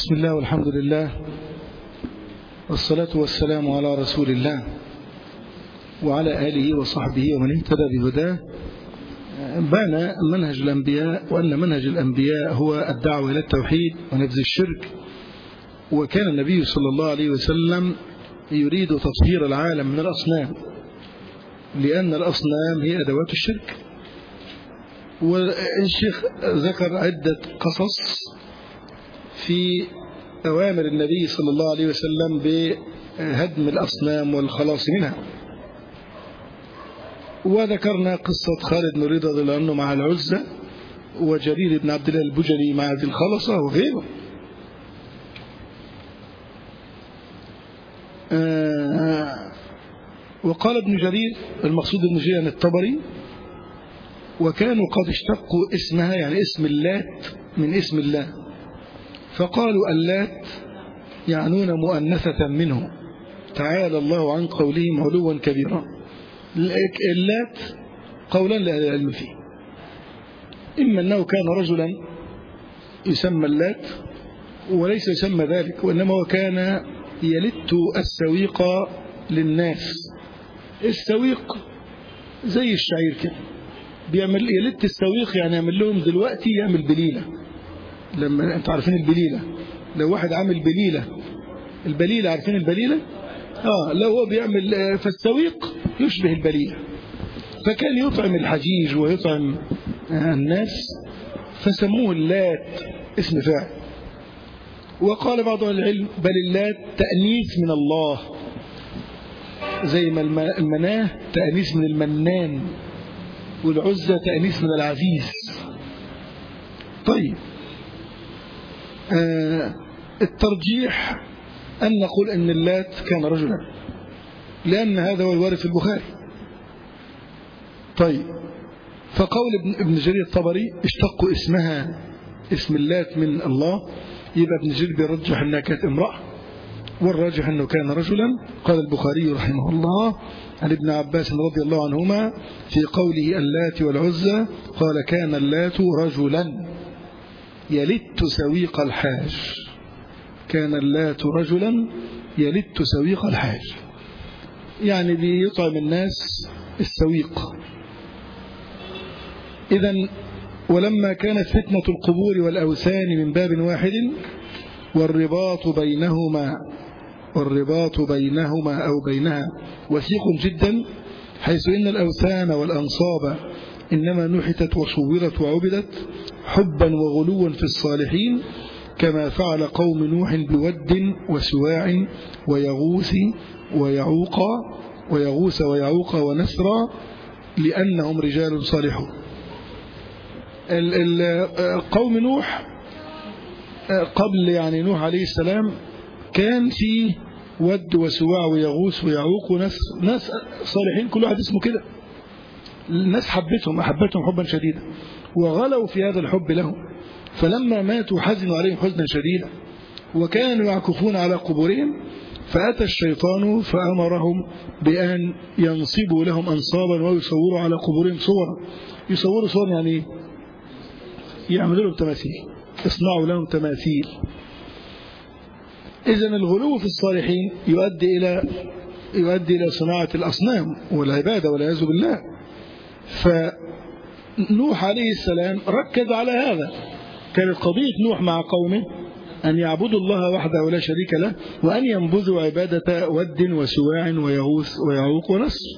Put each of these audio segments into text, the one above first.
بسم الله والحمد لله والصلاة والسلام على رسول الله وعلى آله وصحبه ومن اهتدى بهداه بان منهج الأنبياء وأن منهج الأنبياء هو الدعوة إلى التوحيد ونبذ الشرك وكان النبي صلى الله عليه وسلم يريد تطهير العالم من الأصنام لأن الأصنام هي أدوات الشرك والشيخ ذكر عدة قصص في أوامر النبي صلى الله عليه وسلم بهدم الأصنام والخلاص منها وذكرنا قصة خالد بن رضا رضي الله عنه مع العزة وجرير بن عبد الله البجلي مع ذي الخلصة وغيره آه وقال ابن جرير المقصود ابن جرير عن الطبري وكانوا قد اشتقوا اسمها يعني اسم اللات من اسم الله فقالوا اللات يعنون مؤنثة منه تعالى الله عن قولهم علوا كبيرا اللات قولا لأهل العلم فيه إما أنه كان رجلا يسمى اللات وليس يسمى ذلك وإنما هو كان يلت السويق للناس السويق زي الشعير كده بيعمل يلت السويق يعني يعمل لهم دلوقتي يعمل بليلة لما انتوا عارفين البليلة لو واحد عامل بليلة البليلة عارفين البليلة اه لو هو بيعمل فالسويق يشبه البليلة فكان يطعم الحجيج ويطعم الناس فسموه اللات اسم فاعل وقال بعض العلم بل اللات تأنيث من الله زي ما المناه تأنيث من المنان والعزة تأنيث من العزيز طيب آه الترجيح أن نقول أن اللات كان رجلا لأن هذا هو الوارد في البخاري طيب فقول ابن, ابن جرير الطبري اشتقوا اسمها اسم اللات من الله يبقى ابن جرير بيرجح أنها كانت امرأة والراجح أنه كان رجلا قال البخاري رحمه الله عن ابن عباس رضي الله عنهما في قوله اللات والعزى قال كان اللات رجلا يلت سويق الحاج كان اللات رجلا يلت سويق الحاج يعني بيطعم الناس السويق إذا ولما كانت فتنة القبور والأوثان من باب واحد والرباط بينهما والرباط بينهما أو بينها وثيق جدا حيث إن الأوثان والأنصاب إنما نحتت وصورت وعبدت حبا وغلوا في الصالحين كما فعل قوم نوح بود وسواع ويغوث ويعوق ويغوث ويعوق ونسرا لأنهم رجال صالحون قوم نوح قبل يعني نوح عليه السلام كان في ود وسواع ويغوث ويعوق وناس ناس صالحين كل واحد اسمه كده الناس حبتهم أحبتهم حبا شديدا وغلوا في هذا الحب لهم فلما ماتوا حزنوا عليهم حزنا شديدا وكانوا يعكفون على قبورهم فأتى الشيطان فأمرهم بأن ينصبوا لهم أنصابا ويصوروا على قبورهم صورا يصوروا صورا يعني يعملوا لهم تماثيل يصنعوا لهم تماثيل إذا الغلو في الصالحين يؤدي إلى يؤدي إلى صناعة الأصنام والعبادة والعياذ بالله فنوح عليه السلام ركز على هذا كانت قضية نوح مع قومه أن يعبدوا الله وحده ولا شريك له وأن ينبذوا عبادة ود وسواع ويغوث ويعوق ونصر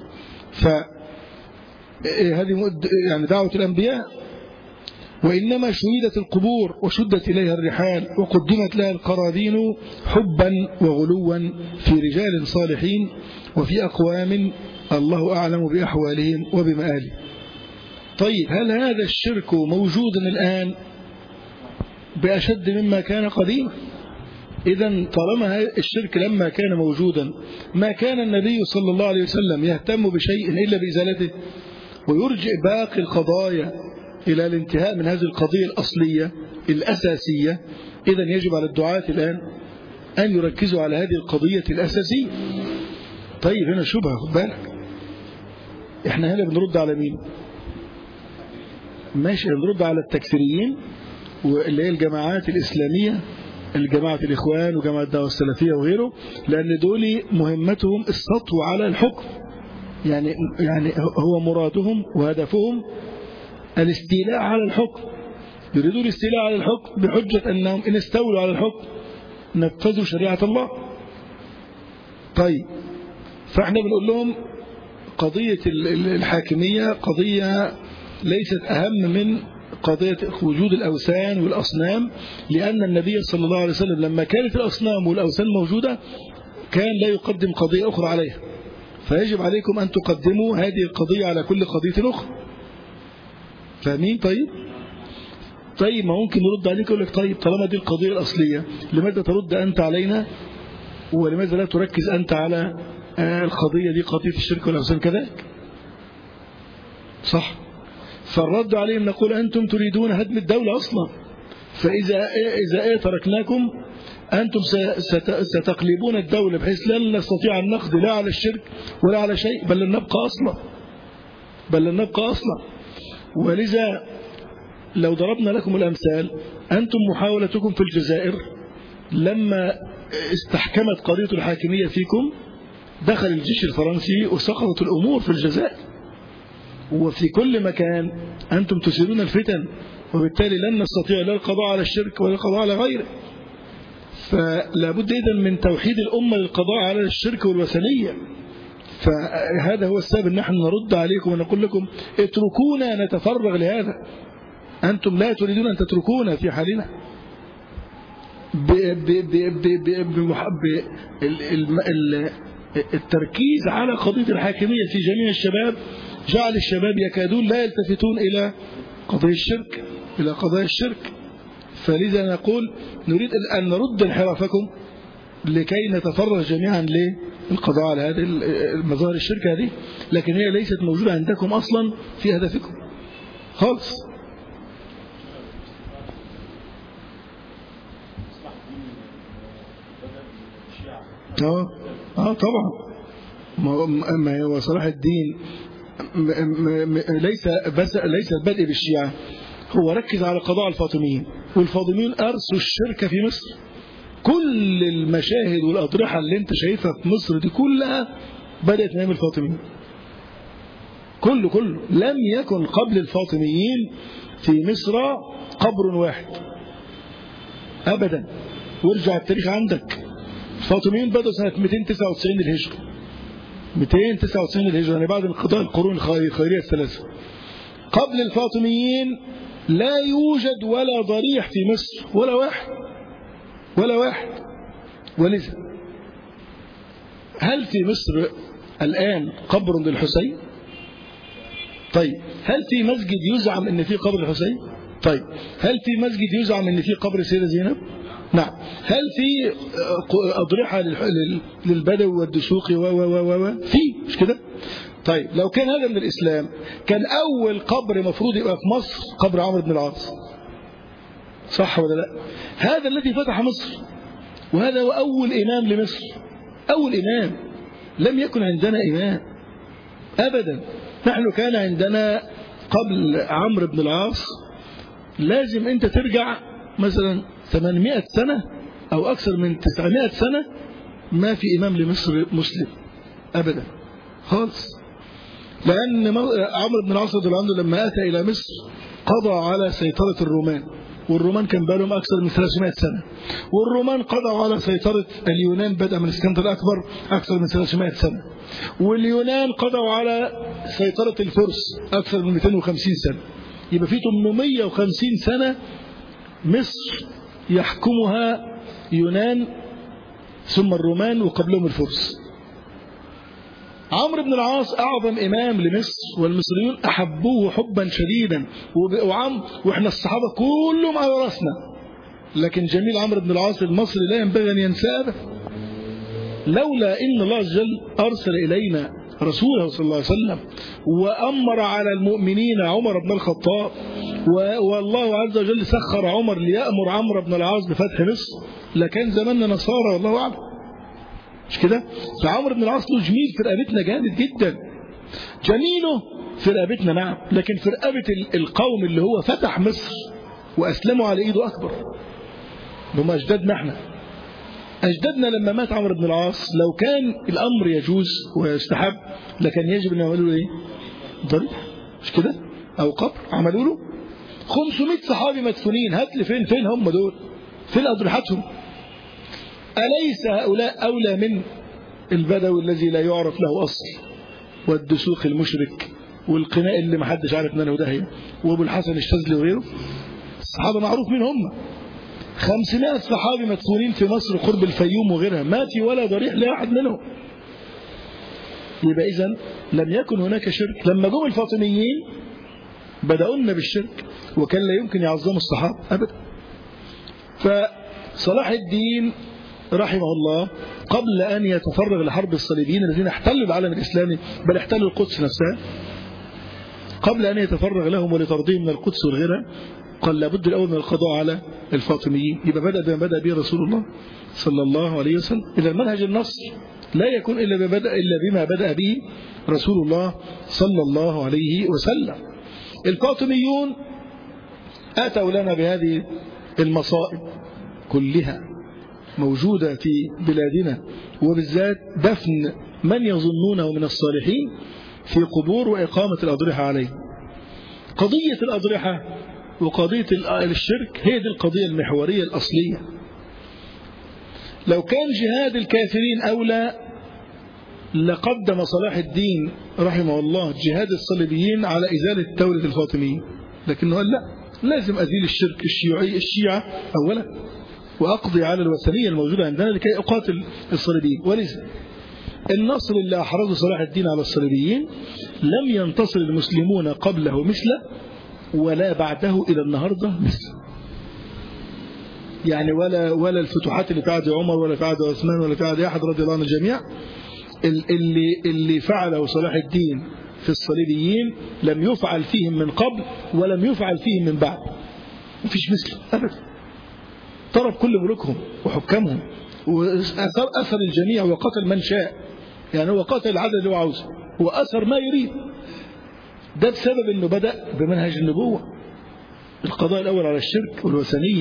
فهذه يعني دعوة الأنبياء وإنما شهدت القبور وشدت إليها الرحال وقدمت لها القراذين حبا وغلوا في رجال صالحين وفي أقوام الله أعلم بأحوالهم وبمآلهم طيب هل هذا الشرك موجود الآن بأشد مما كان قديما إذا طالما الشرك لما كان موجودا ما كان النبي صلى الله عليه وسلم يهتم بشيء إلا بإزالته ويرجع باقي القضايا إلى الانتهاء من هذه القضية الأصلية الأساسية إذا يجب على الدعاة الآن أن يركزوا على هذه القضية الأساسية طيب هنا شبهة خد بالك احنا هنا بنرد على مين ماشي بنرد على التكفيريين واللي هي الجماعات الإسلامية الجماعة الإخوان وجماعة الدعوة السلفية وغيره لأن دول مهمتهم السطو على الحكم يعني يعني هو مرادهم وهدفهم الاستيلاء على الحكم يريدون الاستيلاء على الحكم بحجة أنهم إن استولوا على الحكم نفذوا شريعة الله طيب فاحنا بنقول لهم قضية الحاكمية قضية ليست أهم من قضية وجود الأوثان والأصنام لأن النبي صلى الله عليه وسلم لما كانت الأصنام والأوثان موجودة كان لا يقدم قضية أخرى عليها فيجب عليكم أن تقدموا هذه القضية على كل قضية أخرى فاهمين طيب طيب ما ممكن نرد عليك يقول لك طيب طالما دي القضية الأصلية لماذا ترد أنت علينا ولماذا لا تركز أنت على القضية دي قضية الشرك والأوثان كذلك صح فالرد عليهم نقول أنتم تريدون هدم الدولة أصلا فإذا إذا إيه تركناكم أنتم ستقلبون الدولة بحيث لن نستطيع النقد لا على الشرك ولا على شيء بل لن نبقى أصلا بل لن نبقى أصلا ولذا لو ضربنا لكم الأمثال أنتم محاولتكم في الجزائر لما استحكمت قضية الحاكمية فيكم دخل الجيش الفرنسي وسقطت الأمور في الجزائر وفي كل مكان أنتم تثيرون الفتن وبالتالي لن نستطيع لا القضاء على الشرك ولا القضاء على غيره فلا بد إذا من توحيد الأمة للقضاء على الشرك والوثنية فهذا هو السبب ان نحن نرد عليكم ونقول لكم اتركونا نتفرغ لهذا أنتم لا تريدون أن تتركونا في حالنا التركيز على قضية الحاكمية في جميع الشباب جعل الشباب يكادون لا يلتفتون إلى قضية الشرك إلى قضايا الشرك فلذا نقول نريد أن نرد انحرافكم لكي نتفرغ جميعا للقضاء على هذه المظاهر الشرك هذه لكن هي ليست موجودة عندكم أصلا في هدفكم خالص اه اه طبعا ما هو صلاح الدين ليس بس ليس البدء بالشيعة هو ركز على قضاء الفاطميين والفاطميين أرسوا الشرك في مصر كل المشاهد والأضرحة اللي انت شايفها في مصر دي كلها بدأت من الفاطميين كله كله لم يكن قبل الفاطميين في مصر قبر واحد أبدا وارجع التاريخ عندك الفاطميين بدأوا سنة 299 للهجرة 299 للهجرة يعني بعد انقضاء القرون الخيرية الثلاثة قبل الفاطميين لا يوجد ولا ضريح في مصر ولا واحد ولا واحد ولذا هل في مصر الآن قبر للحسين طيب هل في مسجد يزعم ان في قبر الحسين طيب هل في مسجد يزعم ان في قبر السيدة زينب نعم هل في أضرحة للبدو والدسوقي و و و و في مش كده طيب لو كان هذا من الإسلام كان أول قبر مفروض يبقى في مصر قبر عمرو بن العاص صح ولا لا هذا الذي فتح مصر وهذا هو أول إمام لمصر أول إمام لم يكن عندنا إمام أبدا نحن كان عندنا قبل عمرو بن العاص لازم أنت ترجع مثلا 800 سنة أو أكثر من 900 سنة ما في إمام لمصر مسلم أبدا خالص لأن عمرو بن العاص رضي الله عنه لما أتى إلى مصر قضى على سيطرة الرومان والرومان كان بالهم أكثر من 300 سنة والرومان قضوا على سيطرة اليونان بدءا من اسكندر الأكبر أكثر من 300 سنة واليونان قضوا على سيطرة الفرس أكثر من 250 سنة يبقى في 850 سنة مصر يحكمها يونان ثم الرومان وقبلهم الفرس عمرو بن العاص أعظم إمام لمصر والمصريون أحبوه حبا شديدا وعم وإحنا الصحابة كلهم على رأسنا لكن جميل عمرو بن العاص المصري لا ينبغي أن ينساه لولا إن الله عز وجل أرسل إلينا رسوله صلى الله عليه وسلم وأمر على المؤمنين عمر بن الخطاب والله عز وجل سخر عمر ليأمر عمرو بن العاص بفتح مصر لكان زماننا نصارى والله أعلم مش كده فعمرو بن العاص له جميل في رقبتنا جامد جدا جميله في رقبتنا نعم لكن في رقبة القوم اللي هو فتح مصر وأسلموا على إيده أكبر هم أجدادنا احنا أجدادنا لما مات عمرو بن العاص لو كان الأمر يجوز ويستحب لكان يجب أن يعملوا له إيه؟ ضريح مش كده؟ أو قبر عملوا له 500 صحابي مدفونين هات لي فين فين هم دول؟ فين أضرحتهم؟ أليس هؤلاء أولى من البدوي الذي لا يعرف له أصل والدسوق المشرك والقناء اللي ما حدش عارف منه داهية وابو الحسن الشاذلي وغيره الصحابة معروف مين هم 500 صحابي مدفونين في مصر قرب الفيوم وغيرها ما في ولا ضريح لأحد منهم يبقى إذا لم يكن هناك شرك لما جم الفاطميين بدأونا بالشرك وكان لا يمكن يعظموا الصحابة أبدا فصلاح الدين رحمه الله قبل أن يتفرغ لحرب الصليبيين الذين احتلوا العالم الإسلامي بل احتلوا القدس نفسها قبل أن يتفرغ لهم ولترضيهم من القدس والغيرها قال لابد الأول من القضاء على الفاطميين يبقى بدأ بما بدأ به رسول الله صلى الله عليه وسلم إذا منهج النصر لا يكون إلا, ببدأ إلا بما بدأ به رسول الله صلى الله عليه وسلم الفاطميون أتوا لنا بهذه المصائب كلها موجودة في بلادنا وبالذات دفن من يظنونه من الصالحين في قبور وإقامة الأضرحة عليه قضية الأضرحة وقضية الشرك هي دي القضية المحورية الأصلية لو كان جهاد الكافرين أولى لقدم صلاح الدين رحمه الله جهاد الصليبيين على إزالة دولة الفاطميين لكنه قال لا لازم أزيل الشرك الشيوعي الشيعة أولا وأقضي على الوثنية الموجودة عندنا لكي أقاتل الصليبيين ولذا النصر اللي أحرزه صلاح الدين على الصليبيين لم ينتصر المسلمون قبله مثله ولا بعده إلى النهاردة مثله يعني ولا ولا الفتوحات اللي في عهد عمر ولا في عهد عثمان ولا في عهد أحد رضي الله عنه الجميع اللي اللي فعله صلاح الدين في الصليبيين لم يفعل فيهم من قبل ولم يفعل فيهم من بعد مفيش مثله أبدا ضرب كل ملوكهم وحكامهم وأثر الجميع وقتل من شاء يعني هو قتل العدد اللي هو عاوزه وأثر ما يريد ده بسبب أنه بدأ بمنهج النبوة القضاء الأول على الشرك والوثنية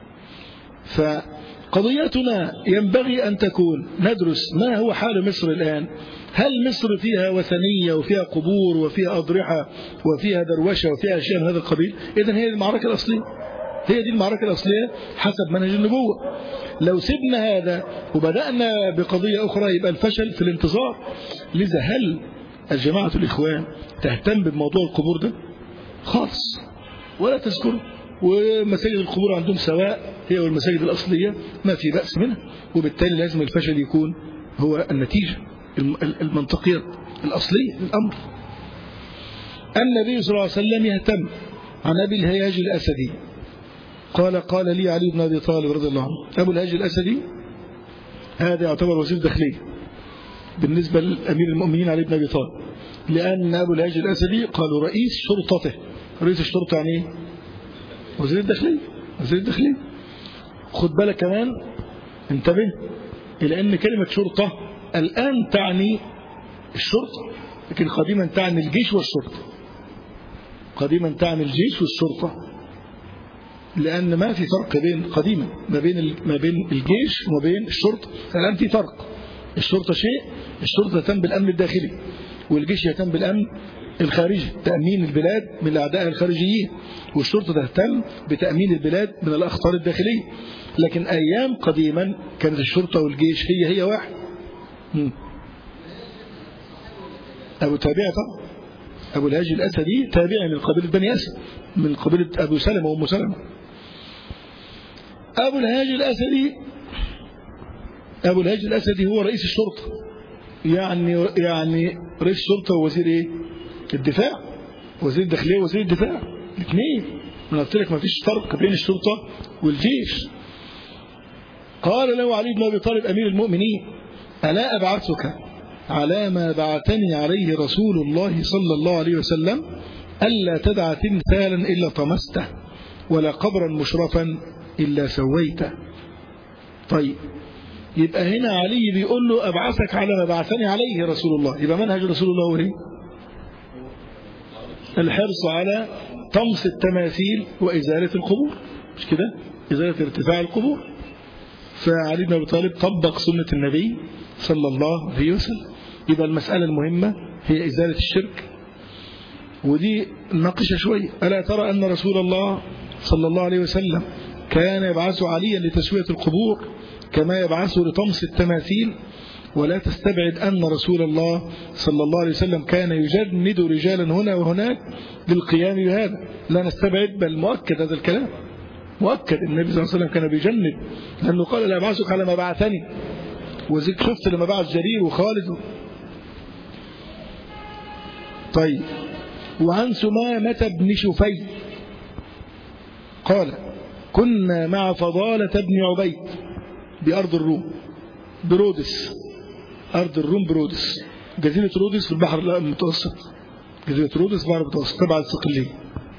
فقضيتنا ينبغي أن تكون ندرس ما هو حال مصر الآن هل مصر فيها وثنية وفيها قبور وفيها أضرحة وفيها دروشة وفيها أشياء من هذا القبيل إذن هي المعركة الأصلية هي دي المعركة الأصلية حسب منهج النبوة لو سبنا هذا وبدأنا بقضية أخرى يبقى الفشل في الانتظار لذا هل الجماعة الإخوان تهتم بموضوع القبور ده خالص ولا تذكره ومساجد القبور عندهم سواء هي والمساجد الأصلية ما في بأس منها وبالتالي لازم الفشل يكون هو النتيجة المنطقية الأصلية للأمر النبي صلى الله عليه وسلم يهتم عن أبي الهياج الأسدي قال قال لي علي بن أبي طالب رضي الله عنه أبو الهاج الأسدي هذا يعتبر وزير داخلية بالنسبة لأمير المؤمنين علي بن أبي طالب لأن أبو الهاج الأسدي قالوا رئيس شرطته رئيس الشرطة يعني ايه؟ وزير الداخلية وزير الداخلية خد بالك كمان انتبه إلى أن كلمة شرطة الآن تعني الشرطة لكن قديما تعني الجيش والشرطة قديما تعني الجيش والشرطة لأن ما في فرق بين قديما ما بين ما بين الجيش وما بين الشرطة الآن في فرق الشرطة شيء الشرطة تهتم بالأمن الداخلي والجيش يهتم بالأمن الخارجي تأمين البلاد من الأعداء الخارجيين والشرطة تهتم بتأمين البلاد من الأخطار الداخلية لكن أيام قديما كانت الشرطة والجيش هي هي واحد أبو تابعة طبعا أبو الهاج الأسدي تابع من قبيلة بني أسد من قبيلة أبو سلمة وأم سلمة أبو الهاج الأسدي أبو الهاج الأسدي هو رئيس الشرطة يعني يعني رئيس الشرطة ووزير إيه؟ الدفاع وزير الداخلية ووزير الدفاع الاثنين أنا قلت لك ما فيش فرق بين الشرطة والجيش قال له علي بن أبي طالب أمير المؤمنين ألا أبعثك على ما بعثني عليه رسول الله صلى الله عليه وسلم ألا تدع تمثالا إلا طمسته ولا قبرا مشرفا إلا سويته طيب يبقى هنا علي بيقول له أبعثك على ما بعثني عليه رسول الله يبقى منهج رسول الله هو ايه الحرص على طمس التماثيل وإزالة القبور مش كده إزالة ارتفاع القبور فعلي بن أبي طالب طبق سنة النبي صلى الله عليه وسلم يبقى المسألة المهمة هي إزالة الشرك ودي ناقشة شوية ألا ترى أن رسول الله صلى الله عليه وسلم كان يبعث عليا لتسوية القبور كما يبعث لطمس التماثيل ولا تستبعد أن رسول الله صلى الله عليه وسلم كان يجند رجالا هنا وهناك للقيام بهذا لا نستبعد بل مؤكد هذا الكلام مؤكد النبي صلى الله عليه وسلم كان بيجند لأنه قال لا أبعثك على ما بعثني وزيك شفت لما بعث جرير وخالد طيب وعن سمامة بن شفي قال كنا مع فضالة بن عبيد بأرض الروم برودس أرض الروم برودس جزيرة رودس في البحر المتوسط جزيرة رودس في البحر المتوسط تبع الصقلية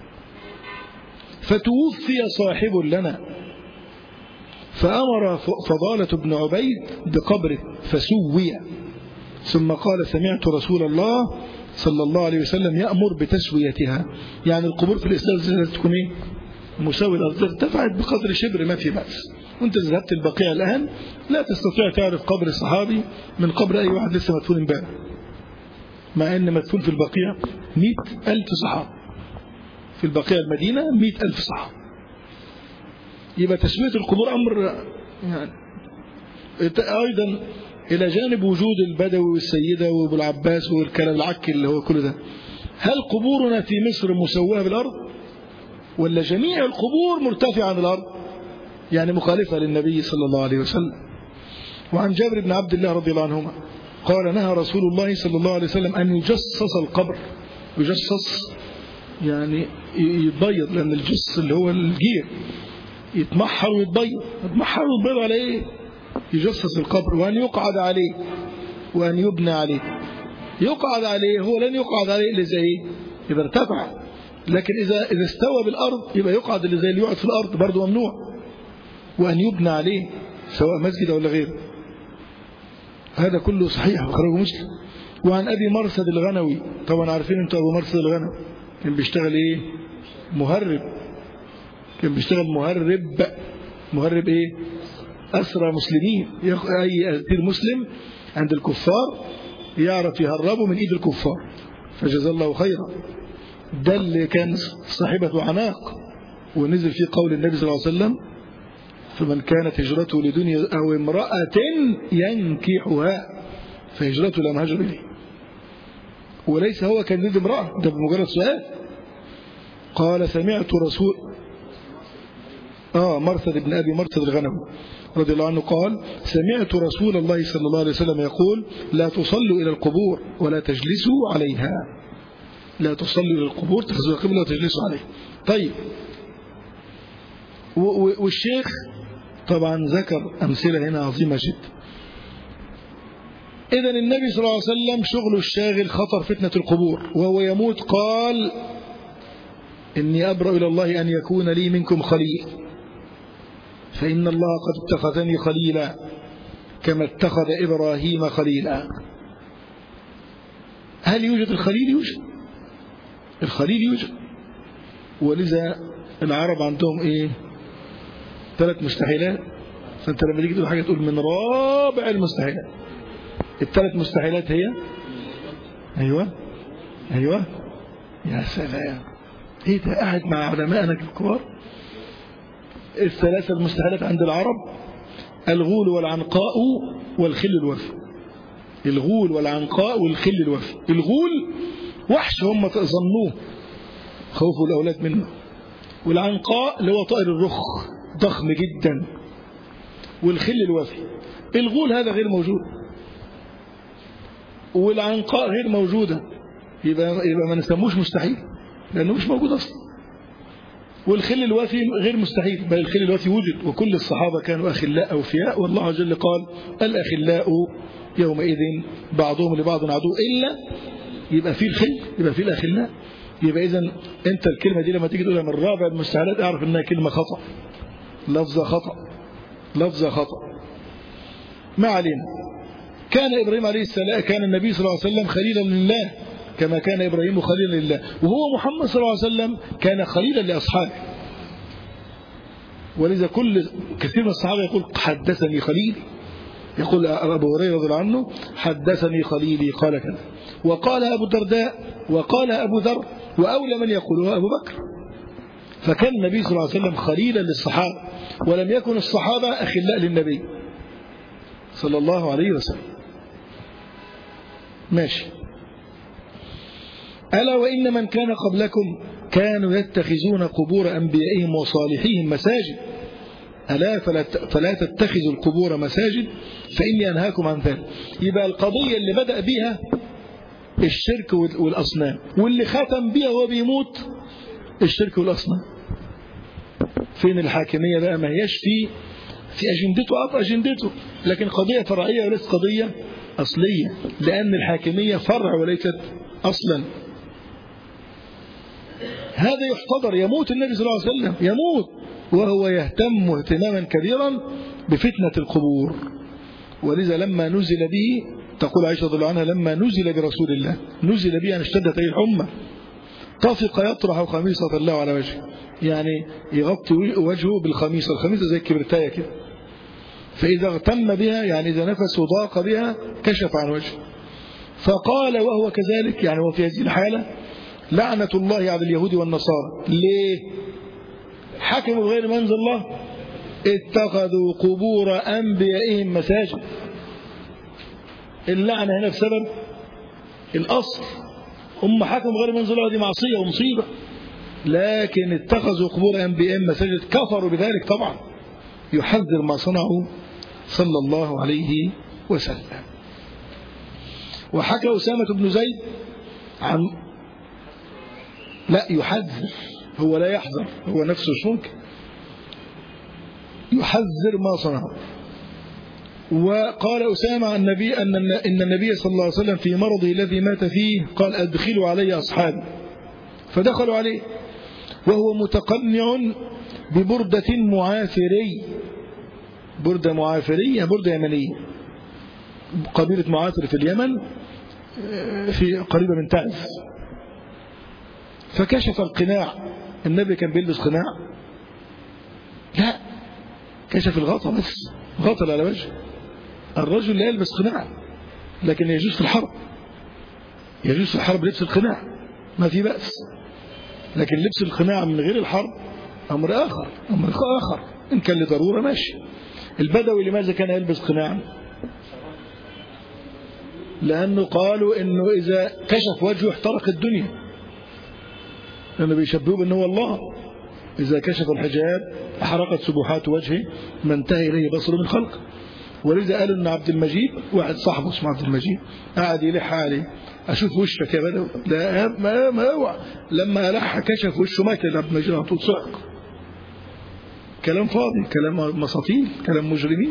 فتوفي صاحب لنا فأمر فضالة بن عبيد بقبره فسوي ثم قال سمعت رسول الله صلى الله عليه وسلم يأمر بتسويتها يعني القبور في الإسلام تكون إيه؟ مساوي الأرض ارتفعت بقدر شبر ما في بأس وانت ذهبت البقيع الآن لا تستطيع تعرف قبر الصحابي من قبر أي واحد لسه مدفون امبارح مع أن مدفون في البقيع مئة ألف صحابي في البقيع المدينة مئة ألف صحابي يبقى تسوية القبور أمر يعني أيضا إلى جانب وجود البدوي والسيدة وابو العباس والكلام العك اللي هو كل ده هل قبورنا في مصر مسواه بالأرض ولا جميع القبور مرتفعة عن الأرض يعني مخالفة للنبي صلى الله عليه وسلم وعن جابر بن عبد الله رضي الله عنهما قال نهى رسول الله صلى الله عليه وسلم أن يجصص القبر يجصص يعني يتبيض لأن الجص اللي هو الجير يتمحر ويتبيض يتمحر ويتبيض على ايه يجصص القبر وأن يقعد عليه وأن يبنى عليه يقعد عليه هو لن يقعد عليه إلا زي ايه يبقى ارتفع لكن إذا إذا استوى بالأرض يبقى يقعد اللي زي اللي يقعد في الأرض برضه ممنوع وأن يبنى عليه سواء مسجد ولا غيره هذا كله صحيح أخرجه مسلم وعن أبي مرصد الغنوي طبعا عارفين أنتوا أبو مرصد الغنوي كان بيشتغل إيه مهرب كان بيشتغل مهرب مهرب إيه أسرى مسلمين أي أسير مسلم عند الكفار يعرف يهربه من إيد الكفار فجزا الله خيرا ده اللي كان صاحبة عناق ونزل فيه قول النبي صلى الله عليه وسلم فمن كانت هجرته لدنيا أو امرأة ينكحها فهجرته لا مهاجر إليه وليس هو كان يريد امرأة ده بمجرد سؤال قال سمعت رسول آه مرثد بن أبي مرثد الغنم رضي الله عنه قال سمعت رسول الله صلى الله عليه وسلم يقول لا تصلوا إلى القبور ولا تجلسوا عليها لا تصلوا إلى القبور تخذوا القبلة وتجلسوا عليها طيب والشيخ طبعا ذكر أمثلة هنا عظيمة جدا إذا النبي صلى الله عليه وسلم شغله الشاغل خطر فتنة القبور وهو يموت قال إني أبرأ إلى الله أن يكون لي منكم خليل فإن الله قد اتخذني خليلا كما اتخذ إبراهيم خليلا هل يوجد الخليل يوجد الخليل يوجد ولذا العرب عندهم ايه ثلاث مستحيلات فانت لما تيجي تقول حاجه تقول من رابع المستحيلات الثلاث مستحيلات هي ايوه ايوه يا سلام ايه ده قاعد مع علمائنا الكبار الثلاثه المستحيلات عند العرب الغول والعنقاء والخل الوفي الغول والعنقاء والخل الوفي الغول وحش هم ظنوه خوفوا الاولاد منه والعنقاء اللي هو طائر الرخ ضخم جدا والخل الوفي الغول هذا غير موجود والعنقاء غير موجودة يبقى, يبقى ما نسموش مستحيل لأنه مش موجود أصلا والخل الوفي غير مستحيل بل الخل الوفي وجد وكل الصحابة كانوا أخلاء أوفياء والله عز وجل قال الأخلاء يومئذ بعضهم لبعض عدو إلا يبقى فيه الخل يبقى فيه الأخلاء يبقى إذا أنت الكلمة دي لما تيجي تقولها من رابع المستحيلات اعرف إنها كلمة خطأ لفظة خطأ لفظة خطأ ما علينا كان إبراهيم عليه السلام كان النبي صلى الله عليه وسلم خليلا لله كما كان إبراهيم خليلا لله وهو محمد صلى الله عليه وسلم كان خليلا لأصحابه ولذا كل كثير من الصحابة يقول حدثني خليلي يقول أبو هريرة رضي الله عنه حدثني خليلي قال كذا وقال أبو الدرداء وقال أبو ذر وأولى من يقوله أبو بكر فكان النبي صلى الله عليه وسلم خليلا للصحابة ولم يكن الصحابة أخلاء للنبي صلى الله عليه وسلم ماشي ألا وإن من كان قبلكم كانوا يتخذون قبور أنبيائهم وصالحيهم مساجد ألا فلا, فلا تتخذوا القبور مساجد فإني أنهاكم عن ذلك يبقى القضية اللي بدأ بها الشرك والأصنام واللي ختم بها وهو بيموت الشرك والأصنام فين الحاكمية بقى ما هياش في في أجندته أو في أجندته لكن قضية فرعية وليست قضية أصلية لأن الحاكمية فرع وليست أصلا هذا يحتضر يموت النبي صلى الله عليه وسلم يموت وهو يهتم اهتماما كبيرا بفتنة القبور ولذا لما نزل به تقول عائشة رضي الله عنها لما نزل برسول الله نزل به أن اشتدت أي الحمى طفق يطرح خميصة الله على وجهه يعني يغطي وجهه بالخميصة الخميصة زي الكبرتاية كده فإذا اغتم بها يعني إذا نفسه ضاق بها كشف عن وجهه فقال وهو كذلك يعني هو في هذه الحالة لعنة الله على اليهود والنصارى ليه حكموا بغير منزل الله اتخذوا قبور أنبيائهم مساجد اللعنة هنا بسبب الأصل هم حكموا غير منزل الله دي معصية ومصيبة لكن اتخذوا قبور أنبيائهم مساجد كفروا بذلك طبعا يحذر ما صنعوا صلى الله عليه وسلم وحكى أسامة بن زيد عن لا يحذر هو لا يحذر هو نفسه مش ممكن يحذر ما صنعه وقال أسامة عن النبي أن إن النبي صلى الله عليه وسلم في مرضه الذي مات فيه قال أدخلوا علي أصحابي فدخلوا عليه وهو متقنع ببردة معافري بردة معافرية بردة يمنية قبيلة معافر في اليمن في قريبة من تعز فكشف القناع النبي كان بيلبس قناع لا كشف الغطا بس غطى على وجهه الرجل لا يلبس قناع لكن يجوز في الحرب يجوز في الحرب لبس القناع ما في بأس لكن لبس القناع من غير الحرب أمر آخر أمر آخر إن كان لضرورة ماشي البدوي لماذا كان يلبس قناع لأنه قالوا إنه إذا كشف وجهه احترق الدنيا لأنه بيشبهوا بأنه هو الله إذا كشف الحجاب أحرقت سبحات وجهه ما انتهى إليه بصره من خلق ولذا قالوا ان عبد المجيد واحد صاحبه اسمه عبد المجيد قعد يلح عليه اشوف وشك يا بدوي لا ما ما اوعى لما الح كشف وشه مات عبد المجيد على طول صعق كلام فاضي كلام مساطيل كلام مجرمين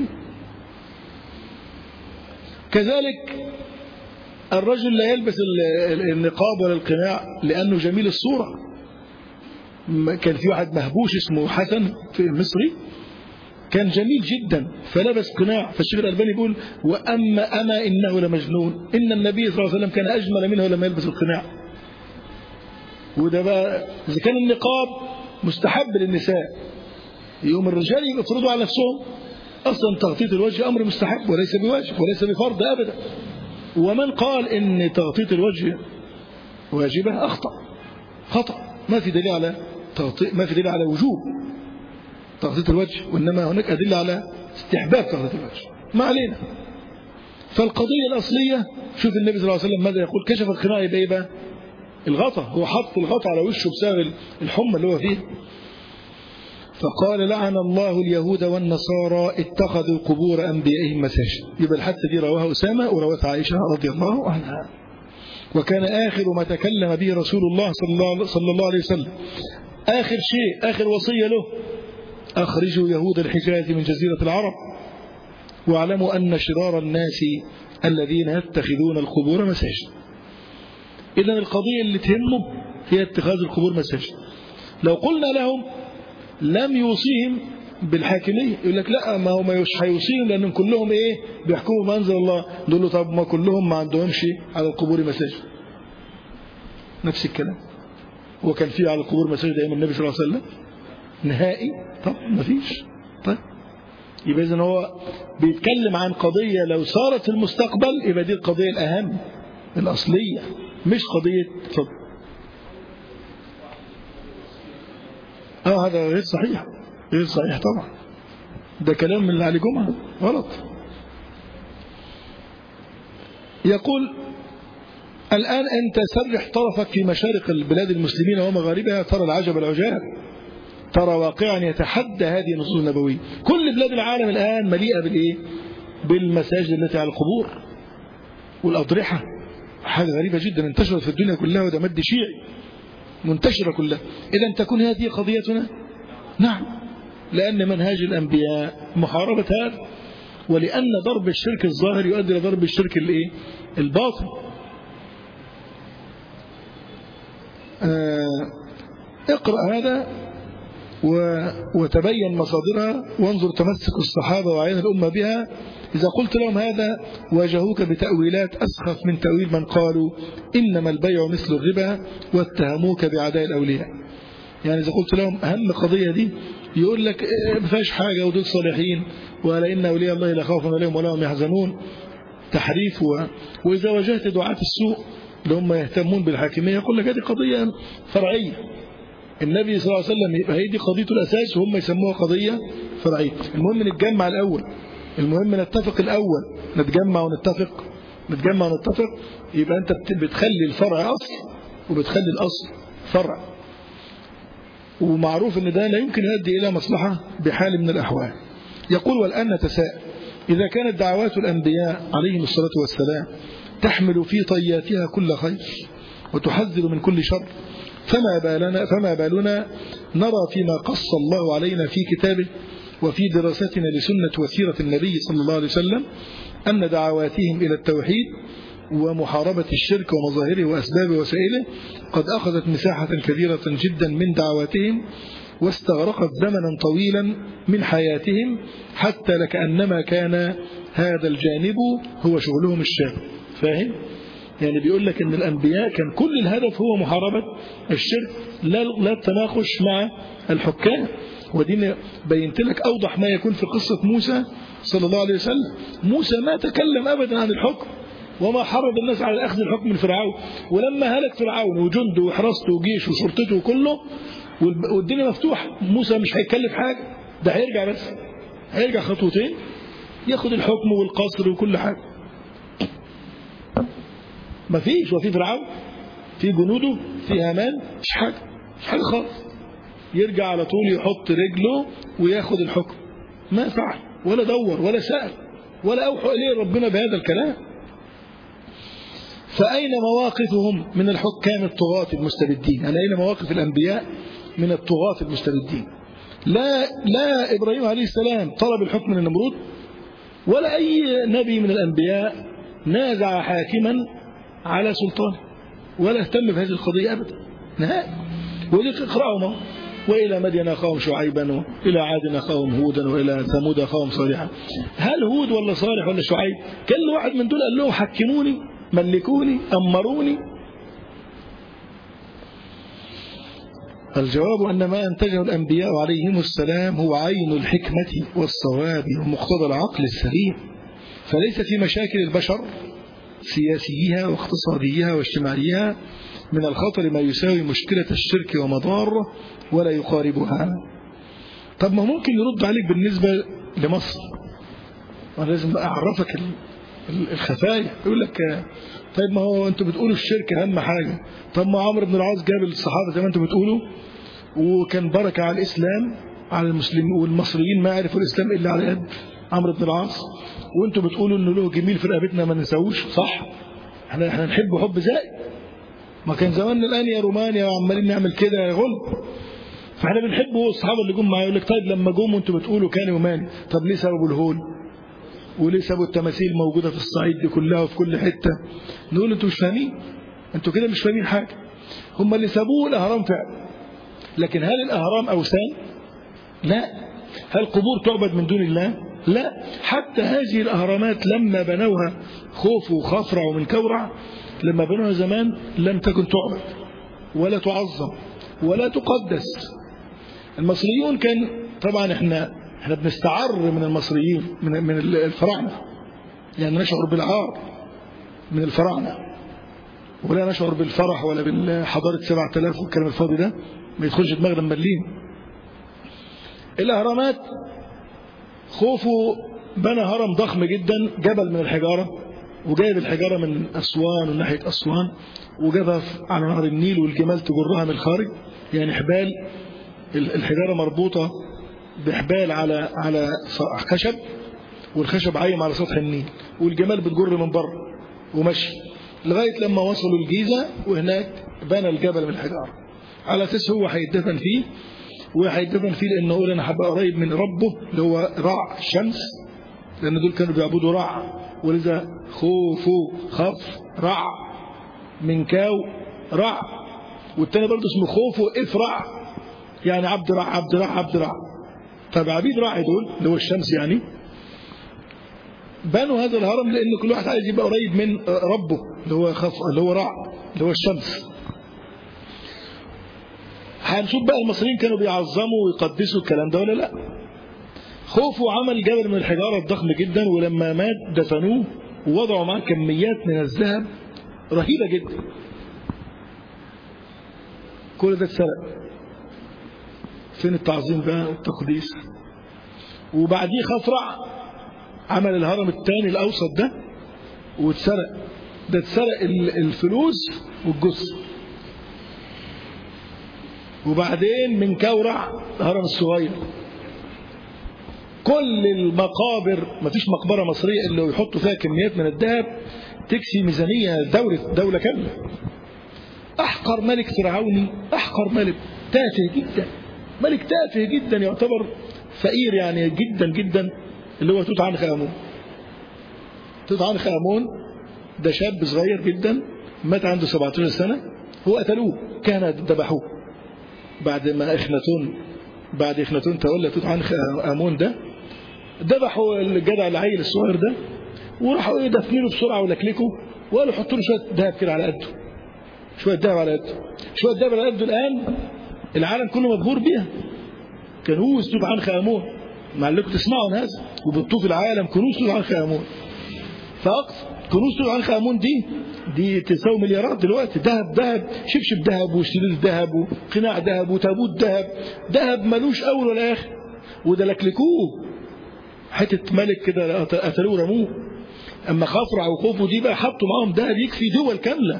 كذلك الرجل لا يلبس النقاب ولا القناع لأنه جميل الصورة كان في واحد مهبوش اسمه حسن في المصري كان جميل جدا فلبس قناع فالشيخ الألباني يقول وأما أما إنه لمجنون إن النبي صلى الله عليه وسلم كان أجمل منه لما يلبس القناع وده بقى إذا كان النقاب مستحب للنساء يوم الرجال يفرضوا على نفسهم أصلا تغطية الوجه أمر مستحب وليس بواجب وليس بفرض أبدا ومن قال إن تغطية الوجه واجبة أخطأ خطأ ما في دليل على تغطية ما في دليل على وجوب تغطية الوجه وإنما هناك أدلة على استحباب تغطية الوجه ما علينا فالقضية الأصلية شوف النبي صلى الله عليه وسلم ماذا يقول كشف القناع يبقى ايه بقى الغطا هو حط الغطا على وشه بسبب الحمى اللي هو فيه فقال لعن الله اليهود والنصارى اتخذوا قبور أنبيائهم مساجد يبقى الحادثة دي رواها أسامة وروتها عائشة رضي الله عنها وكان آخر ما تكلم به رسول الله صلى الله, صلى الله عليه وسلم آخر شيء آخر وصية له أخرجوا يهود الحجاز من جزيرة العرب واعلموا أن شرار الناس الذين يتخذون القبور مساجد إذا القضية اللي تهمه هي اتخاذ القبور مساجد لو قلنا لهم لم يوصيهم بالحاكمية يقول لك لا ما هو ما هيوصيهم لأنهم كلهم إيه بيحكموا ما أنزل الله دول له طب ما كلهم ما عندهمش على القبور مساجد نفس الكلام وكان في على القبور مساجد أيام النبي صلى الله عليه وسلم نهائي طب مفيش طيب يبقى إذن هو بيتكلم عن قضية لو صارت في المستقبل يبقى دي القضية الأهم الأصلية مش قضية فضل اه هذا غير صحيح غير صحيح طبعا ده كلام من اللي عليه جمعة غلط يقول الآن أنت سرح طرفك في مشارق البلاد المسلمين ومغاربها ترى العجب العجاب ترى واقعا يتحدى هذه النصوص النبوية كل بلاد العالم الآن مليئة بالإيه بالمساجد التي على القبور والأضرحة حاجة غريبة جدا انتشرت في الدنيا كلها وده مد شيعي منتشرة كلها إذا تكون هذه قضيتنا نعم لأن منهاج الأنبياء محاربة هذا ولأن ضرب الشرك الظاهر يؤدي إلى ضرب الشرك الايه الباطن آه اقرأ هذا وتبين مصادرها وانظر تمسك الصحابة وعين الأمة بها إذا قلت لهم هذا واجهوك بتأويلات أسخف من تأويل من قالوا إنما البيع مثل الربا واتهموك بعداء الأولياء يعني إذا قلت لهم أهم قضية دي يقول لك ما فيهاش حاجة ودول صالحين ولا إن أولياء الله لا خوف عليهم ولا هم يحزنون تحريف و... وإذا واجهت دعاة السوء اللي هم يهتمون بالحاكمية يقول لك هذه قضية فرعية النبي صلى الله عليه وسلم هي دي قضيته الأساس وهم يسموها قضية فرعية المهم نتجمع الأول المهم نتفق الأول نتجمع ونتفق نتجمع ونتفق يبقى أنت بتخلي الفرع أصل وبتخلي الأصل فرع ومعروف أن ده لا يمكن يؤدي إلى مصلحة بحال من الأحوال يقول والآن نتساءل إذا كانت دعوات الأنبياء عليهم الصلاة والسلام تحمل في طياتها كل خير وتحذر من كل شر فما بالنا, فما بالنا نرى فيما قص الله علينا في كتابه وفي دراستنا لسنة وسيرة النبي صلى الله عليه وسلم أن دعواتهم إلى التوحيد ومحاربة الشرك ومظاهره وأسبابه وسائله قد أخذت مساحة كبيرة جدا من دعواتهم واستغرقت زمنا طويلا من حياتهم حتى لكأنما كان هذا الجانب هو شغلهم الشاغل فاهم؟ يعني بيقول لك ان الانبياء كان كل الهدف هو محاربة الشرك لا لا التناقش مع الحكام ودي بينت لك اوضح ما يكون في قصة موسى صلى الله عليه وسلم موسى ما تكلم ابدا عن الحكم وما حرض الناس على اخذ الحكم من فرعون ولما هلك فرعون وجنده وحرسته وجيشه وشرطته كله والدنيا مفتوحة موسى مش هيكلف حاجة ده هيرجع بس هيرجع خطوتين ياخد الحكم والقصر وكل حاجة ما فيش وفي فرعون في جنوده في هامان مش حاجة مش حاجة خالص يرجع على طول يحط رجله وياخد الحكم ما فعل ولا دور ولا سأل ولا أوحى إليه ربنا بهذا الكلام فأين مواقفهم من الحكام الطغاة المستبدين يعني أين مواقف الأنبياء من الطغاة المستبدين لا لا إبراهيم عليه السلام طلب الحكم من النمرود ولا أي نبي من الأنبياء نازع حاكما على سلطانه ولا اهتم بهذه القضية أبدا نهائي ولك اقرأوا وإلى مدين أخاهم شعيبا وإلى عاد أخاهم هودا وإلى ثمود أخاهم صالحا هل هود ولا صالح ولا شعيب كل واحد من دول قال لهم حكموني ملكوني أمروني الجواب أن ما أنتجه الأنبياء عليهم السلام هو عين الحكمة والصواب ومقتضى العقل السليم فليس في مشاكل البشر سياسيها واقتصاديها واجتماعيها من الخطر ما يساوي مشكلة الشرك ومضاره ولا يقاربها طب ما ممكن يرد عليك بالنسبة لمصر وانا لازم أعرفك الخفايا يقول لك طيب ما هو انتوا بتقولوا الشرك أهم حاجة طب ما عمرو بن العاص جاب الصحابة زي ما انتوا بتقولوا وكان بركة على الإسلام على المسلمين والمصريين ما عرفوا الإسلام إلا على يد عمرو بن العاص وانتوا بتقولوا انه له جميل في رقبتنا ما ننساوش صح احنا احنا نحب حب زائد ما كان زماننا الان يا رومانيا وعمالين نعمل كده يا غلب فاحنا بنحبه الصحابه اللي جم معايا يقول لك طيب لما جم وانتوا بتقولوا كان يوماني طب ليه سببوا الهول وليه سببوا التماثيل موجوده في الصعيد دي كلها وفي كل حته نقول انتوا مش فاهمين انتوا كده مش فاهمين حاجه هم اللي سابوه الاهرام فعلا لكن هل الاهرام اوثان لا هل قبور تعبد من دون الله لا حتى هذه الأهرامات لما بنوها خوف وخفرع ومن كورع لما بنوها زمان لم تكن تعبد ولا تعظم ولا تقدس المصريون كان طبعا احنا احنا بنستعر من المصريين من من الفراعنه يعني نشعر بالعار من الفراعنه ولا نشعر بالفرح ولا بالحضاره 7000 والكلام الفاضي ده ما يدخلش دماغنا ملين الاهرامات خوفو بنى هرم ضخم جدا جبل من الحجاره وجايب الحجاره من اسوان ومن ناحيه اسوان وجابها على نهر النيل والجمال تجرها من الخارج يعني حبال الحجاره مربوطه بحبال على على خشب والخشب عايم على سطح النيل والجمال بتجر من بره ومشي لغايه لما وصلوا الجيزه وهناك بنى الجبل من الحجاره على اساس هو هيدفن فيه وهيدفن فيه لانه يقول انا هبقى قريب من ربه اللي هو رع الشمس لان دول كانوا بيعبدوا رع ولذا خوفو خف رع من كاو رع والتاني برضه اسمه خوفو افرع يعني عبد رع عبد رع عبد رع طب عبيد رع دول اللي هو الشمس يعني بنوا هذا الهرم لان كل واحد عايز يبقى قريب من ربه اللي هو خف اللي هو رع اللي هو الشمس هنشوف بقى المصريين كانوا بيعظموا ويقدسوا الكلام ده ولا لا خوفوا عمل جبل من الحجارة الضخم جدا ولما مات دفنوه ووضعوا معاه كميات من الذهب رهيبة جدا كل ده اتسرق فين التعظيم بقى والتقديس وبعديه خفرع عمل الهرم الثاني الأوسط ده واتسرق ده اتسرق الفلوس والجثة وبعدين من كورع الهرم الصغير كل المقابر ما فيش مقبرة مصرية اللي يحطوا فيها كميات من الذهب تكسي ميزانية دولة دولة كاملة أحقر ملك فرعوني أحقر ملك تافه جدا ملك تافه جدا يعتبر فقير يعني جدا جدا اللي هو توت عنخ آمون توت عنخ آمون ده شاب صغير جدا مات عنده 17 سنة هو قتلوه كان ذبحوه بعد ما إخناتون بعد إخناتون تولى توت عنخ آمون ده ذبحوا الجدع العيل الصغير ده وراحوا ايه دفنينه بسرعه ولكلكوا وقالوا حطوا له شويه ذهب كده على قده شويه ذهب على قده شويه ذهب على قده الان العالم كله مبهور بيها كنوز توت عنخ امون مع اللي تسمعوا هذا وبتطوف العالم كنوز توت عنخ امون فاقصى كنوز توت عنخ امون دي دي تساوي مليارات دلوقتي ذهب ذهب شبشب ذهب وسرير ذهب وقناع ذهب وتابوت ذهب ذهب ملوش اول ولا اخر وده لكلكوه حتة ملك كده قتلوه ورموه أما خفرع وخوفه دي بقى حطوا معاهم دهب يكفي دول كاملة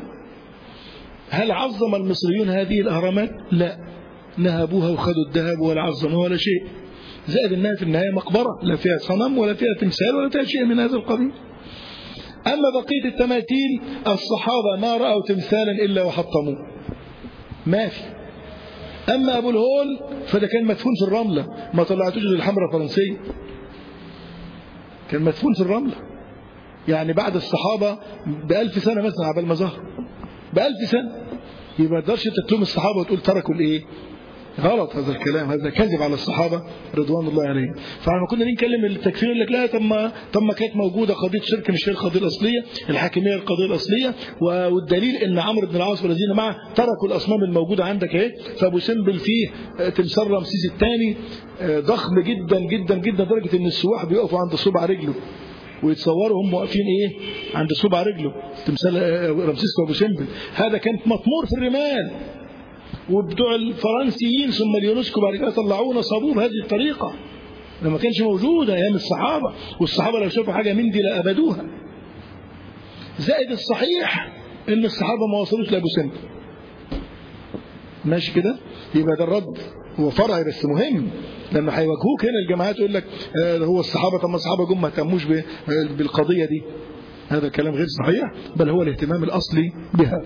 هل عظم المصريون هذه الأهرامات؟ لا نهبوها وخدوا الذهب ولا عظموها ولا شيء زائد انها في النهاية مقبرة لا فيها صنم ولا فيها تمثال ولا فيها شيء من هذا القبيل أما بقية التماثيل الصحابة ما رأوا تمثالا إلا وحطموه ما في أما أبو الهول فده كان مدفون في الرملة ما طلعتوش للحمرة الفرنسية كان مدفون في الرملة يعني بعد الصحابة بألف سنة مثلا عبال ما ظهر بألف سنة يبقى ما تقدرش تتلوم الصحابة وتقول تركوا الإيه غلط هذا الكلام هذا كذب على الصحابة رضوان الله عليهم فلما كنا نتكلم التكفير يقول لك لا طب ما طب ما كانت موجودة قضية شرك مش هي القضية الأصلية الحاكمية القضية الأصلية والدليل إن عمرو بن العاص والذين معه تركوا الأصنام الموجودة عندك اهي فأبو سمبل فيه تمثال رمسيس الثاني ضخم جدا جدا جدا لدرجة إن السواح بيقفوا عند صبع رجله ويتصوروا هم واقفين ايه عند صبع رجله تمثال رمسيس وابو سمبل هذا كان مطمور في الرمال وبتوع الفرنسيين ثم اليونسكو بعد كده طلعوه نصبوه بهذه الطريقة لما كانش موجودة أيام الصحابة والصحابة لو شافوا حاجة من دي لأبدوها زائد الصحيح إن الصحابة ما وصلوش لأبو سمبل ماشي كده يبقى ده الرد هو فرعي بس مهم لما هيواجهوك هنا الجماعات يقول لك آه هو الصحابة طب ما الصحابة جم ما اهتموش بالقضية دي هذا الكلام غير صحيح بل هو الاهتمام الأصلي بها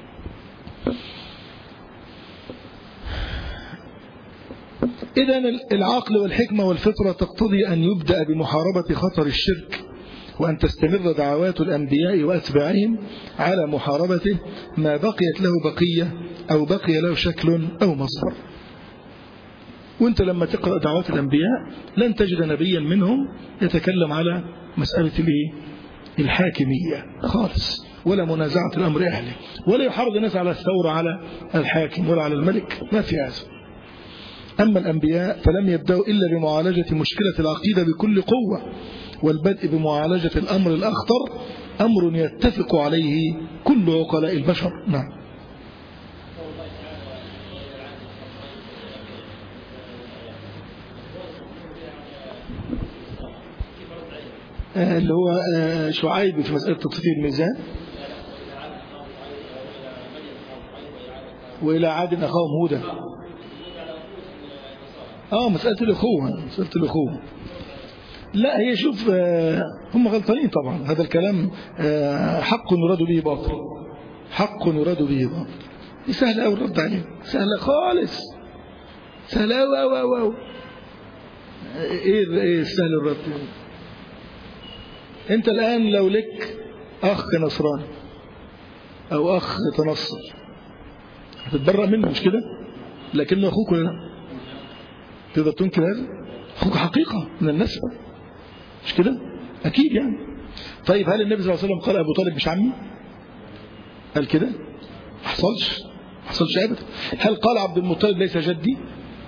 إذا العقل والحكمة والفطرة تقتضي أن يبدأ بمحاربة خطر الشرك وأن تستمر دعوات الأنبياء وأتباعهم على محاربته ما بقيت له بقية أو بقي له شكل أو مصدر وانت لما تقرأ دعوات الأنبياء لن تجد نبيا منهم يتكلم على مسألة الايه الحاكمية خالص ولا منازعة الأمر أهله ولا يحرض الناس على الثورة على الحاكم ولا على الملك ما في هذا أما الأنبياء فلم يبدأوا إلا بمعالجة مشكلة العقيدة بكل قوة والبدء بمعالجة الأمر الأخطر أمر يتفق عليه كل عقلاء البشر نعم اللي هو شعيب في مسألة تطفيف الميزان وإلى عاد أخاهم هودا آه مسألة الأخوة مسألة الأخوة لا هي شوف هم غلطانين طبعا هذا الكلام حق يراد به باطل حق يراد به باطل سهل أوي الرد عليه سهلة خالص سهلة أوي أوي أوي أوي إيه إيه سهل الرد أنت الآن لو لك أخ نصراني أو أخ تنصر هتتبرأ منه مش كده لكنه أخوك ولا لا تقدر تنكر هذا أخوك حقيقة من النسب مش كده أكيد يعني طيب هل النبي صلى الله عليه وسلم قال أبو طالب مش عمي قال كده ما حصلش ما حصلش أبدا هل قال عبد المطلب ليس جدي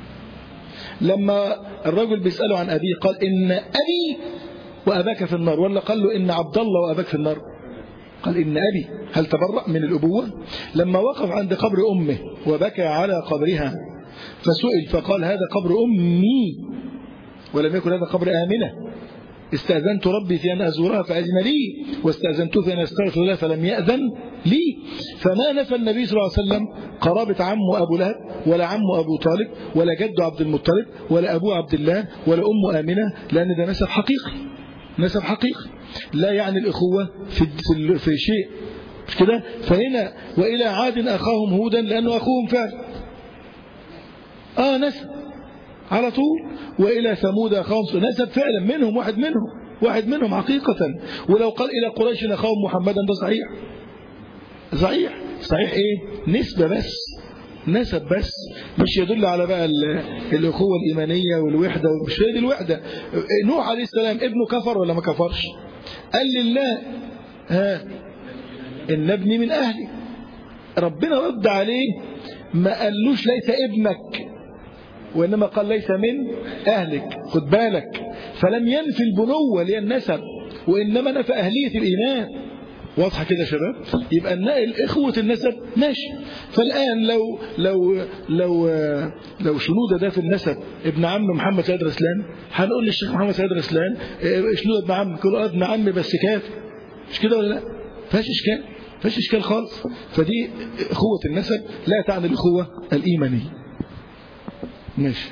لما الرجل بيسأله عن أبيه قال إن أبي وأباك في النار ولا قال له إن عبد الله وأباك في النار قال إن أبي هل تبرأ من الأبوة لما وقف عند قبر أمه وبكى على قبرها فسئل فقال هذا قبر أمي ولم يكن هذا قبر آمنة استأذنت ربي في أن أزورها فأذن لي واستأذنته في أن أستغفر الله فلم يأذن لي فما نفى النبي صلى الله عليه وسلم قرابة عمه أبو لهب ولا عمه أبو طالب ولا جد عبد المطلب ولا أبو عبد الله ولا أم آمنة لأن ده نسب حقيقي نسب حقيقي لا يعني الإخوة في, في, في شيء مش كده فهنا وإلى عاد أخاهم هودا لأنه أخوهم فعلا آه نسب على طول وإلى ثمود أخاهم نسب فعلا منهم واحد منهم واحد منهم حقيقة ولو قال إلى قريش أخاهم محمدا ده صحيح صحيح صحيح إيه نسبة بس نسب بس مش يدل على بقى الأخوة الإيمانية والوحدة مش هي دي الوحدة نوح عليه السلام ابنه كفر ولا ما كفرش قال لله ها إن ابني من أهلي ربنا رد عليه ما قالوش ليس ابنك وإنما قال ليس من أهلك خد بالك فلم ينفي البنوة اللي هي النسب وإنما نفى أهلية الإيمان واضحة كده يا شباب يبقى الإخوة النسب ماشي فالآن لو لو لو لو شنودة ده في النسب ابن عم محمد سيد رسلان هنقول للشيخ محمد سيد رسلان شنودة ابن عم كل ابن عم بس كافر مش كده ولا لا فيهاش إشكال فيهاش إشكال خالص فدي أخوة النسب لا تعني الأخوة الإيمانية ماشي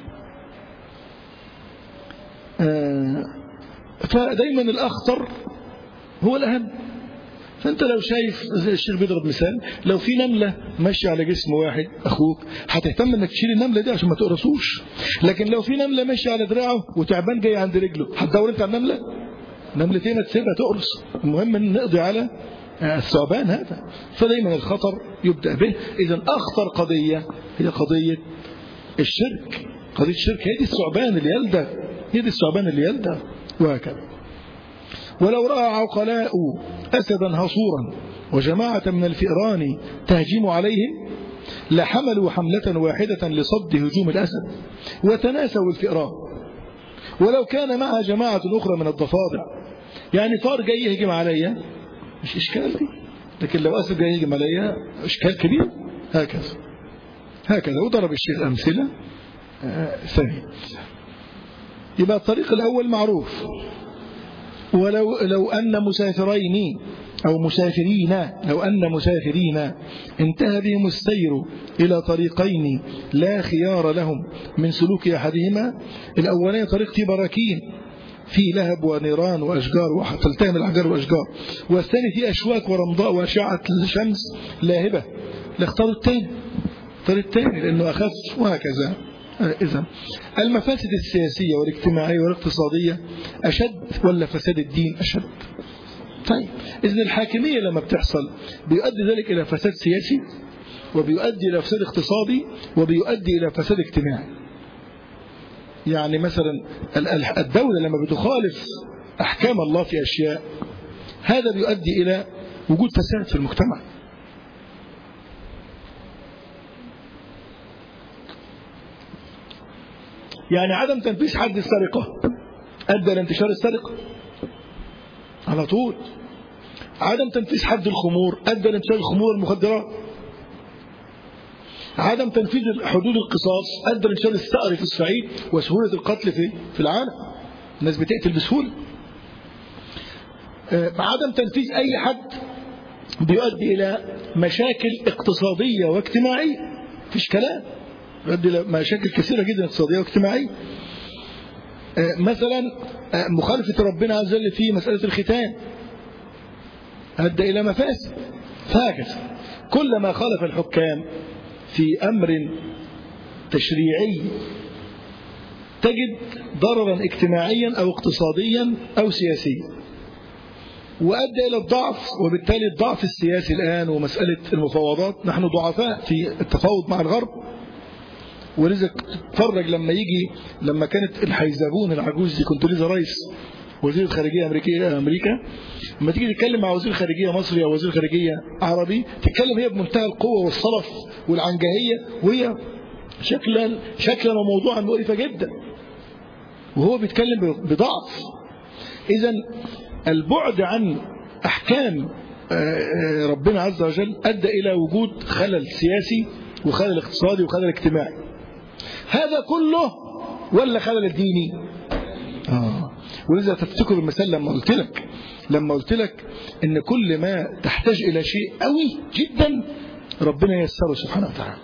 آه فدايما الأخطر هو الأهم فأنت لو شايف زي الشيخ بيضرب مثال لو في نملة ماشية على جسم واحد أخوك هتهتم أنك تشيل النملة دي عشان ما تقرصوش لكن لو في نملة ماشية على دراعه وتعبان جاي عند رجله هتدور أنت على النملة نملتين تسيبها تقرص المهم أن نقضي على الثعبان هذا فدايما الخطر يبدأ به إذا أخطر قضية هي قضية الشرك قضية الشرك هي دي الثعبان اللي يلدغ هي دي الثعبان اللي يلدغ وهكذا ولو رأى عقلاء أسدا هصورا وجماعة من الفئران تهجم عليهم لحملوا حملة واحدة لصد هجوم الأسد وتناسوا الفئران ولو كان معها جماعة أخرى من الضفادع يعني طار جاي يهجم عليا مش إشكال دي لكن لو أسد جاي يهجم عليا إشكال كبير هكذا هكذا وضرب الشيخ أمثلة ثانية يبقى الطريق الأول معروف ولو لو أن مسافرين أو مسافرين لو أن مسافرين انتهى بهم السير إلى طريقين لا خيار لهم من سلوك أحدهما الأولاني طريق في براكين في لهب ونيران وأشجار وتلتهم الأحجار والأشجار والثاني في أشواك ورمضاء وأشعة الشمس لاهبة لاختاروا الثاني اختار الثاني لأنه أخف وهكذا إذا المفاسد السياسية والاجتماعية والاقتصادية أشد ولا فساد الدين أشد طيب إذن الحاكمية لما بتحصل بيؤدي ذلك إلى فساد سياسي وبيؤدي إلى فساد اقتصادي وبيؤدي إلى فساد اجتماعي يعني مثلا الدولة لما بتخالف أحكام الله في أشياء هذا بيؤدي إلى وجود فساد في المجتمع يعني عدم تنفيذ حد السرقة أدى إلى انتشار السرقة على طول عدم تنفيذ حد الخمور أدى إلى انتشار الخمور والمخدرات عدم تنفيذ حدود القصاص أدى لانتشار الثأر في الصعيد وسهولة القتل في في العالم الناس بتقتل بسهولة عدم تنفيذ أي حد بيؤدي إلى مشاكل اقتصادية واجتماعية مفيش كلام يؤدي إلى مشاكل كثيرة جدا اقتصادية واجتماعية مثلا مخالفة ربنا عز وجل في مسألة الختان أدى إلى مفاسد فهكذا كلما خالف الحكام في أمر تشريعي تجد ضررا اجتماعيا أو اقتصاديا أو سياسيا وأدى إلى الضعف وبالتالي الضعف السياسي الآن ومسألة المفاوضات نحن ضعفاء في التفاوض مع الغرب ولذا تتفرج لما يجي لما كانت الحيزابون العجوز دي كنت لسه رئيس وزير الخارجية أمريكية أمريكا لما تيجي تتكلم مع وزير خارجية مصري أو وزير خارجية عربي تتكلم هي بمنتهى القوة والصلف والعنجهية وهي شكلا شكلا وموضوعا مقرفة جدا وهو بيتكلم بضعف إذا البعد عن أحكام ربنا عز وجل أدى إلى وجود خلل سياسي وخلل اقتصادي وخلل اجتماعي هذا كله ولا خلل الديني آه. ولذا تفتكر المثال لما قلت لك لما قلت لك ان كل ما تحتاج الى شيء قوي جدا ربنا ييسره سبحانه وتعالى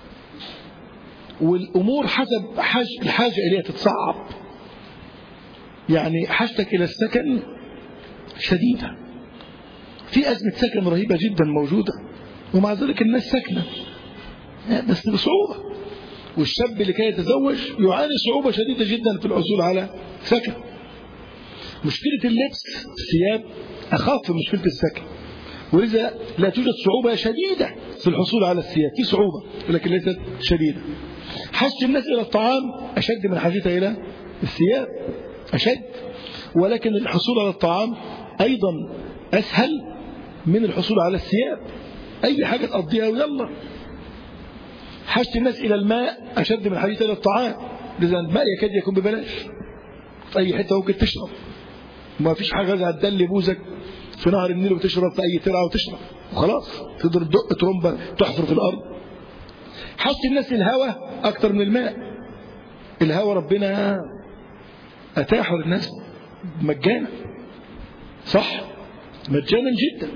والامور حسب حاج الحاجه اليها تتصعب يعني حاجتك الى السكن شديده في ازمه سكن رهيبه جدا موجوده ومع ذلك الناس ساكنه بس بصعوبه والشاب اللي كان يتزوج يعاني صعوبه شديده جدا في الحصول على سكن مشكلة اللبس الثياب أخف من مشكلة السكن ولذا لا توجد صعوبة شديدة في الحصول على الثياب في صعوبة ولكن ليست شديدة حاجة الناس إلى الطعام أشد من حاجتها إلى الثياب أشد ولكن الحصول على الطعام أيضا أسهل من الحصول على الثياب أي حاجة تقضيها ويلا حاجة الناس إلى الماء أشد من حاجتها إلى الطعام لذا الماء يكاد يكون ببلاش في أي حتة ممكن تشرب ما فيش حاجة هتدلي بوزك في نهر النيل وتشرب في أي ترعة وتشرب وخلاص تقدر تدق ترمبة تحفر في الأرض حاسس الناس الهواء أكتر من الماء الهواء ربنا أتاحه للناس مجانا صح مجانا جدا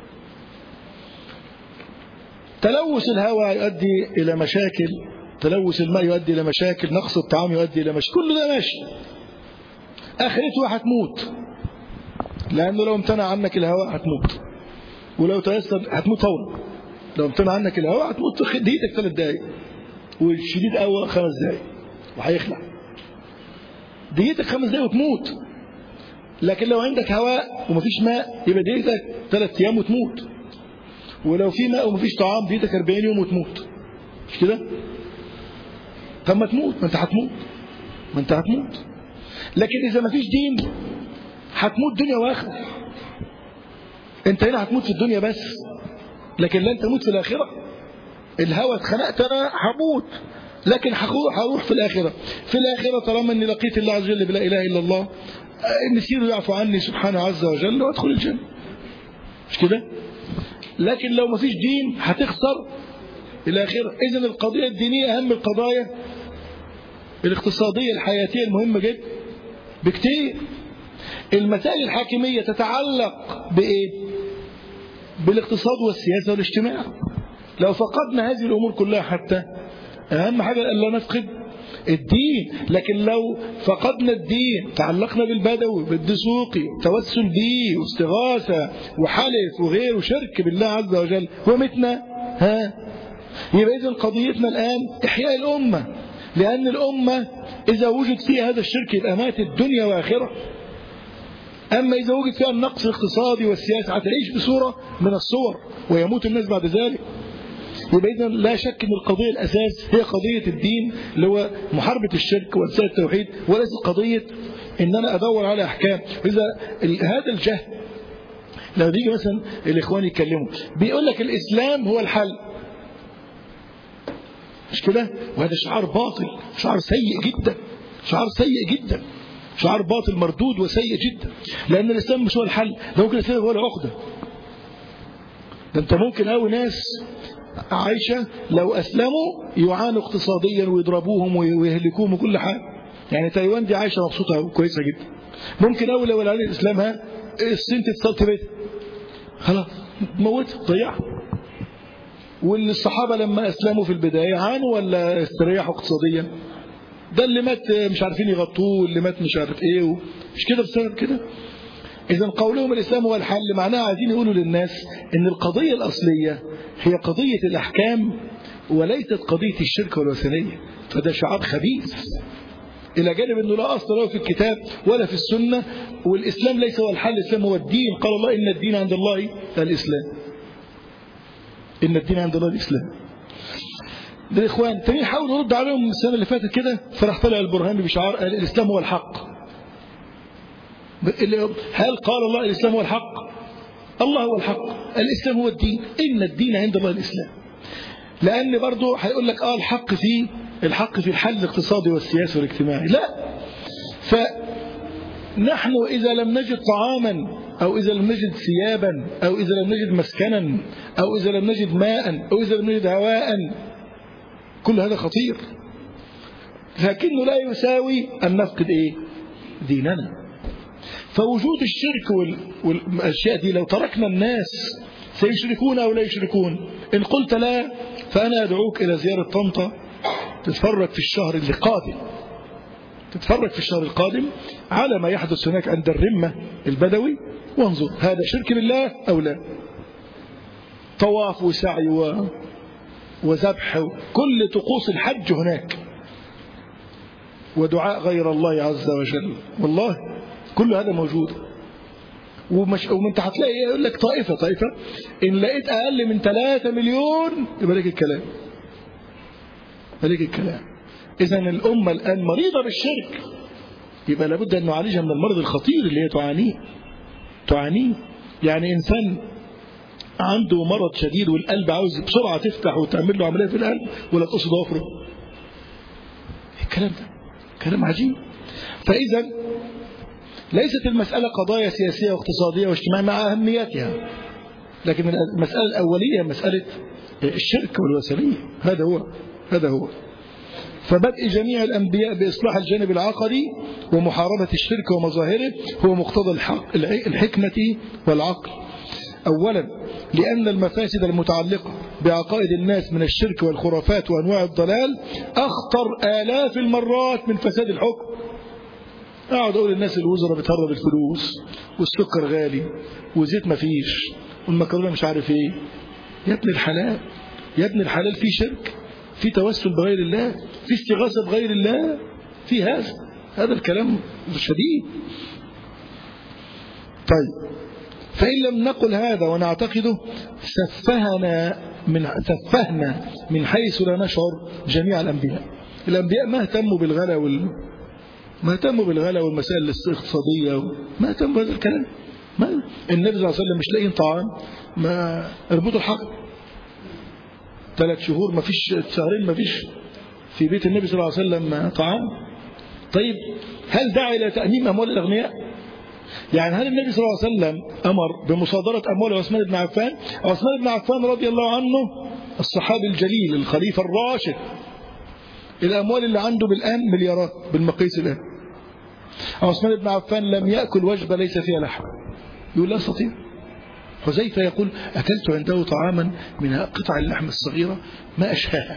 تلوث الهواء يؤدي إلى مشاكل تلوث الماء يؤدي إلى مشاكل نقص الطعام يؤدي إلى مشاكل كل ده ماشي آخرته هتموت لأنه لو امتنع عنك الهواء هتموت ولو تيسر هتموت فورا لو امتنع عنك الهواء هتموت دقيقتك ثلاث دقايق والشديد قوي خمس دقايق وهيخلع دقيقتك خمس دقايق وتموت لكن لو عندك هواء ومفيش ماء يبقى دقيقتك ثلاث ايام وتموت ولو في ماء ومفيش طعام دقيقتك 40 يوم وتموت مش كده؟ طب ما تموت ما انت هتموت ما انت هتموت لكن اذا مفيش دين هتموت دنيا واخره انت هنا هتموت في الدنيا بس لكن لن تموت في الاخره الهوى اتخنقت انا هموت لكن هروح في الاخره في الاخره طالما اني لقيت الله عز وجل بلا اله الا الله مسيره يعفو عني سبحانه عز وجل وادخل الجنه مش كده لكن لو ما فيش دين هتخسر الاخره اذا القضيه الدينيه اهم القضايا الاقتصاديه الحياتيه المهمه جدا بكتير المسائل الحاكميه تتعلق بايه بالاقتصاد والسياسه والاجتماع لو فقدنا هذه الامور كلها حتى اهم حاجه الا نفقد الدين لكن لو فقدنا الدين تعلقنا بالبدوي بالدسوقي توسل به واستغاثة وحلف وغيره شرك بالله عز وجل ومتنا ها يبقى إذن قضيتنا الآن إحياء الأمة لأن الأمة إذا وجد فيها هذا الشرك يبقى ماتت الدنيا وآخرة أما إذا وجد فيها النقص الاقتصادي والسياسي هتعيش بصورة من الصور ويموت الناس بعد ذلك يبقى إذا لا شك أن القضية الأساس هي قضية الدين اللي هو محاربة الشرك وإنسان التوحيد وليس قضية أن أنا أدور على أحكام إذا هذا الجهل لما بيجي مثلا الإخوان يتكلموا بيقول لك الإسلام هو الحل مش كده وهذا شعار باطل شعار سيء جدا شعار سيء جدا شعار باطل مردود وسيء جدا لأن الإسلام مش هو الحل ده ممكن الإسلام هو العقدة ده أنت ممكن أوي ناس عايشة لو أسلموا يعانوا اقتصاديا ويضربوهم ويهلكوهم وكل حاجة يعني تايوان دي عايشة مبسوطة وكويسة جدا ممكن أول لو العالم إسلامها الصين تتصل بيتها خلاص تموتها تضيعها والصحابة لما أسلموا في البداية عانوا ولا استريحوا اقتصاديا ده اللي مات مش عارفين يغطوه واللي مات مش عارف ايه مش كده بسبب كده إذا قولهم الإسلام هو الحل معناها عايزين يقولوا للناس إن القضية الأصلية هي قضية الأحكام وليست قضية الشرك والوثنية فده شعار خبيث إلى جانب أنه لا أصل له في الكتاب ولا في السنة والإسلام ليس هو الحل الإسلام هو الدين قال الله إن الدين عند الله الإسلام إن الدين عند الله الإسلام ده الإخوان تاني حاول نرد عليهم السنة اللي فاتت كده فراح طلع البرهاني بشعار الإسلام هو الحق هل قال الله الإسلام هو الحق الله هو الحق الإسلام هو الدين إن الدين عند الله الإسلام لأن برضه هيقول لك آه الحق في الحق في الحل الاقتصادي والسياسي والاجتماعي لا فنحن إذا لم نجد طعاما أو إذا لم نجد ثيابا أو إذا لم نجد مسكنا أو إذا لم نجد ماء أو إذا لم نجد هواء كل هذا خطير لكنه لا يساوي أن نفقد إيه ديننا فوجود الشرك والأشياء دي لو تركنا الناس سيشركون أو لا يشركون إن قلت لا فأنا أدعوك إلى زيارة طنطا تتفرج في الشهر القادم تتفرج في الشهر القادم على ما يحدث هناك عند الرمة البدوي وانظر هذا شرك بالله أو لا طواف وسعي و... وذبح كل طقوس الحج هناك ودعاء غير الله عز وجل والله كل هذا موجود ومش وانت هتلاقي يقول لك طائفة طائفة إن لقيت أقل من 3 مليون يبقى لك الكلام لك الكلام إذا الأمة الآن مريضة بالشرك يبقى لابد أن نعالجها من المرض الخطير اللي هي تعانيه تعانيه يعني إنسان عنده مرض شديد والقلب عاوز بسرعة تفتح وتعمل له عملية في القلب ولا تقص ضوافره الكلام ده كلام عجيب فإذا ليست المسألة قضايا سياسية واقتصادية واجتماعية مع أهميتها لكن المسألة الأولية مسألة الشرك والوثنية هذا هو هذا هو فبدء جميع الأنبياء بإصلاح الجانب العقدي ومحاربة الشرك ومظاهره هو مقتضى الحق الحكمة والعقل أولا لأن المفاسد المتعلقة بعقائد الناس من الشرك والخرافات وأنواع الضلال أخطر آلاف المرات من فساد الحكم أقعد أقول للناس الوزراء بتهرب الفلوس والسكر غالي وزيت مفيش والمكرونة مش عارف إيه يا ابن الحلال يا ابن الحلال في شرك في توسل بغير الله في استغاثة بغير الله في هذا هذا الكلام شديد طيب فإن لم نقل هذا ونعتقده سفهنا من سفهنا من حيث لا نشعر جميع الأنبياء الأنبياء ما اهتموا بالغلا وال ما اهتموا بالغلا والمسائل الاقتصادية ما اهتموا بهذا الكلام ما النبي صلى الله عليه وسلم مش لاقيين طعام ما اربطوا الحقل ثلاث شهور ما فيش شهرين ما فيش في بيت النبي صلى الله عليه وسلم طعام طيب هل دعا إلى تأميم أموال الأغنياء يعني هل النبي صلى الله عليه وسلم أمر بمصادرة أموال عثمان بن عفان عثمان بن عفان رضي الله عنه الصحابي الجليل الخليفة الراشد الأموال اللي عنده بالآن مليارات بالمقيس الآن عثمان بن عفان لم يأكل وجبة ليس فيها لحم يقول لا أستطيع حذيفة يقول أكلت عنده طعاما من قطع اللحم الصغيرة ما أشهاها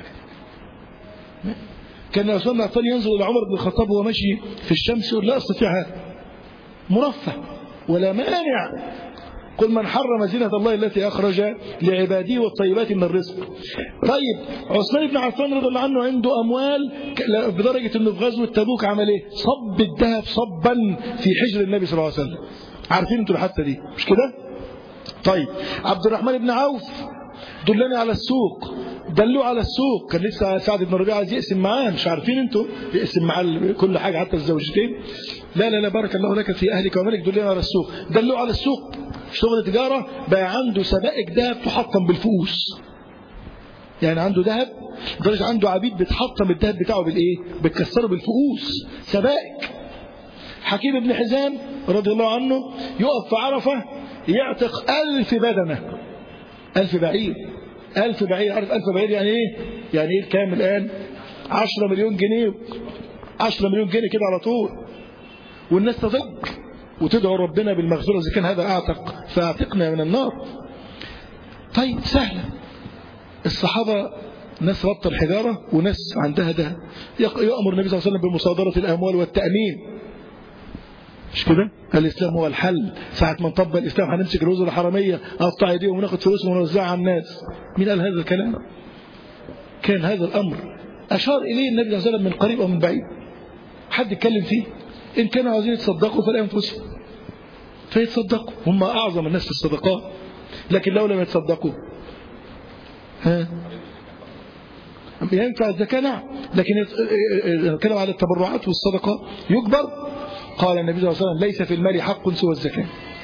كان عثمان بن عفان ينظر إلى عمر بن الخطاب وهو ماشي في الشمس يقول لا أستطيع هذا مرفه ولا مانع قل من حرم زينة الله التي أخرج لعباده والطيبات من الرزق طيب عثمان بن عفان رضي الله عنه عنده أموال بدرجة أنه في غزوة تبوك عمل إيه صب الذهب صبا في حجر النبي صلى الله عليه وسلم عارفين انتوا الحادثة دي مش كده طيب عبد الرحمن بن عوف دلني على السوق دلوه على السوق كان لسه سعد بن ربيعه عايز يقسم معاه مش عارفين انتوا يقسم معاه كل حاجه حتى الزوجتين لا لا لا بارك الله لك في اهلك ومالك دلني على السوق دلوه على السوق شغل تجاره بقى عنده سبائك دهب تحطم بالفؤوس يعني عنده ذهب لدرجة عنده عبيد بتحطم الذهب بتاعه بالايه بتكسره بالفؤوس سبائك حكيم بن حزام رضي الله عنه يقف في عرفة يعتق ألف بدنة ألف بعير ألف بعير عارف ألف بعير يعني إيه يعني إيه الكام الآن عشرة مليون جنيه عشرة مليون جنيه كده على طول والناس تضج وتدعو ربنا بالمغفرة إذا كان هذا أعتق فأعتقنا من النار طيب سهلة الصحابة ناس ربط الحجارة وناس عندها ده يأمر النبي صلى الله عليه وسلم بمصادرة الأموال والتأمين مش كده الإسلام هو الحل ساعة ما نطبق الإسلام هنمسك الوزراء الحرامية أقطع يديهم وناخد فلوسهم ونوزعها على الناس مين قال هذا الكلام كان هذا الأمر أشار إليه النبي صلى الله عليه وسلم من قريب أو من بعيد حد يتكلم فيه إن كانوا عاوزين يتصدقوا فلأنفسهم فيتصدقوا هم أعظم الناس في الصدقات لكن لو لم يتصدقوا ها ينفع الزكاة نعم لكن نتكلم على التبرعات والصدقة يجبر قال النبي صلى الله عليه وسلم ليس في المال حق سوى الزكاة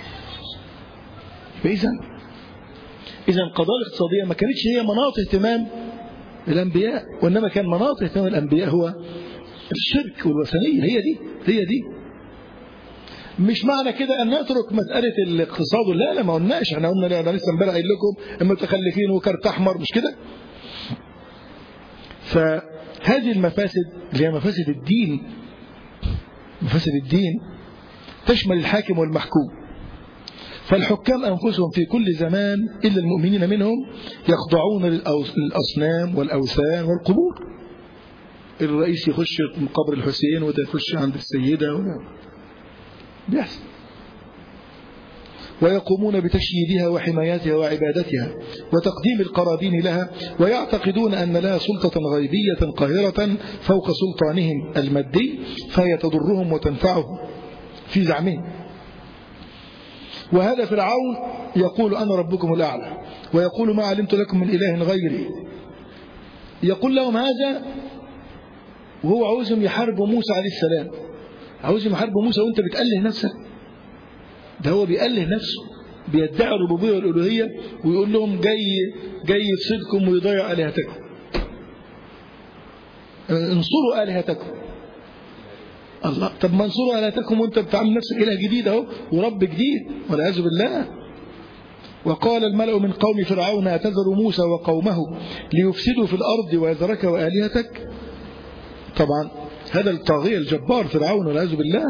فإذا إذا القضايا الاقتصادية ما كانتش هي مناط اهتمام الأنبياء وإنما كان مناط اهتمام الأنبياء هو الشرك والوثنية هي دي هي دي مش معنى كده أن نترك مسألة الاقتصاد لا لا ما قلناش احنا قلنا لا لسه امبارح قايل لكم المتخلفين وكارت أحمر مش كده فهذه المفاسد اللي هي مفاسد الدين مفاسد الدين تشمل الحاكم والمحكوم فالحكام أنفسهم في كل زمان إلا المؤمنين منهم يخضعون للأصنام والأوثان والقبور الرئيس يخش من قبر الحسين وده يخش عند السيدة وده بيحصل ويقومون بتشييدها وحمايتها وعبادتها وتقديم القرابين لها ويعتقدون أن لها سلطة غيبية قاهرة فوق سلطانهم المادي فهي تضرهم وتنفعهم في زعمهم وهذا فرعون يقول أنا ربكم الأعلى ويقول ما علمت لكم من إله غيري يقول لهم هذا وهو عاوزهم يحاربوا موسى عليه السلام عاوزهم يحاربوا موسى وانت بتأله نفسك ده هو بيأله نفسه بيدعي الربوبية والألوهية ويقول لهم جاي جاي يفسدكم ويضيع آلهتكم انصروا آلهتكم الله طب ما انصروا آلهتكم وانت بتعمل نفسك إله جديد اهو ورب جديد والعياذ بالله وقال الملأ من قوم فرعون أتذر موسى وقومه ليفسدوا في الأرض ويذرك وآلهتك طبعا هذا الطاغية الجبار فرعون والعياذ بالله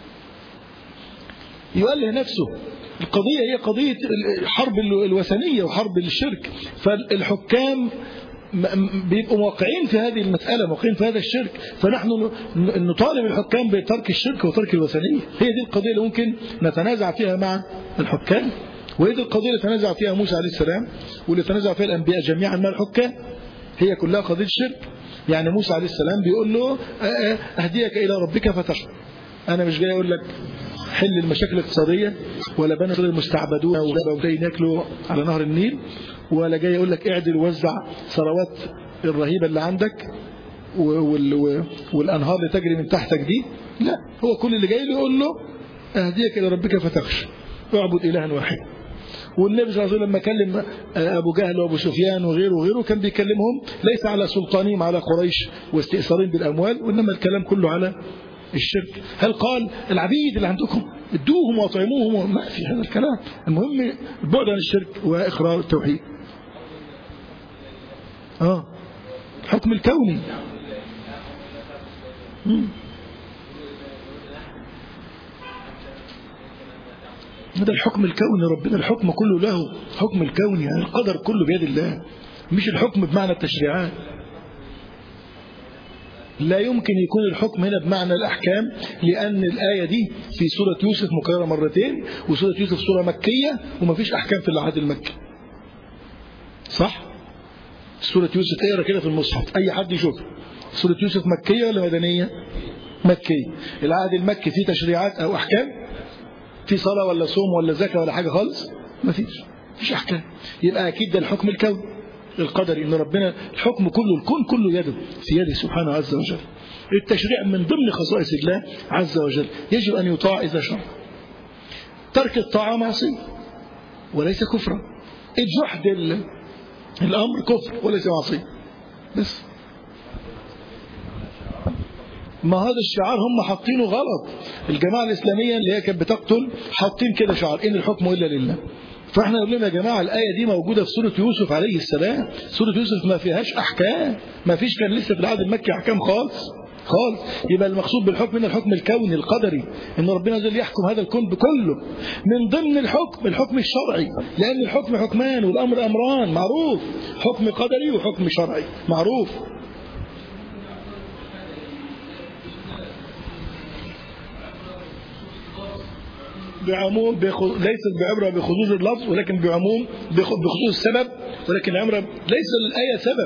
يؤله نفسه القضية هي قضية حرب الوثنية وحرب الشرك فالحكام بيبقوا موقعين في هذه المسألة موقعين في هذا الشرك فنحن نطالب الحكام بترك الشرك وترك الوثنية هي دي القضية اللي ممكن نتنازع فيها مع الحكام وهي دي القضية اللي تنازع فيها موسى عليه السلام واللي تنازع فيها الأنبياء جميعا مع الحكام هي كلها قضية الشرك يعني موسى عليه السلام بيقول له أهديك إلى ربك فتشكر أنا مش جاي أقول لك حل المشاكل الاقتصادية ولا بني المستعبدون وجايين ياكلوا على نهر النيل ولا جاي أقول لك اعدل ووزع ثروات الرهيبة اللي عندك والأنهار اللي تجري من تحتك دي لا هو كل اللي جاي له يقول له أهديك إلى ربك فتخشى اعبد إلها واحد والنبي صلى الله عليه وسلم لما كلم أبو جهل وأبو سفيان وغيره وغيره كان بيكلمهم ليس على سلطانهم على قريش واستئثارهم بالأموال وإنما الكلام كله على الشرك هل قال العبيد اللي عندكم ادوهم واطعموهم ما في هذا الكلام المهم البعد عن الشرك وإقرار التوحيد آه الحكم الكوني مم. هذا الحكم الكوني ربنا الحكم كله له حكم الكوني يعني القدر كله بيد الله مش الحكم بمعنى التشريعات لا يمكن يكون الحكم هنا بمعنى الأحكام لأن الآية دي في سورة يوسف مكررة مرتين وسورة يوسف سورة مكية وما فيش أحكام في العهد المكي صح؟ سورة يوسف اقرا كده في المصحف أي حد يشوف سورة يوسف مكية ولا مدنية؟ مكية العهد المكي فيه تشريعات أو أحكام في صلاة ولا صوم ولا زكاة ولا حاجة خالص ما فيش فيش أحكام يبقى أكيد ده الحكم الكوني القدري ان ربنا الحكم كله الكون كله يده في يده سبحانه عز وجل التشريع من ضمن خصائص الله عز وجل يجب أن يطاع إذا شرع ترك الطاعة معصية وليس كفرا الجحد الأمر كفر وليس معصية بس ما هذا الشعار هم حاطينه غلط الجماعة الإسلامية اللي هي كانت بتقتل حاطين كده شعار إن الحكم إلا لله فاحنا نقول لهم يا جماعة الآية دي موجودة في سورة يوسف عليه السلام سورة يوسف ما فيهاش أحكام ما فيش كان لسه في العهد المكي أحكام خالص خالص يبقى المقصود بالحكم هنا الحكم الكوني القدري ان ربنا جل يحكم هذا الكون بكله من ضمن الحكم الحكم الشرعي لان الحكم حكمان والامر امران معروف حكم قدري وحكم شرعي معروف بعموم بخ... ليست بعبرة بخصوص اللفظ ولكن بعموم بخ... بخصوص السبب ولكن العبرة ليس الآية سبب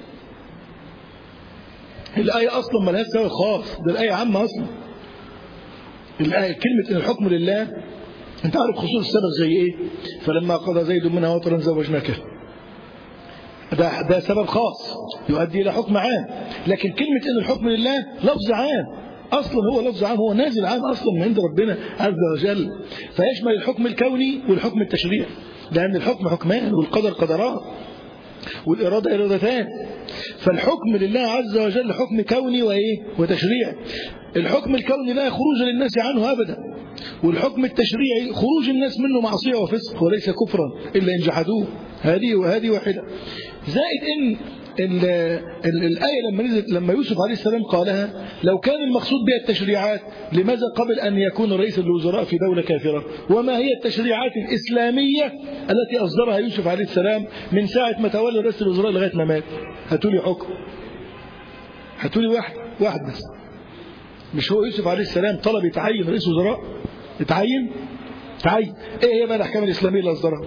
الآية أصلا ما لهاش سبب خاص ده الآية عامة أصلا الآية كلمة إن الحكم لله أنت عارف خصوص السبب زي إيه فلما قضى زيد منها وطرا زوجناك ده ده سبب خاص يؤدي إلى حكم عام لكن كلمة إن الحكم لله لفظ عام اصلا هو لفظ عام هو نازل عام اصلا من عند ربنا عز وجل فيشمل الحكم الكوني والحكم التشريعي لان الحكم حكمان والقدر قدران والاراده ارادتان فالحكم لله عز وجل حكم كوني وايه وتشريعي الحكم الكوني لا خروج للناس عنه ابدا والحكم التشريعي خروج الناس منه معصيه وفسق وليس كفرا الا ان جحدوه هذه وهذه واحده زائد ان ال ال الآية لما نزلت لما يوسف عليه السلام قالها لو كان المقصود بها التشريعات لماذا قبل أن يكون رئيس الوزراء في دولة كافرة وما هي التشريعات الإسلامية التي أصدرها يوسف عليه السلام من ساعة ما تولى رئيس الوزراء لغاية ما مات هاتوا لي حكم هاتوا لي واحد واحد بس مش هو يوسف عليه السلام طلب يتعين رئيس وزراء يتعين تعين ايه هي بقى الاحكام الاسلاميه اللي اصدرها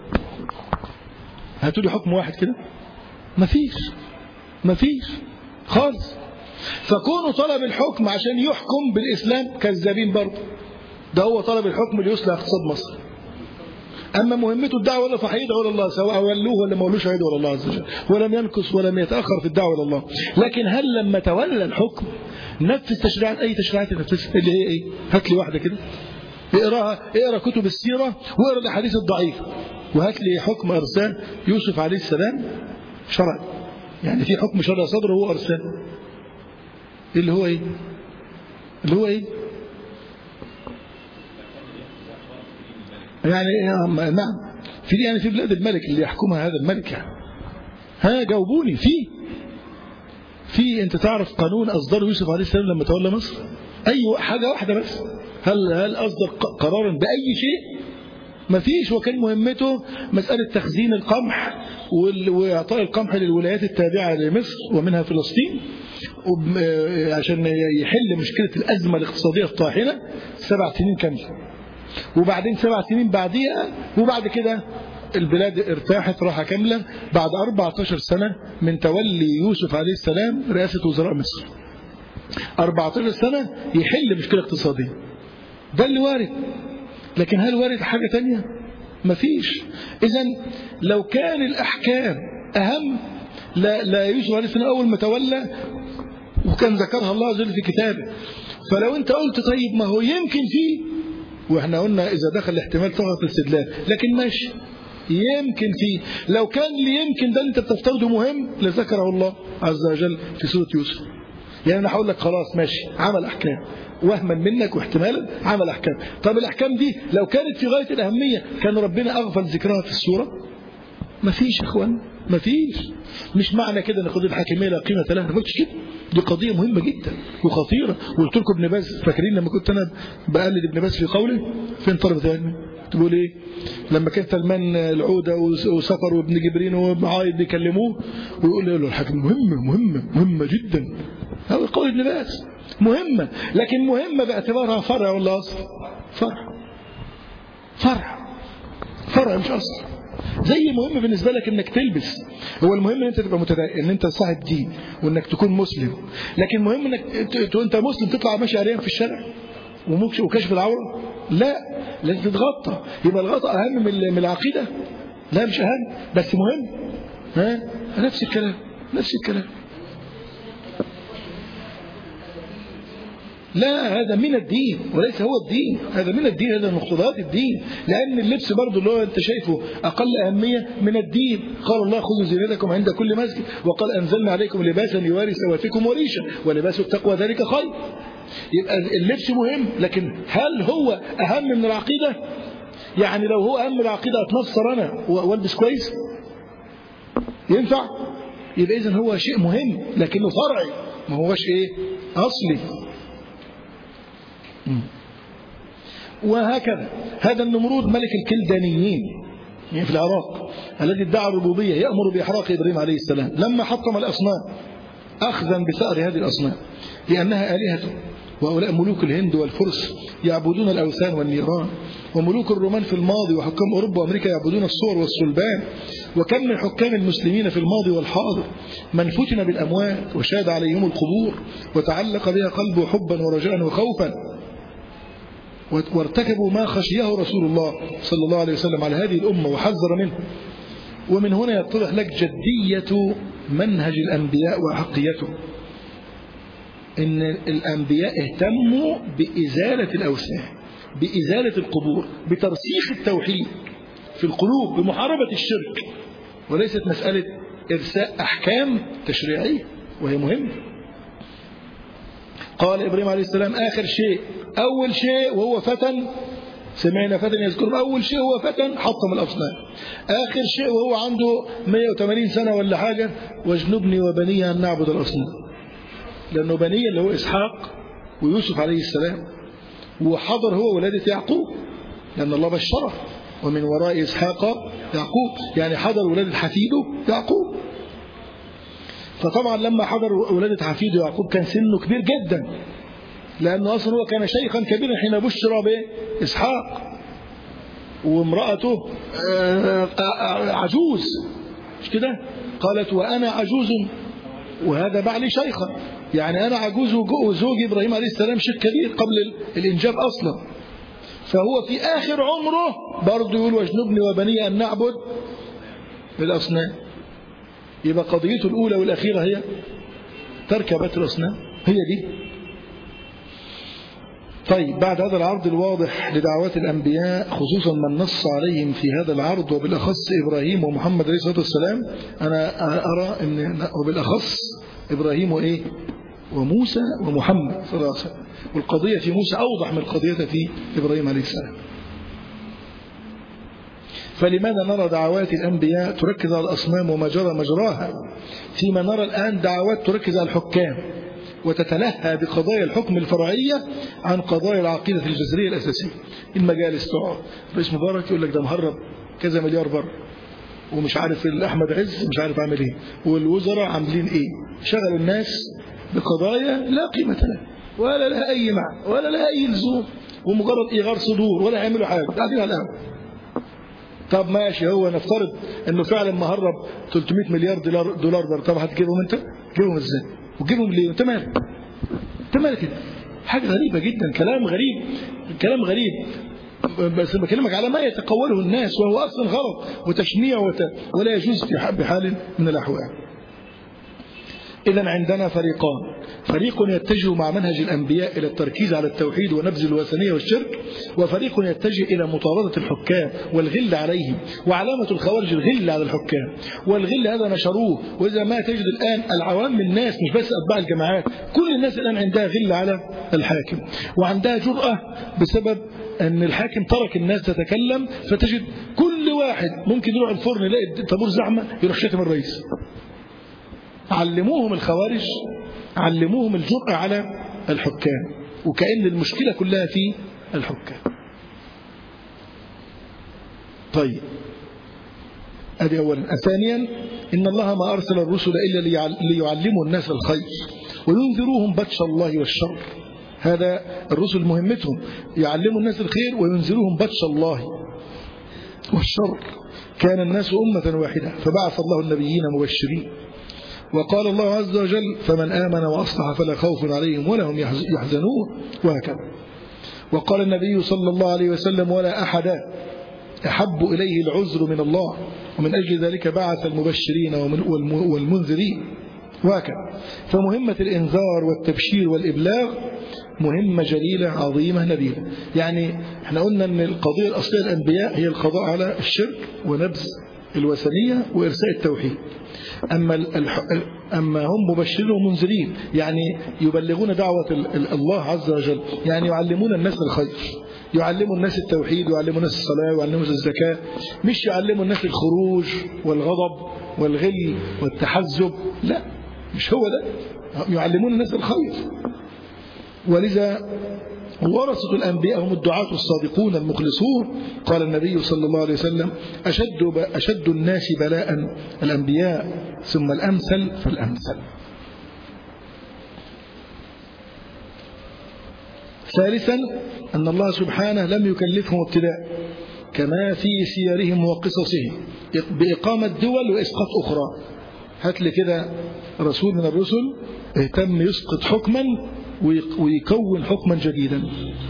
هاتوا لي حكم واحد كده مفيش مفيش خالص فكونوا طلب الحكم عشان يحكم بالإسلام كذابين برضه ده هو طلب الحكم ليصلح اقتصاد مصر أما مهمته الدعوة ولا فهيدعو إلى الله سواء ولوه ولا ما ولوش هيدعو إلى الله عز وجل ولم ينكس ولم يتأخر في الدعوة إلى الله لكن هل لما تولى الحكم نفذ تشريعات أي تشريعات نفذها اللي هي إيه هات لي واحدة كده اقراها اقرا كتب السيرة واقرا الأحاديث الضعيفة وهات لي حكم إرسال يوسف عليه السلام شرعي يعني في حكم شرعي صدره هو أرسال اللي هو ايه اللي هو ايه يعني نعم في يعني في بلاد الملك اللي يحكمها هذا الملك يعني ها جاوبوني في في انت تعرف قانون اصدره يوسف عليه السلام لما تولى مصر اي حاجه واحده بس هل هل اصدر قرارا باي شيء ما فيش وكان مهمته مسألة تخزين القمح وإعطاء القمح للولايات التابعة لمصر ومنها فلسطين عشان يحل مشكلة الأزمة الاقتصادية الطاحنة سبع سنين كاملة وبعدين سبع سنين بعديها وبعد كده البلاد ارتاحت راحة كاملة بعد 14 سنة من تولي يوسف عليه السلام رئاسة وزراء مصر 14 سنة يحل مشكلة اقتصادية ده اللي وارد لكن هل وارد حاجة تانية مفيش إذا لو كان الأحكام أهم لا, لا يوسف عليه السلام أول ما تولى وكان ذكرها الله عز وجل في كتابه فلو أنت قلت طيب ما هو يمكن فيه وإحنا قلنا إذا دخل الاحتمال فقط الاستدلال لكن ماشي يمكن فيه لو كان اللي يمكن ده أنت بتفترضه مهم لذكره الله عز وجل في سورة يوسف يعني أنا هقول لك خلاص ماشي عمل أحكام وهما منك واحتمالا عمل أحكام طب الأحكام دي لو كانت في غاية الأهمية كان ربنا أغفل ذكرها في السورة مفيش يا إخوان مفيش مش معنى كده ان قضيه الحاكميه لا قيمه لها انا قلتش كده دي قضيه مهمه جدا وخطيره وقلت لكم ابن باز فاكرين لما كنت انا بقلد ابن باز في قوله فين طلبه العلم تقول ايه لما كان سلمان العوده وسفر وابن جبرين ومعايد بيكلموه ويقول له الحاكم مهمه مهمه مهمه جدا هذا قول ابن باز مهمه لكن مهمه باعتبارها فرع ولا اصل فرع فرع فرع مش اصل زي مهم بالنسبة لك انك تلبس هو المهم ان انت تبقى متدين ان انت صاحب دين وانك تكون مسلم لكن المهم انك انت مسلم تطلع ماشي عريان في الشارع وكشف العورة لا لازم تتغطى يبقى الغطاء اهم من العقيدة لا مش اهم بس مهم ها نفس الكلام نفس الكلام لا هذا من الدين وليس هو الدين هذا من الدين هذا من مقتضيات الدين لأن اللبس برضه اللي هو أنت شايفه أقل أهمية من الدين قال الله خذوا زينتكم عند كل مسجد وقال أنزلنا عليكم لباسا يواري سواتكم وريشا ولباس التقوى ذلك خير يبقى اللبس مهم لكن هل هو أهم من العقيدة يعني لو هو أهم من العقيدة أتنصر أنا والبس كويس ينفع يبقى إذن هو شيء مهم لكنه فرعي ما هوش إيه أصلي وهكذا هذا النمرود ملك الكلدانيين يعني في العراق الذي ادعى الربوبية يأمر بإحراق إبراهيم عليه السلام لما حطم الأصنام أخذا بثأر هذه الأصنام لأنها آلهته وهؤلاء ملوك الهند والفرس يعبدون الأوثان والنيران وملوك الرومان في الماضي وحكام أوروبا وأمريكا يعبدون الصور والصلبان وكم من حكام المسلمين في الماضي والحاضر من فتن بالأموات وشاد عليهم القبور وتعلق بها قلبه حبا ورجاء وخوفا وارتكبوا ما خشيه رسول الله صلى الله عليه وسلم على هذه الأمة وحذر منه ومن هنا يتضح لك جدية منهج الأنبياء وحقيته إن الأنبياء اهتموا بإزالة الأوثان بإزالة القبور بترسيخ التوحيد في القلوب بمحاربة الشرك وليست مسألة إرساء أحكام تشريعية وهي مهمة قال إبراهيم عليه السلام آخر شيء أول شيء وهو فتن سمعنا فتن يذكرهم أول شيء هو فتن حطم الأصنام آخر شيء وهو عنده 180 سنة ولا حاجة واجنبني وبني أن نعبد الأصنام لأنه بني اللي هو إسحاق ويوسف عليه السلام وحضر هو ولادة يعقوب لأن الله بشره ومن وراء إسحاق يعقوب يعني حضر ولادة حفيده يعقوب فطبعا لما حضر ولادة حفيده يعقوب كان سنه كبير جدا لأنه أصلا هو كان شيخا كبيرا حين بشر بإسحاق وامرأته عجوز مش كده قالت وأنا عجوز وهذا بعلي شيخا يعني أنا عجوز وزوجي إبراهيم عليه السلام شيخ كبير قبل الإنجاب أصلا فهو في آخر عمره برضه يقول واجنبني وبني أن نعبد الأصنام يبقى قضيته الأولى والأخيرة هي ترك بيت الأصنام هي دي طيب بعد هذا العرض الواضح لدعوات الأنبياء خصوصا من نص عليهم في هذا العرض وبالأخص إبراهيم ومحمد عليه الصلاة والسلام أنا أرى أن وبالأخص إبراهيم وإيه وموسى ومحمد صلى الله عليه وسلم والقضية في موسى أوضح من القضية في إبراهيم عليه السلام فلماذا نرى دعوات الأنبياء تركز على الأصنام وما جرى مجراها فيما نرى الآن دعوات تركز على الحكام وتتلهى بقضايا الحكم الفرعية عن قضايا العقيدة الجذرية الأساسية المجالس تقعد رئيس مبارك يقول لك ده مهرب كذا مليار بره ومش عارف أحمد عز مش عارف عامل ايه والوزراء عاملين ايه شغل الناس بقضايا لا قيمة لها ولا لها أي معنى ولا لها أي لزوم ومجرد إيغار صدور ولا يعملوا حاجة قاعدين على القهوة طب ماشي هو نفترض انه فعلا مهرب 300 مليار دولار دولار بره طب هتجيبهم انت؟ تجيبهم ازاي؟ وتجيبهم ليه؟ انت مالك؟ انت مالك كده؟ حاجه غريبه جدا كلام غريب كلام غريب بس بكلمك على ما يتقوله الناس وهو اصلا غلط وتشنيع وت... ولا يجوز في بحال من الاحوال. إذا عندنا فريقان فريق يتجه مع منهج الأنبياء إلى التركيز على التوحيد ونبذ الوثنية والشرك وفريق يتجه إلى مطاردة الحكام والغل عليهم وعلامة الخوارج الغل على الحكام والغل هذا نشروه وإذا ما تجد الآن العوام من الناس مش بس أتباع الجماعات كل الناس الآن عندها غل على الحاكم وعندها جرأة بسبب أن الحاكم ترك الناس تتكلم فتجد كل واحد ممكن يروح الفرن يلاقي طابور زحمة يروح شاتم الرئيس علموهم الخوارج علموهم الجرأة على الحكام وكأن المشكلة كلها في الحكام طيب هذه أولا ثانيا إن الله ما أرسل الرسل إلا ليعلموا الناس الخير وينذروهم بطش الله والشر هذا الرسل مهمتهم يعلموا الناس الخير وينذروهم بطش الله والشر كان الناس أمة واحدة فبعث الله النبيين مبشرين وقال الله عز وجل فمن آمن وأصلح فلا خوف عليهم ولا هم يحزنون وهكذا وقال النبي صلى الله عليه وسلم ولا أحد أحب إليه العذر من الله ومن أجل ذلك بعث المبشرين والمنذرين وهكذا فمهمة الإنذار والتبشير والإبلاغ مهمة جليلة عظيمة نبيلة يعني احنا قلنا ان القضية الأصلية الأنبياء هي القضاء على الشرك ونبذ الوثنية وإرساء التوحيد أما, الح... أما هم مبشرين ومنذرين يعني يبلغون دعوة الله عز وجل يعني يعلمون الناس الخير يعلموا الناس التوحيد ويعلموا الناس الصلاة ويعلموا الناس الزكاة مش يعلموا الناس الخروج والغضب والغل والتحزب لا مش هو ده يعلمون الناس الخير ولذا ورثة الأنبياء هم الدعاة الصادقون المخلصون قال النبي صلى الله عليه وسلم أشد, أشد الناس بلاء الأنبياء ثم الأمثل فالأمثل ثالثا أن الله سبحانه لم يكلفهم ابتداء كما في سيرهم وقصصهم بإقامة دول وإسقاط أخرى هات لي كده رسول من الرسل اهتم يسقط حكما ويكون حكما جديدا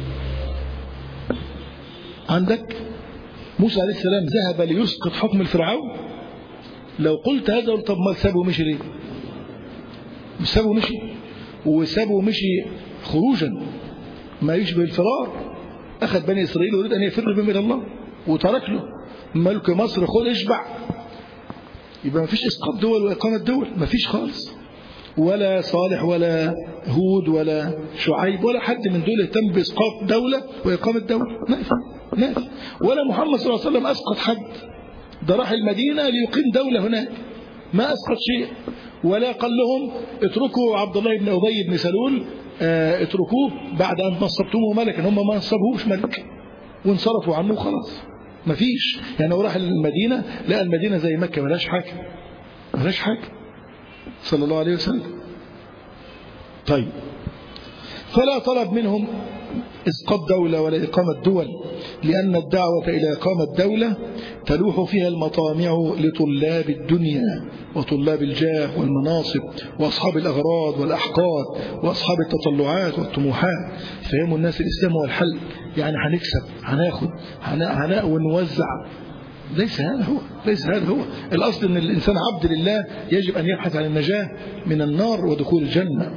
عندك موسى عليه السلام ذهب ليسقط حكم الفرعون لو قلت هذا طب ما سابه مشي ليه سابه مشي وسابه مشي خروجا ما يشبه الفرار أخذ بني إسرائيل ويريد أن يفر بهم إلى الله وترك له ملك مصر خذ اشبع يبقى ما فيش إسقاط دول وإقامة دول ما فيش خالص ولا صالح ولا هود ولا شعيب ولا حد من دول اهتم بإسقاط دولة وإقامة دولة ما في ما في ولا محمد صلى الله عليه وسلم أسقط حد ده راح المدينة ليقيم دولة هناك ما أسقط شيء ولا قال لهم اتركوا عبد الله بن أبي بن سلول اه اتركوه بعد أن نصبتموه ملكا هم ما نصبوهوش ملك وانصرفوا عنه خلاص ما فيش يعني هو راح المدينة لقى المدينة زي مكة ملاش حاجة ملاش حاجة صلى الله عليه وسلم طيب فلا طلب منهم إسقاط دولة ولا إقامة دول لأن الدعوة إلى إقامة دولة تلوح فيها المطامع لطلاب الدنيا وطلاب الجاه والمناصب وأصحاب الأغراض والأحقاد وأصحاب التطلعات والطموحات فهموا الناس الإسلام هو الحل يعني هنكسب هناخد هنأوي ونوزع ليس هذا هو ليس هذا هو الأصل أن الإنسان عبد لله يجب أن يبحث عن النجاة من النار ودخول الجنة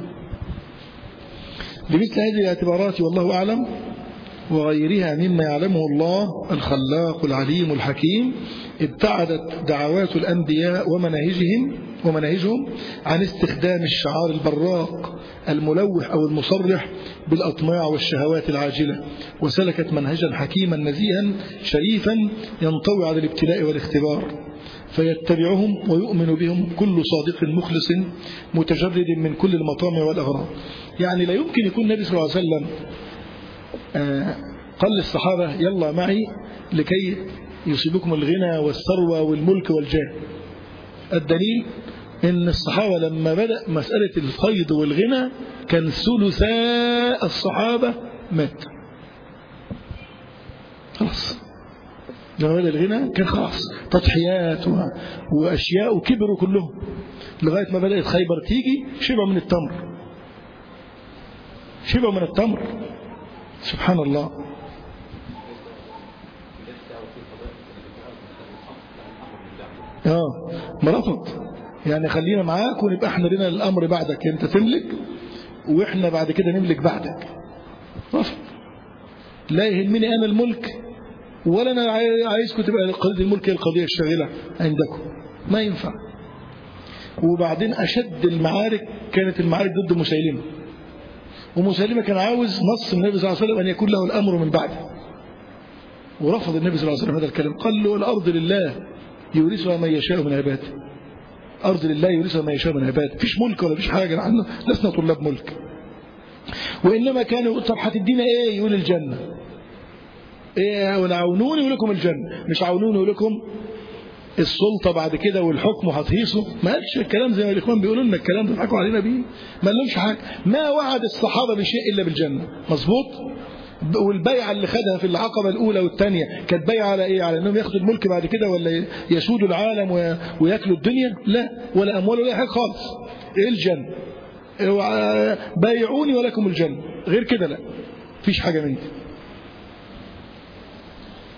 لمثل هذه الاعتبارات والله أعلم وغيرها مما يعلمه الله الخلاق العليم الحكيم ابتعدت دعوات الأنبياء ومناهجهم ومناهجهم عن استخدام الشعار البراق الملوح أو المصرح بالأطماع والشهوات العاجلة وسلكت منهجا حكيما نزيها شريفا ينطوي على الابتلاء والاختبار فيتبعهم ويؤمن بهم كل صادق مخلص متجرد من كل المطامع والأغراض يعني لا يمكن يكون النبي صلى الله عليه وسلم قال للصحابة يلا معي لكي يصيبكم الغنى والثروة والملك والجاه الدليل ان الصحابة لما بدأ مسألة الفيض والغنى كان ثلثاء الصحابة مات خلاص لما بدأ الغنى كان خلاص تضحيات وأشياء وكبروا كلهم لغاية ما بدأت خيبر تيجي شبع من التمر شبع من التمر سبحان الله اه مرفض يعني خلينا معاك ونبقى احنا لنا الامر بعدك انت تملك واحنا بعد كده نملك بعدك رفض لا يهمني انا الملك ولا انا عايزكم تبقى قضيه الملك هي القضيه الشاغله عندكم ما ينفع وبعدين اشد المعارك كانت المعارك ضد مسيلمه ومسيلمه كان عاوز نص النبي صلى الله عليه وسلم ان يكون له الامر من بعده ورفض النبي صلى الله عليه وسلم هذا الكلام قال له الارض لله يورثها من يشاء من عباده أرض لله يورثها من يشاء من عباده فيش ملك ولا فيش حاجة نحن لسنا طلاب ملك وإنما كانوا طب هتدينا إيه يقول الجنة إيه ونعونوني ولكم الجنة مش عونوني ولكم السلطة بعد كده والحكم هتهيصوا ما قالش الكلام زي ما الإخوان بيقولوا لنا الكلام ده بيضحكوا علينا بيه ما قالهمش حاجة ما وعد الصحابة بشيء إلا بالجنة مظبوط والبيعة اللي خدها في العقبة الأولى والثانية كانت بيعة على إيه على أنهم ياخدوا الملك بعد كده ولا يسودوا العالم وياكلوا الدنيا لا ولا أموال ولا حاجة خالص إيه الجنة بايعوني ولكم الجنة غير كده لا فيش حاجة من دي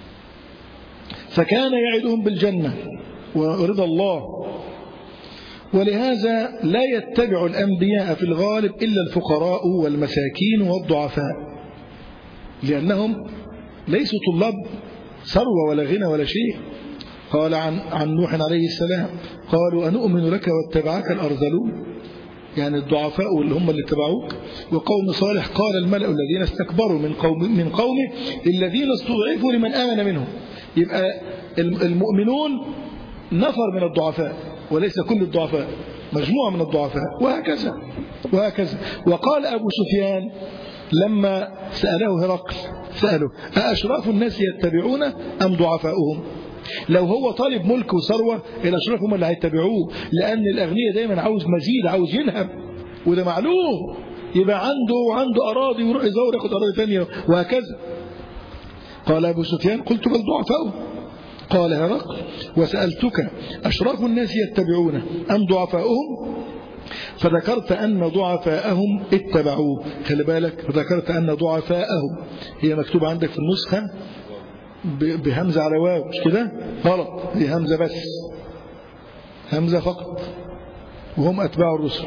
فكان يعدهم بالجنة ورضا الله ولهذا لا يتبع الأنبياء في الغالب إلا الفقراء والمساكين والضعفاء لأنهم ليسوا طلاب ثروة ولا غنى ولا شيء قال عن, عن نوح عليه السلام قالوا أنؤمن لك واتبعك الأرذلون يعني الضعفاء اللي هم اللي اتبعوك وقوم صالح قال الملأ الذين استكبروا من قوم من قومه الذين استضعفوا لمن آمن منهم يبقى المؤمنون نفر من الضعفاء وليس كل الضعفاء مجموعة من الضعفاء وهكذا وهكذا وقال أبو سفيان لما سأله هرقل سأله أأشراف الناس يتبعون أم ضعفاؤهم لو هو طالب ملك وثروة الأشراف هم اللي هيتبعوه لأن الأغنياء دايما عاوز مزيد عاوز ينهب وده معلوم يبقى عنده وعنده أراضي ويروح يزور ياخد أراضي ثانية وهكذا قال أبو سفيان قلت بل ضعفاؤهم قال هرقل وسألتك أشراف الناس يتبعون أم ضعفاؤهم فذكرت أن ضعفاءهم اتبعوه خلي بالك فذكرت أن ضعفاءهم هي مكتوبة عندك في النسخة بهمزة على واو مش كده غلط هي همزة بس همزة فقط وهم أتباع الرسل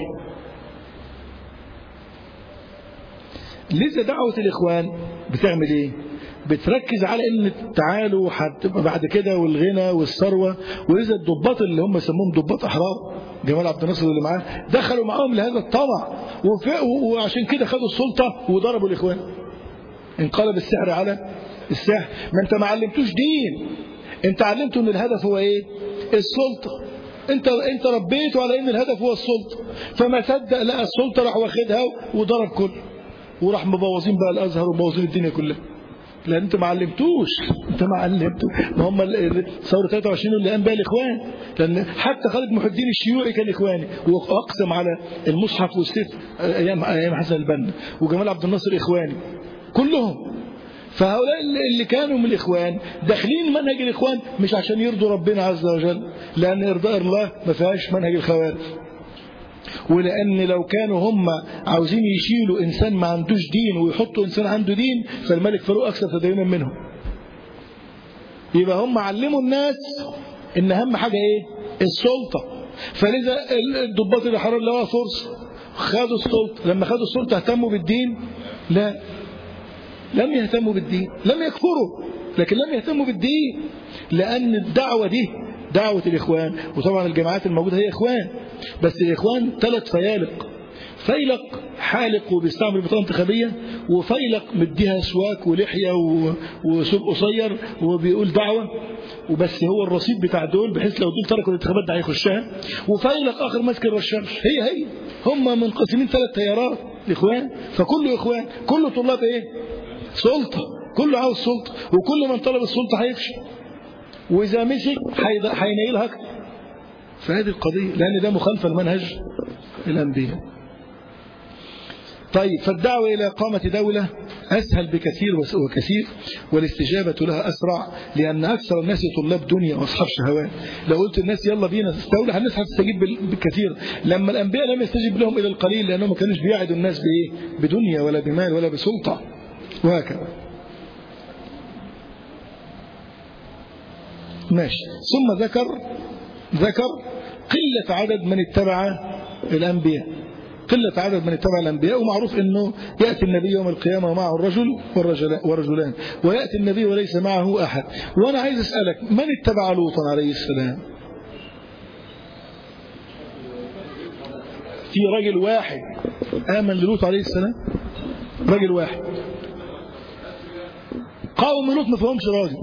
لذا دعوة الإخوان بتعمل إيه بتركز على ان تعالوا هتبقى بعد كده والغنى والثروه واذا الضباط اللي هم سموهم ضباط احرار جمال عبد الناصر اللي معاه دخلوا معاهم لهذا الطمع وعشان كده خدوا السلطه وضربوا الاخوان انقلب السحر على السحر ما انت ما علمتوش دين انت علمته ان الهدف هو ايه السلطه انت انت ربيته على ان الهدف هو السلطه فما صدق لقى السلطه راح واخدها وضرب كله وراح مبوظين بقى الازهر ومبوظين الدنيا كلها لان انت ما علمتوش انت ما علمته ما هم ثوره 23 اللي قام بها الاخوان لان حتى خالد محي الدين الشيوعي كان اخواني واقسم على المصحف والسيف ايام ايام حسن البنا وجمال عبد الناصر اخواني كلهم فهؤلاء اللي كانوا من الإخوان داخلين منهج الإخوان مش عشان يرضوا ربنا عز وجل لأن إرضاء الله ما فيهاش منهج الخوارج ولأن لو كانوا هم عاوزين يشيلوا إنسان ما عندوش دين ويحطوا إنسان عنده دين فالملك فاروق أكثر تدينا منهم يبقى هم علموا الناس إن أهم حاجة إيه السلطة فلذا الضباط اللي حرر لها فرصة خدوا السلطة لما خدوا السلطة اهتموا بالدين لا لم يهتموا بالدين لم يكفروا لكن لم يهتموا بالدين لأن الدعوة دي دعوة الإخوان وطبعا الجماعات الموجودة هي إخوان بس الإخوان ثلاث فيالق فيلق حالق وبيستعمل بطاقة انتخابية وفيلق مديها سواك ولحية وسوق قصير وبيقول دعوة وبس هو الرصيد بتاع دول بحيث لو دول تركوا الانتخابات ده هيخشها وفيلق آخر ماسك الرشاش هي هي هم منقسمين ثلاث تيارات الإخوان فكله إخوان كله طلاب إيه سلطة كله عاوز سلطة وكل من طلب السلطة هيفشل وإذا مسك هينيلها أكتر فهذه القضية لأن ده مخالفة لمنهج الأنبياء طيب فالدعوة إلى إقامة دولة أسهل بكثير وكثير والاستجابة لها أسرع لأن أكثر الناس طلاب دنيا وأصحاب شهوات لو قلت الناس يلا بينا دولة الناس هتستجيب بالكثير لما الأنبياء لم يستجيب لهم إلى القليل لأنهم ما كانوش بيعدوا الناس بإيه بدنيا ولا بمال ولا بسلطة وهكذا ماشي ثم ذكر ذكر قلة عدد من اتبع الأنبياء قلة عدد من اتبع الأنبياء ومعروف أنه يأتي النبي يوم القيامة ومعه الرجل والرجلان ويأتي النبي وليس معه أحد وأنا عايز أسألك من اتبع لوطا عليه السلام في رجل واحد آمن للوط عليه السلام رجل واحد قوم لوط ما فيهمش راجل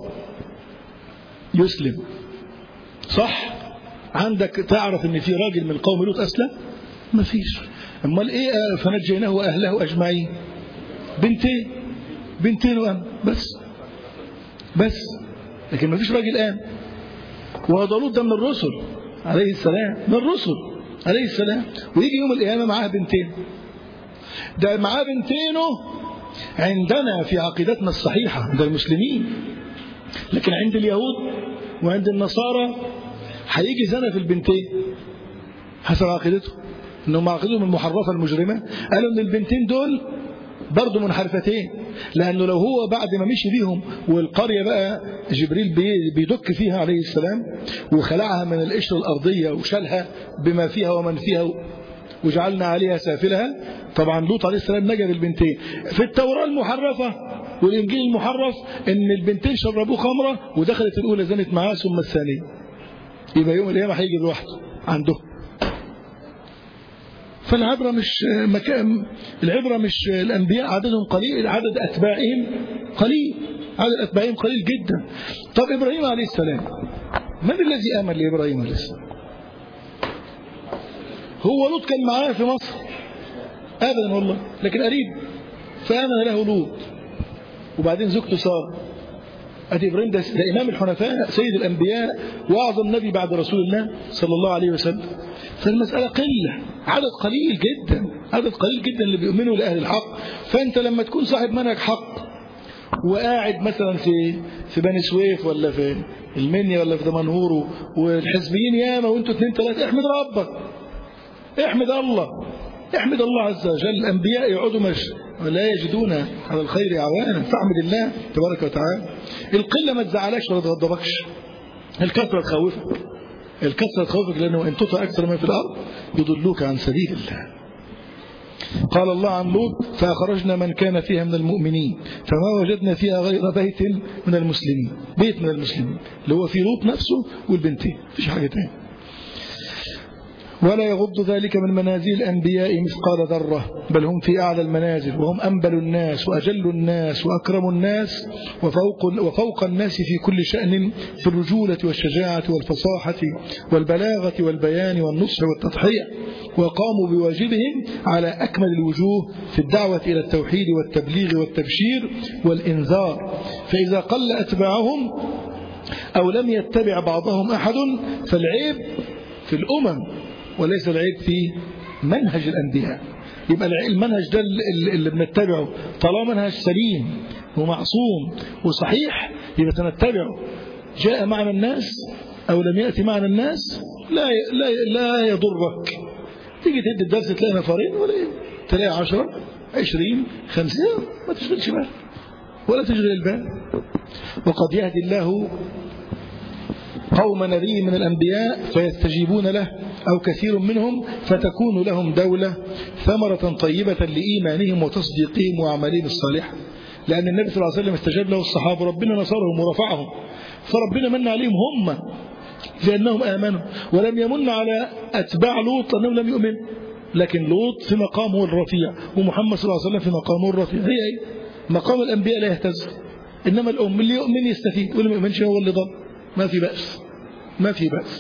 يسلم صح عندك تعرف ان في راجل من قوم لوط اسلم ما فيش امال ايه فنجيناه واهله اجمعين بنتين بنتين وام بس بس لكن ما فيش راجل قام وهذا لوط ده من الرسل عليه السلام من الرسل عليه السلام ويجي يوم القيامه معاه بنتين ده معاه بنتينه عندنا في عقيدتنا الصحيحه عند المسلمين لكن عند اليهود وعند النصارى هيجي زنا في البنتين حسب عقيدتهم انهم عقيدتهم المحرفه المجرمه قالوا ان البنتين دول برضه منحرفتين لأنه لو هو بعد ما مشي بيهم والقرية بقى جبريل بيدك فيها عليه السلام وخلعها من القشرة الأرضية وشالها بما فيها ومن فيها وجعلنا عليها سافلها طبعا لوط عليه السلام نجا بالبنتين في التوراة المحرفة والإنجيل المحرف إن البنتين شربوه خمرة ودخلت الأولى زنت معاه ثم الثانية يبقى يوم القيامة هيجي لوحده عنده فالعبرة مش مكان العبرة مش الأنبياء عددهم قليل عدد أتباعهم قليل عدد أتباعهم قليل جدا طب إبراهيم عليه السلام من الذي آمن لإبراهيم عليه السلام هو لوط كان معاه في مصر أبدا والله لكن قريب فآمن له لوط وبعدين زوجته سارة أدي إبراهيم ده, ده إمام الحنفاء سيد الأنبياء وأعظم نبي بعد رسول الله صلى الله عليه وسلم فالمسألة قلة عدد قليل جدا عدد قليل جدا اللي بيؤمنوا لأهل الحق فأنت لما تكون صاحب منهج حق وقاعد مثلا في في بني سويف ولا في المنيا ولا في دمنهور والحزبيين ياما وانتوا اثنين ثلاثة احمد ربك احمد الله احمد الله عز وجل الأنبياء يقعدوا مش ولا يجدون على الخير عوانا فاحمد الله تبارك وتعالى القلة ما تزعلكش ولا تغضبكش الكثرة تخوفك الكثرة تخوفك لأنه إن تطع أكثر ما في الأرض يضلوك عن سبيل الله قال الله عن لوط فأخرجنا من كان فيها من المؤمنين فما وجدنا فيها غير بيت من المسلمين بيت من المسلمين اللي هو في لوط نفسه والبنتين مفيش حاجة تاني ولا يغض ذلك من منازل الأنبياء مثقال ذرة بل هم في أعلى المنازل وهم أنبل الناس وأجل الناس وأكرم الناس وفوق, وفوق الناس في كل شأن في الرجولة والشجاعة والفصاحة والبلاغة والبيان والنصح والتضحية وقاموا بواجبهم على أكمل الوجوه في الدعوة إلى التوحيد والتبليغ والتبشير والإنذار فإذا قل أتباعهم أو لم يتبع بعضهم أحد فالعيب في الأمم وليس العيب في منهج الأنبياء يبقى المنهج ده اللي بنتبعه طالما منهج سليم ومعصوم وصحيح يبقى سنتبعه جاء معنا الناس أو لم يأتي معنا الناس لا لا لا يضرك تيجي تدي الدرس تلاقي نفرين ولا تلاقي عشرة عشرين خمسين ما تشغلش بالك ولا تشغل البال وقد يهدي الله قوم نبي من الأنبياء فيستجيبون له أو كثير منهم فتكون لهم دولة ثمرة طيبة لإيمانهم وتصديقهم وأعمالهم الصالحة لأن النبي صلى الله عليه وسلم استجاب له الصحابة ربنا نصرهم ورفعهم فربنا من عليهم هم لأنهم آمنوا ولم يمن على أتباع لوط لأنهم لم يؤمنوا لكن لوط في مقامه الرفيع ومحمد صلى الله عليه وسلم في مقامه الرفيع هي أي مقام الأنبياء لا يهتز إنما الأم اللي يؤمن يستفيد واللي ما يؤمنش هو اللي ضل ما في بأس ما في بأس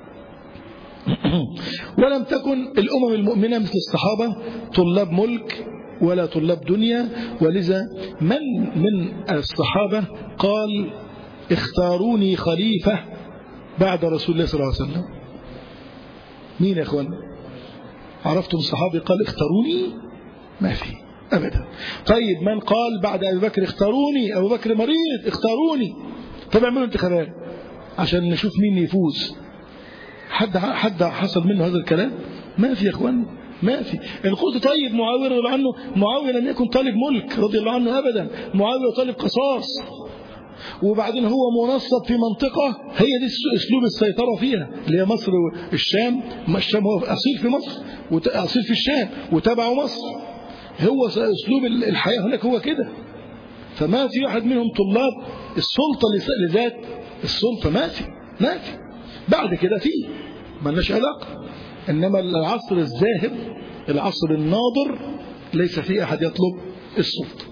ولم تكن الأمم المؤمنة مثل الصحابة طلاب ملك ولا طلاب دنيا ولذا من من الصحابة قال اختاروني خليفة بعد رسول الله صلى الله عليه وسلم مين يا اخوان عرفتم الصحابي قال اختاروني ما في أبدا طيب من قال بعد أبي بكر اختاروني أبو بكر مريض اختاروني طب اعملوا انتخابات عشان نشوف مين يفوز حد حد حصل منه هذا الكلام ما في يا اخوان ما في ان قلت طيب معاويه رضي الله عنه معاويه لم يكن طالب ملك رضي الله عنه ابدا معاويه طالب قصاص وبعدين هو منصب في منطقة هي دي اسلوب السيطرة فيها اللي هي مصر والشام الشام هو اصيل في مصر واصيل في الشام وتبعه مصر هو اسلوب الحياة هناك هو كده فما في واحد منهم طلاب السلطة لذات السلطة ما في ما في بعد كده في مالناش علاقة إنما العصر الذاهب العصر الناظر ليس فيه أحد يطلب السلطة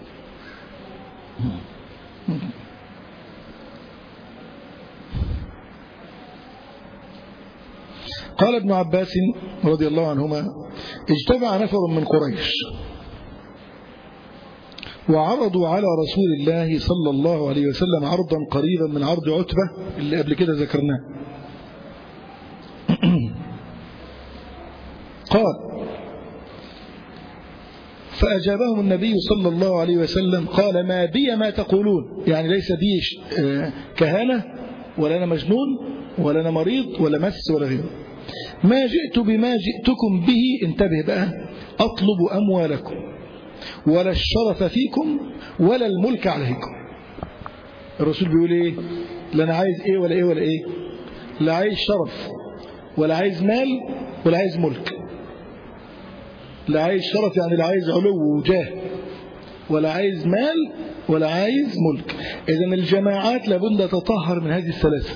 قال ابن عباس رضي الله عنهما اجتمع نفر من قريش وعرضوا على رسول الله صلى الله عليه وسلم عرضا قريبا من عرض عتبة اللي قبل كده ذكرناه قال فأجابهم النبي صلى الله عليه وسلم قال ما بي ما تقولون يعني ليس بي كهانة ولا أنا مجنون ولا أنا مريض ولا مس ولا غيره ما جئت بما جئتكم به انتبه بقى أطلب أموالكم ولا الشرف فيكم ولا الملك عليكم الرسول بيقول ايه لا انا عايز ايه ولا ايه ولا ايه لا عايز شرف ولا عايز مال ولا عايز ملك لا عايز شرف يعني لا عايز علو وجاه ولا عايز مال ولا عايز ملك إذا الجماعات لابد تطهر من هذه الثلاثة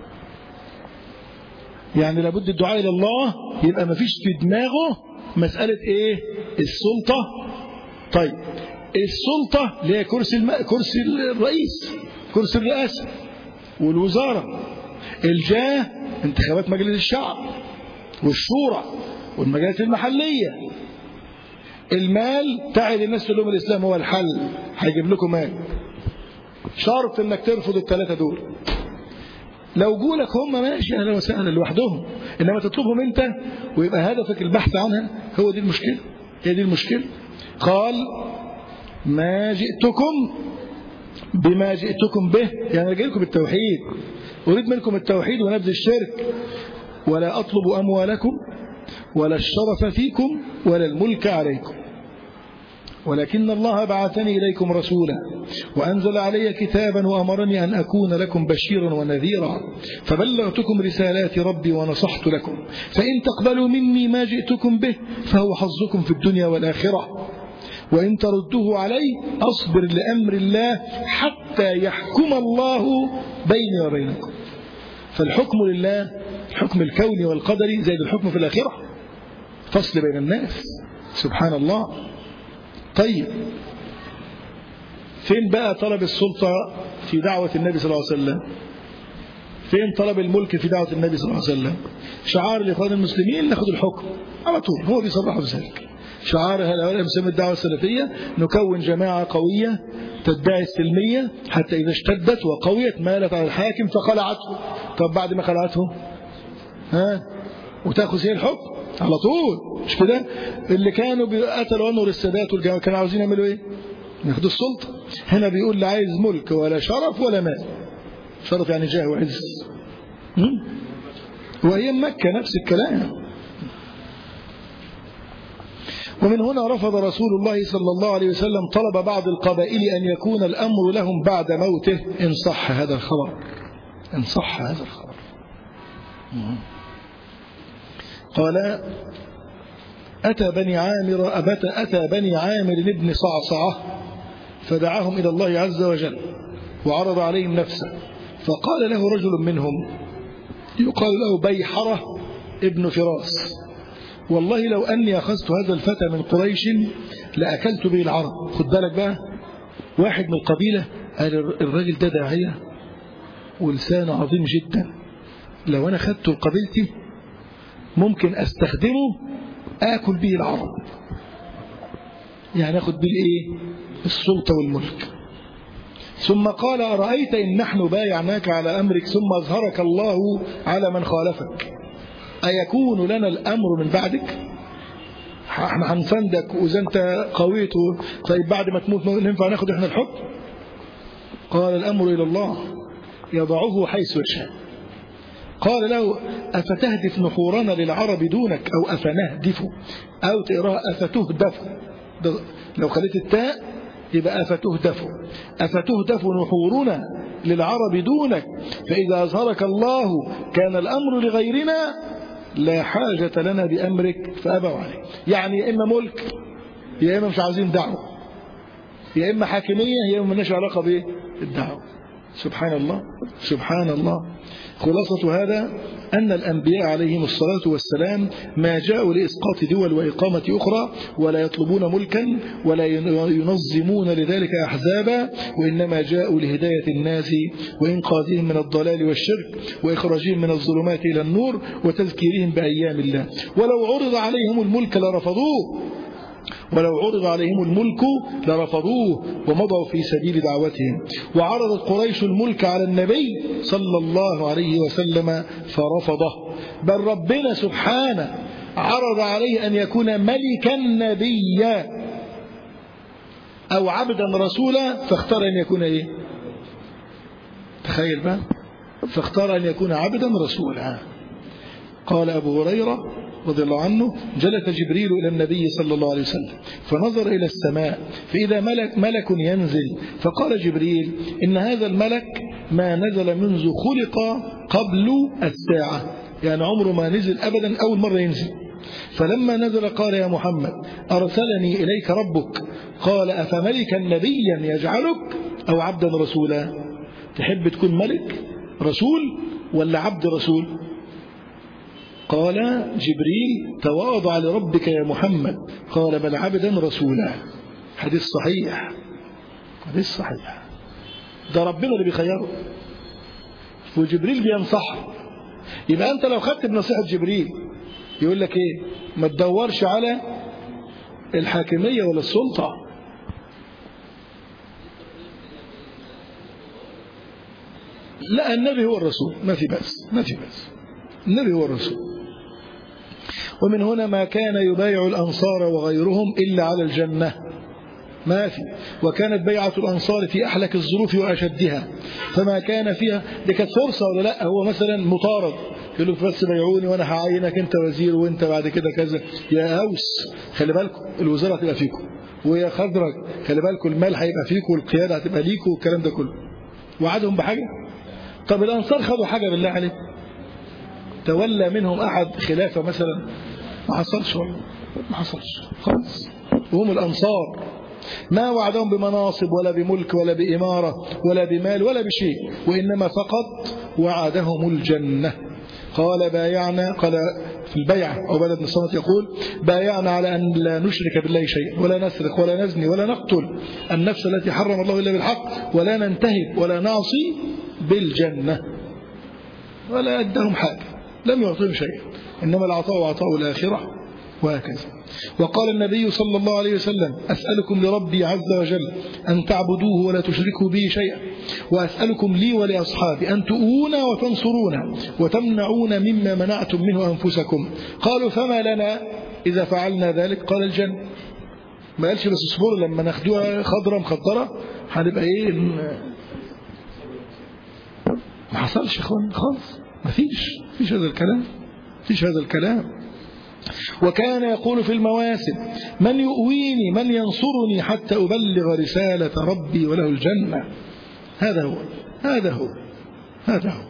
يعني لابد الدعاء إلى الله يبقى ما فيش في دماغه مسألة إيه السلطة طيب السلطة اللي هي كرسي الم... كرسي الرئيس كرسي الرئاسة والوزارة الجاه انتخابات مجلس الشعب والشورى والمجالس المحلية المال تعد الناس تقول لهم الإسلام هو الحل هيجيب لكم مال شرط انك ترفض الثلاثة دول لو جولك هم ماشي اهلا وسهلا لوحدهم انما تطلبهم انت ويبقى هدفك البحث عنها هو دي المشكلة هي دي المشكلة قال ما جئتكم بما جئتكم به يعني انا جاي لكم بالتوحيد اريد منكم التوحيد ونبذ الشرك ولا اطلب اموالكم ولا الشرف فيكم ولا الملك عليكم ولكن الله بعثني إليكم رسولا وأنزل علي كتابا وأمرني أن أكون لكم بشيرا ونذيرا فبلغتكم رسالات ربي ونصحت لكم فإن تقبلوا مني ما جئتكم به فهو حظكم في الدنيا والآخرة وإن تردوه علي أصبر لأمر الله حتى يحكم الله بيني وبينكم فالحكم لله الحكم الكوني والقدري زي الحكم في الآخرة فصل بين الناس سبحان الله طيب فين بقى طلب السلطة في دعوة النبي صلى الله عليه وسلم فين طلب الملك في دعوة النبي صلى الله عليه وسلم شعار الإخوان المسلمين ناخد الحكم على طول هو بيصرحوا بذلك شعار هؤلاء مسمى الدعوة السلفية نكون جماعة قوية تدعي السلمية حتى إذا اشتدت وقويت مالت على الحاكم فخلعته طب بعد ما خلعته ها وتاخذ هي الحكم على طول مش كده اللي كانوا قتلوا انور السادات والجماعه كانوا عاوزين يعملوا ايه ياخدوا السلطه هنا بيقول لا عايز ملك ولا شرف ولا مال شرف يعني جاه وعز وهي مكه نفس الكلام ومن هنا رفض رسول الله صلى الله عليه وسلم طلب بعض القبائل أن يكون الأمر لهم بعد موته إن صح هذا الخبر إن صح هذا الخبر قال أتى بني عامر أبت أتى بني عامر بن صعصعة فدعاهم إلى الله عز وجل وعرض عليهم نفسه فقال له رجل منهم يقال له بيحرة ابن فراس والله لو أني أخذت هذا الفتى من قريش لأكلت به العرب خد بالك بقى واحد من القبيلة قال الراجل ده داعية ولسانه عظيم جدا لو أنا خدته قبيلتي ممكن استخدمه اكل به العرب يعني اخد به الايه السلطه والملك ثم قال ارايت ان نحن بايعناك على امرك ثم اظهرك الله على من خالفك ايكون لنا الامر من بعدك احنا هنفندك واذا انت قويت طيب بعد ما تموت ننفع ناخد احنا الحكم قال الامر الى الله يضعه حيث يشاء قال له أفتهدف نحورنا للعرب دونك أو أفنهدف أو تقراها أفتهدف لو خليت التاء يبقى أفتهدف أفتهدف نحورنا للعرب دونك فإذا أظهرك الله كان الأمر لغيرنا لا حاجة لنا بأمرك فأبوا عليه يعني يا إما ملك يا إما مش عاوزين دعوة يا إما حاكمية يا إما مالناش علاقة بالدعوة سبحان الله سبحان الله خلاصة هذا أن الأنبياء عليهم الصلاة والسلام ما جاءوا لإسقاط دول وإقامة أخرى ولا يطلبون ملكا ولا ينظمون لذلك أحزابا وإنما جاءوا لهداية الناس وإنقاذهم من الضلال والشرك وإخراجهم من الظلمات إلى النور وتذكيرهم بأيام الله ولو عرض عليهم الملك لرفضوه ولو عرض عليهم الملك لرفضوه ومضوا في سبيل دعوتهم وعرضت قريش الملك على النبي صلى الله عليه وسلم فرفضه بل ربنا سبحانه عرض عليه أن يكون ملكا نبيا أو عبدا رسولا فاختار أن يكون إيه تخيل بقى فاختار أن يكون عبدا رسولا قال أبو هريرة رضي الله عنه جلس جبريل إلى النبي صلى الله عليه وسلم فنظر إلى السماء فإذا ملك, ملك ينزل فقال جبريل إن هذا الملك ما نزل منذ خلق قبل الساعة يعني عمره ما نزل أبدا أول مرة ينزل فلما نزل قال يا محمد أرسلني إليك ربك قال أفملكا نبيا يجعلك أو عبدا رسولا تحب تكون ملك رسول ولا عبد رسول قال جبريل تواضع لربك يا محمد قال بل عبدا رسولا حديث صحيح حديث صحيح ده ربنا اللي بيخيره وجبريل بينصحه يبقى أنت لو خدت بنصيحة جبريل يقول لك إيه ما تدورش على الحاكمية ولا السلطة لا النبي هو الرسول ما في بأس ما في بأس النبي هو الرسول ومن هنا ما كان يبايع الأنصار وغيرهم إلا على الجنة ما في وكانت بيعة الأنصار في أحلك الظروف وأشدها فما كان فيها دي كانت فرصة ولا لا هو مثلا مطارد يقول له بس بيعوني وأنا هعينك أنت وزير وأنت بعد كده كذا يا أوس خلي بالكم الوزارة هتبقى فيكم ويا خضرك خلي بالكم المال هيبقى فيكم والقيادة هتبقى ليكم والكلام ده كله وعدهم بحاجة طب الأنصار خدوا حاجة بالله عليك تولى منهم أحد خلافة مثلا ما حصلش والله ما حصلش خالص وهم الأنصار ما وعدهم بمناصب ولا بملك ولا بإمارة ولا بمال ولا بشيء وإنما فقط وعدهم الجنة قال بايعنا قال في البيعة عبادة بن الصمت يقول بايعنا على أن لا نشرك بالله شيئا ولا نسرق ولا نزني ولا نقتل النفس التي حرم الله إلا بالحق ولا ننتهب ولا نعصي بالجنة ولا أدهم حاجة لم يعطيهم شيئا إنما العطاء عطاء الآخرة وهكذا وقال النبي صلى الله عليه وسلم أسألكم لربي عز وجل أن تعبدوه ولا تشركوا به شيئا وأسألكم لي ولأصحابي أن تؤونا وتنصرونا وتمنعون مما منعتم منه أنفسكم قالوا فما لنا إذا فعلنا ذلك قال الجنة ما قالش بس اصبروا لما ناخدوها خضرة مخضرة هنبقى ايه ما حصلش يا اخوان خالص ما فيش فيش هذا الكلام فيش هذا الكلام وكان يقول في المواسم من يؤويني من ينصرني حتى أبلغ رسالة ربي وله الجنة هذا هو هذا هو هذا هو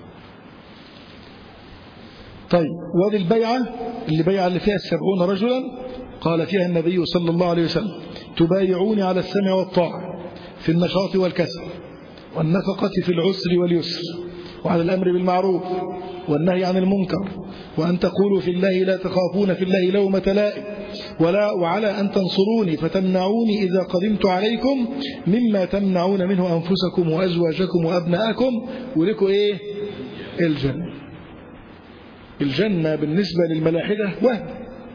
طيب وهذه البيعة اللي بيعة اللي فيها السبعون رجلا قال فيها النبي صلى الله عليه وسلم تبايعوني على السمع والطاعة في النشاط والكسل والنفقة في العسر واليسر وعلى الأمر بالمعروف والنهي عن المنكر وأن تقولوا في الله لا تخافون في الله لومة لائم ولا وعلى أن تنصروني فتمنعوني إذا قدمت عليكم مما تمنعون منه أنفسكم وأزواجكم وأبناءكم ولكم إيه الجنة الجنة بالنسبة للملاحدة وهم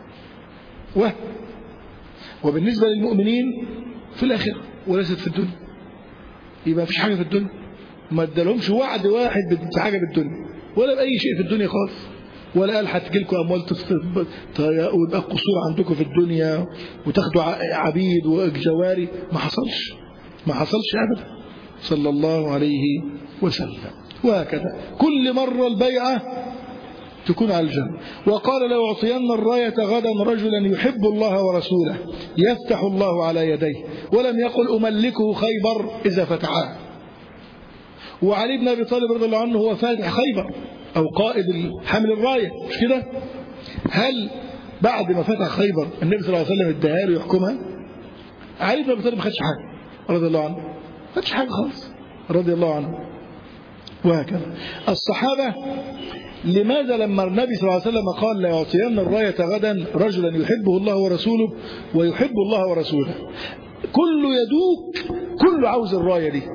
وهم وبالنسبة للمؤمنين في الآخرة وليست في الدنيا يبقى مفيش حاجة في الدنيا ما ادالهمش وعد واحد بحاجة بالدنيا ولا بأي شيء في الدنيا خالص ولا قال هتجي لكم اموال ويبقى قصور عندكم في الدنيا وتاخدوا عبيد وجواري ما حصلش ما حصلش ابدا صلى الله عليه وسلم وهكذا كل مرة البيعة تكون على الجنة وقال لو أعطين الراية غدا رجلا يحب الله ورسوله يفتح الله على يديه ولم يقل أملكه خيبر إذا فتحاه وعلي بن أبي طالب رضي الله عنه هو فاتح خيبر أو قائد حمل الراية مش كده هل بعد ما فتح خيبر النبي صلى الله عليه وسلم اداها له يحكمها علي بن أبي طالب ما خدش حاجة رضي الله عنه ما خدش حاجة خالص رضي الله عنه وهكذا الصحابة لماذا لما النبي صلى الله عليه وسلم قال لا يعطين الراية غدا رجلا يحبه الله ورسوله ويحب الله ورسوله كله يدوك كله عاوز الراية دي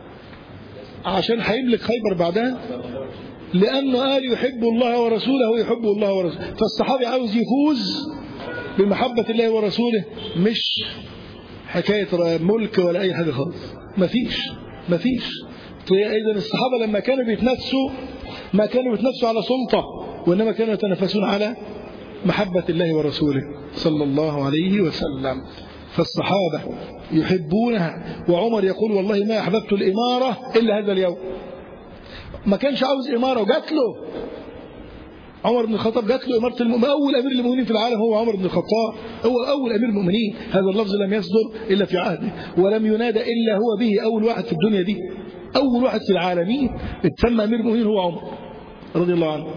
عشان هيملك خيبر بعدها لأنه قال يحب الله ورسوله ويحب الله ورسوله فالصحابي عاوز يفوز بمحبة الله ورسوله مش حكاية ملك ولا أي حاجة خالص مفيش مفيش إذا الصحابة لما كانوا بيتنافسوا ما كانوا بيتنافسوا على سلطة وإنما كانوا يتنافسون على محبة الله ورسوله صلى الله عليه وسلم فالصحابة يحبونها وعمر يقول والله ما أحببت الإمارة إلا هذا اليوم ما كانش عاوز إمارة وجات له عمر بن الخطاب جات له إمارة المؤمنين أول أمير المؤمنين في العالم هو عمر بن الخطاب هو أول أمير المؤمنين هذا اللفظ لم يصدر إلا في عهده ولم ينادى إلا هو به أول واحد في الدنيا دي أول واحد في العالمين اتسمى أمير المؤمنين هو عمر رضي الله عنه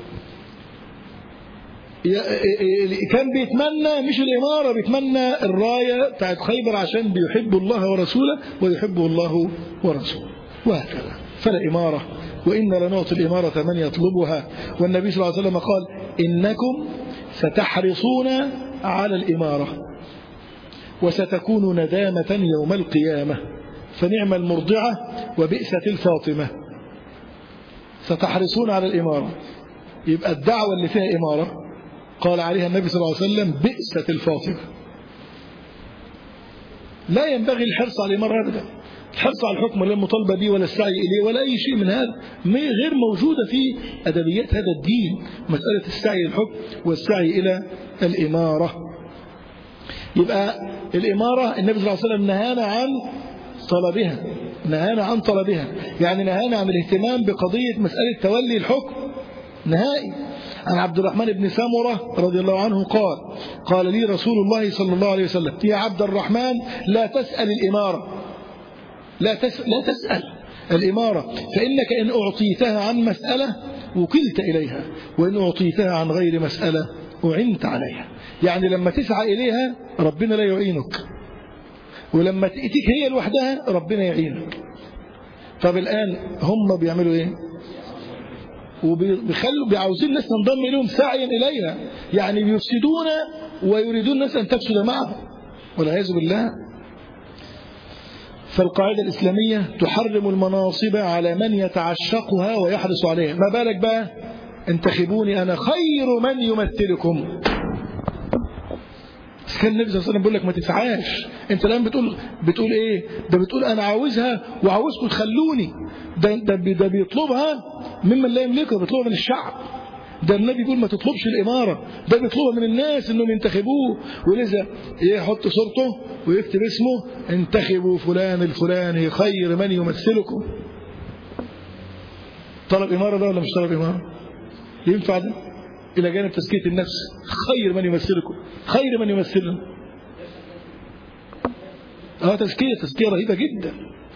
كان بيتمنى مش الإمارة بيتمنى الراية بتاعت خيبر عشان بيحب الله ورسوله ويحبه الله ورسوله وهكذا فلا إمارة وإن لنعطي الإمارة من يطلبها والنبي صلى الله عليه وسلم قال إنكم ستحرصون على الإمارة وستكون ندامة يوم القيامة فنعم المرضعة وبئست الفاطمة ستحرصون على الإمارة يبقى الدعوة اللي فيها إمارة قال عليها النبي صلى الله عليه وسلم بئست الفاطمة لا ينبغي الحرص على الإمارة أبدا الحرص على الحكم ولا المطالبة به ولا السعي إليه ولا أي شيء من هذا غير موجودة في أدبيات هذا الدين مسألة السعي للحكم والسعي إلى الإمارة يبقى الإمارة النبي صلى الله عليه وسلم نهانا عن طلبها نهانا عن طلبها يعني نهانا عن الاهتمام بقضية مسألة تولي الحكم نهائي عن عبد الرحمن بن سمرة رضي الله عنه قال قال لي رسول الله صلى الله عليه وسلم يا عبد الرحمن لا تسأل الإمارة لا, تس لا تسأل الإمارة فإنك إن أعطيتها عن مسألة وكلت إليها وإن أعطيتها عن غير مسألة أعنت عليها يعني لما تسعى إليها ربنا لا يعينك ولما تأتيك هي لوحدها ربنا يعينك طب الآن هم بيعملوا إيه وبيخلوا بيعاوزين الناس تنضم إليهم سعيا إليها يعني بيفسدون ويريدون الناس أن تفسد معهم والعياذ بالله فالقاعدة الإسلامية تحرم المناصب على من يتعشقها ويحرص عليها ما بالك بقى انتخبوني أنا خير من يمثلكم كان النبي صلى الله عليه وسلم بيقول لك ما تسعاش انت الان بتقول بتقول ايه ده بتقول انا عاوزها وعاوزكم تخلوني ده ده, ده بيطلبها ممن لا يملكها بيطلبها من الشعب ده النبي بيقول ما تطلبش الإمارة ده بيطلبها من الناس انهم ينتخبوه ولذا يحط صورته ويكتب اسمه انتخبوا فلان الفلاني خير من يمثلكم طلب إمارة ده ولا مش طلب إمارة ينفع ده إلى جانب تزكية النفس خير من يمثلكم خير من يمثلنا اه تزكية تزكية رهيبة جدا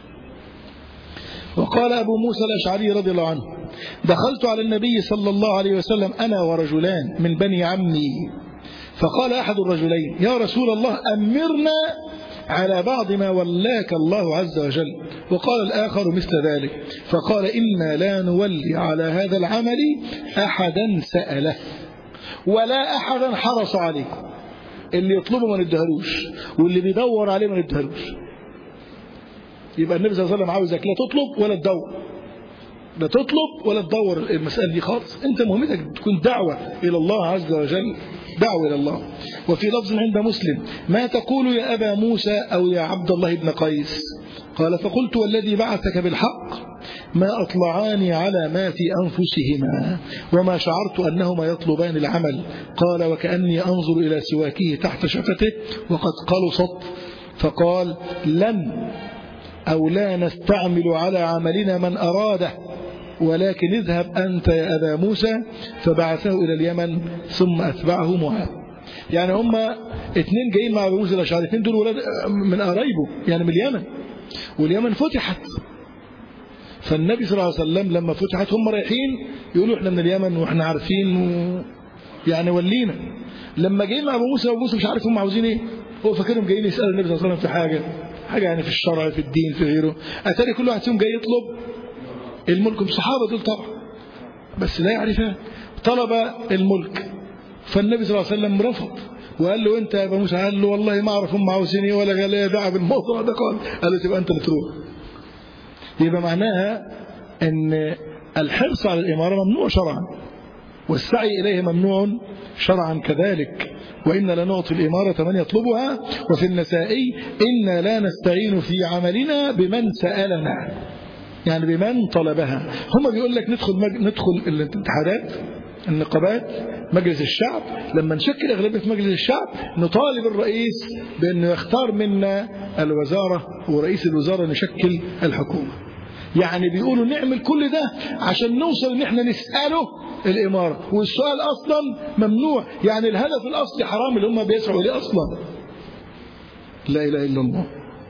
وقال أبو موسى الأشعري رضي الله عنه دخلت على النبي صلى الله عليه وسلم أنا ورجلان من بني عمي فقال أحد الرجلين يا رسول الله أمرنا على بعض ما ولاك الله عز وجل وقال الآخر مثل ذلك فقال إنا لا نولي على هذا العمل أحدا سأله ولا أحدا حرص عليه اللي يطلبه ما ندهلوش واللي بيدور عليه ما ندهلوش يبقى النبي صلى الله عليه وسلم عاوزك لا تطلب ولا تدور لا تطلب ولا تدور المسألة دي خالص انت مهمتك تكون دعوة إلى الله عز وجل دعوة إلى الله وفي لفظ عند مسلم ما تقول يا أبا موسى أو يا عبد الله بن قيس قال فقلت والذي بعثك بالحق ما أطلعان على ما في أنفسهما وما شعرت أنهما يطلبان العمل قال وكأني أنظر إلى سواكه تحت شفته وقد قلصت فقال لن أو لا نستعمل على عملنا من أراده ولكن اذهب أنت يا أبا موسى فبعثه إلى اليمن ثم أتبعه معاذ يعني هم اثنين جايين مع أبو موسى الأشعري اثنين دول ولاد من قرايبه يعني من اليمن واليمن فتحت فالنبي صلى الله عليه وسلم لما فتحت هم رايحين يقولوا احنا من اليمن واحنا عارفين و... يعني ولينا لما جايين مع ابو موسى ابو موسى مش عارف هم عاوزين ايه هو فاكرهم جايين يسالوا النبي صلى الله عليه وسلم في حاجه حاجه يعني في الشرع في الدين في غيره اتاري كل واحد فيهم جاي يطلب الملك الصحابه دول طبعا بس لا يعرفان طلب الملك فالنبي صلى الله عليه وسلم رفض وقال له انت يا ابو موسى قال له والله ما اعرف هم عاوزين ايه ولا قال لي دعوه بالموضوع ده قال قال له تبقى انت اللي تروح يبقى معناها ان الحرص على الاماره ممنوع شرعا والسعي اليه ممنوع شرعا كذلك وإن لنعطي الإمارة من يطلبها وفي النسائي إنا لا نستعين في عملنا بمن سألنا يعني بمن طلبها هم بيقول لك ندخل مج... ندخل الاتحادات النقابات مجلس الشعب لما نشكل أغلبية في مجلس الشعب نطالب الرئيس بأنه يختار منا الوزارة ورئيس الوزارة نشكل الحكومة يعني بيقولوا نعمل كل ده عشان نوصل ان احنا نسأله الإمارة والسؤال أصلا ممنوع يعني الهدف الأصلي حرام اللي هم بيسعوا إليه أصلا لا إله إلا الله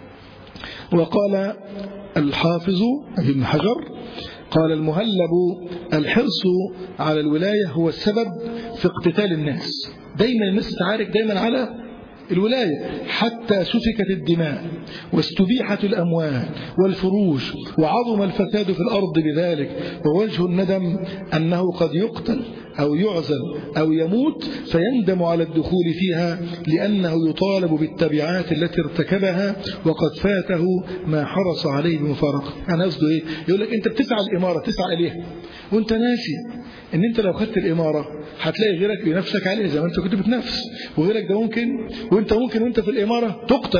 وقال الحافظ ابن حجر قال المهلب الحرص على الولاية هو السبب في اقتتال الناس دايما الناس تتعارك دايما على الولاية حتى سفكت الدماء واستبيحت الأموال والفروج وعظم الفساد في الأرض بذلك ووجه الندم أنه قد يقتل أو يعزل أو يموت فيندم على الدخول فيها لأنه يطالب بالتبعات التي ارتكبها وقد فاته ما حرص عليه بمفارقة أنا قصده إيه؟ يقول لك أنت بتسعى الإمارة تسعى إليها وأنت ناسي ان انت لو خدت الاماره هتلاقي غيرك بنفسك عليه زي ما انت كنت بتنافس وغيرك ده ممكن وانت ممكن وانت في الاماره تقتل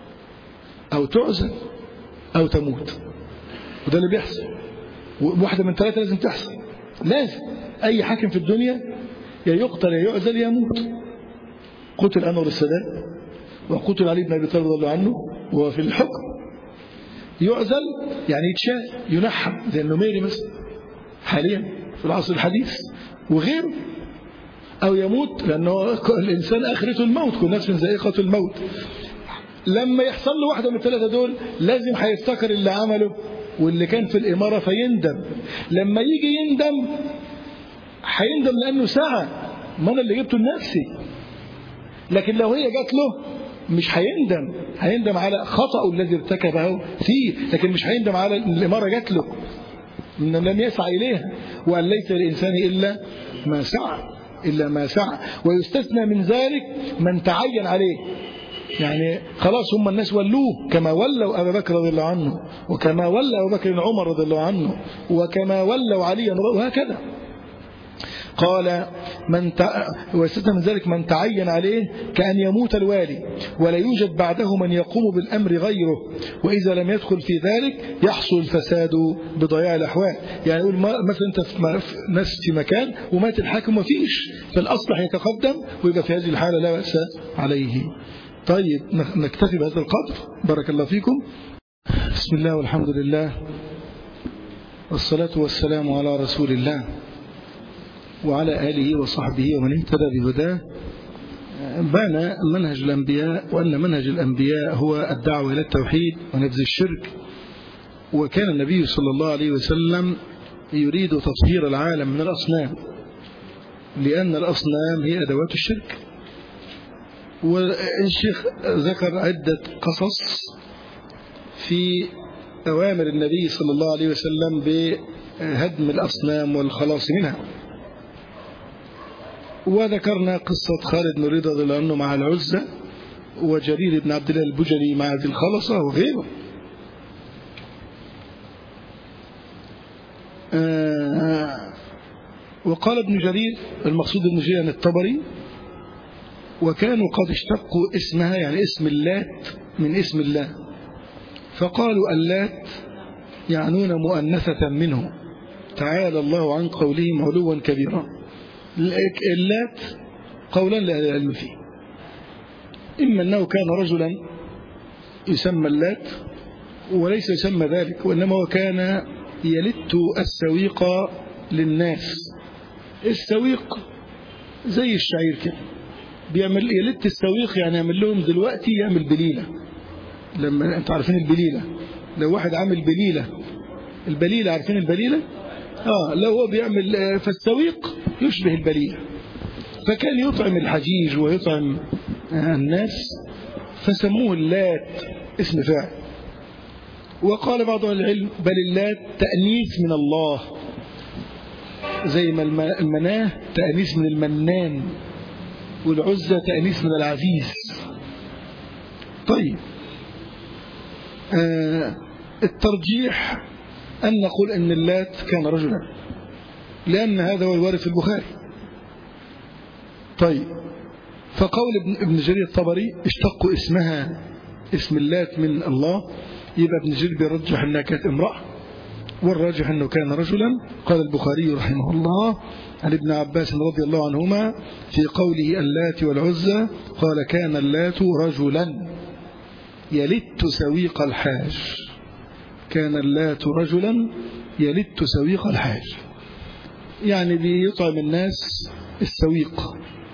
او تعزل او تموت وده اللي بيحصل واحده من ثلاثه لازم تحصل لازم اي حاكم في الدنيا يا يقتل يا يعزل يا يموت قتل انور السادات وقتل علي بن ابي طالب رضي الله عنه وهو في الحكم يعزل يعني يتشال ينحى زي النميري مثلا حاليا في العصر الحديث وغيره أو يموت لأنه الإنسان آخرته الموت كل نفس ذائقة الموت لما يحصل له واحدة من الثلاثة دول لازم هيفتكر اللي عمله واللي كان في الإمارة فيندم لما يجي يندم هيندم لأنه سعى ما أنا اللي جبته لنفسي لكن لو هي جات له مش هيندم هيندم على خطأه الذي ارتكبه فيه لكن مش هيندم على الإمارة جات له إن لم يسعى إليها وأن ليس للإنسان إلا ما سعى إلا ما سعى ويستثنى من ذلك من تعين عليه يعني خلاص هم الناس ولوه كما ولوا أبا بكر رضي الله عنه وكما ولى أبو بكر عمر رضي الله عنه وكما ولوا عليا وهكذا قال من تع... ويستثنى من ذلك من تعين عليه كأن يموت الوالي ولا يوجد بعده من يقوم بالأمر غيره وإذا لم يدخل في ذلك يحصل الفساد بضياع الأحوال يعني يقول مثلا أنت في ناس في مكان ومات الحاكم وفيش فالأصلح يتقدم ويبقى في هذه الحالة لا بأس عليه طيب نكتفي بهذا القدر بارك الله فيكم بسم الله والحمد لله والصلاة والسلام على رسول الله وعلى آله وصحبه ومن اهتدى بهداه بان منهج الأنبياء وأن منهج الأنبياء هو الدعوة إلى التوحيد ونبذ الشرك وكان النبي صلى الله عليه وسلم يريد تطهير العالم من الأصنام لأن الأصنام هي أدوات الشرك والشيخ ذكر عدة قصص في أوامر النبي صلى الله عليه وسلم بهدم الأصنام والخلاص منها وذكرنا قصة خالد بن رضا رضي الله عنه مع العزة وجرير بن عبد الله البجلي مع ذي الخلصة وغيره آه وقال ابن جرير المقصود ابن جرير الطبري وكانوا قد اشتقوا اسمها يعني اسم اللات من اسم الله فقالوا اللات يعنون مؤنثة منه تعالى الله عن قولهم علوا كبيرا اللات قولا لأهل العلم فيه إما أنه كان رجلا يسمى اللات وليس يسمى ذلك وإنما هو كان يلت السويق للناس السويق زي الشعير كده بيعمل يلت السويق يعني يعمل لهم دلوقتي يعمل بليلة لما انتوا عارفين البليلة لو واحد عامل بليلة البليلة عارفين البليلة اه لو هو بيعمل فالسويق يشبه البليلة فكان يطعم الحجيج ويطعم الناس فسموه اللات اسم فاعل وقال بعض العلم بل اللات تأنيث من الله زي ما المناه تأنيث من المنان والعزة تأنيث من العزيز طيب آه الترجيح أن نقول أن اللات كان رجلا لأن هذا هو الوارد في البخاري طيب فقول ابن, ابن جرير الطبري اشتقوا اسمها اسم اللات من الله يبقى ابن جرير بيرجح أنها كانت امرأة والراجح أنه كان رجلا قال البخاري رحمه الله عن ابن عباس رضي الله عنهما في قوله اللات والعزى قال كان اللات رجلا يلت سويق الحاج كان اللات رجلا يلت سويق الحاج يعني بيطعم الناس السويق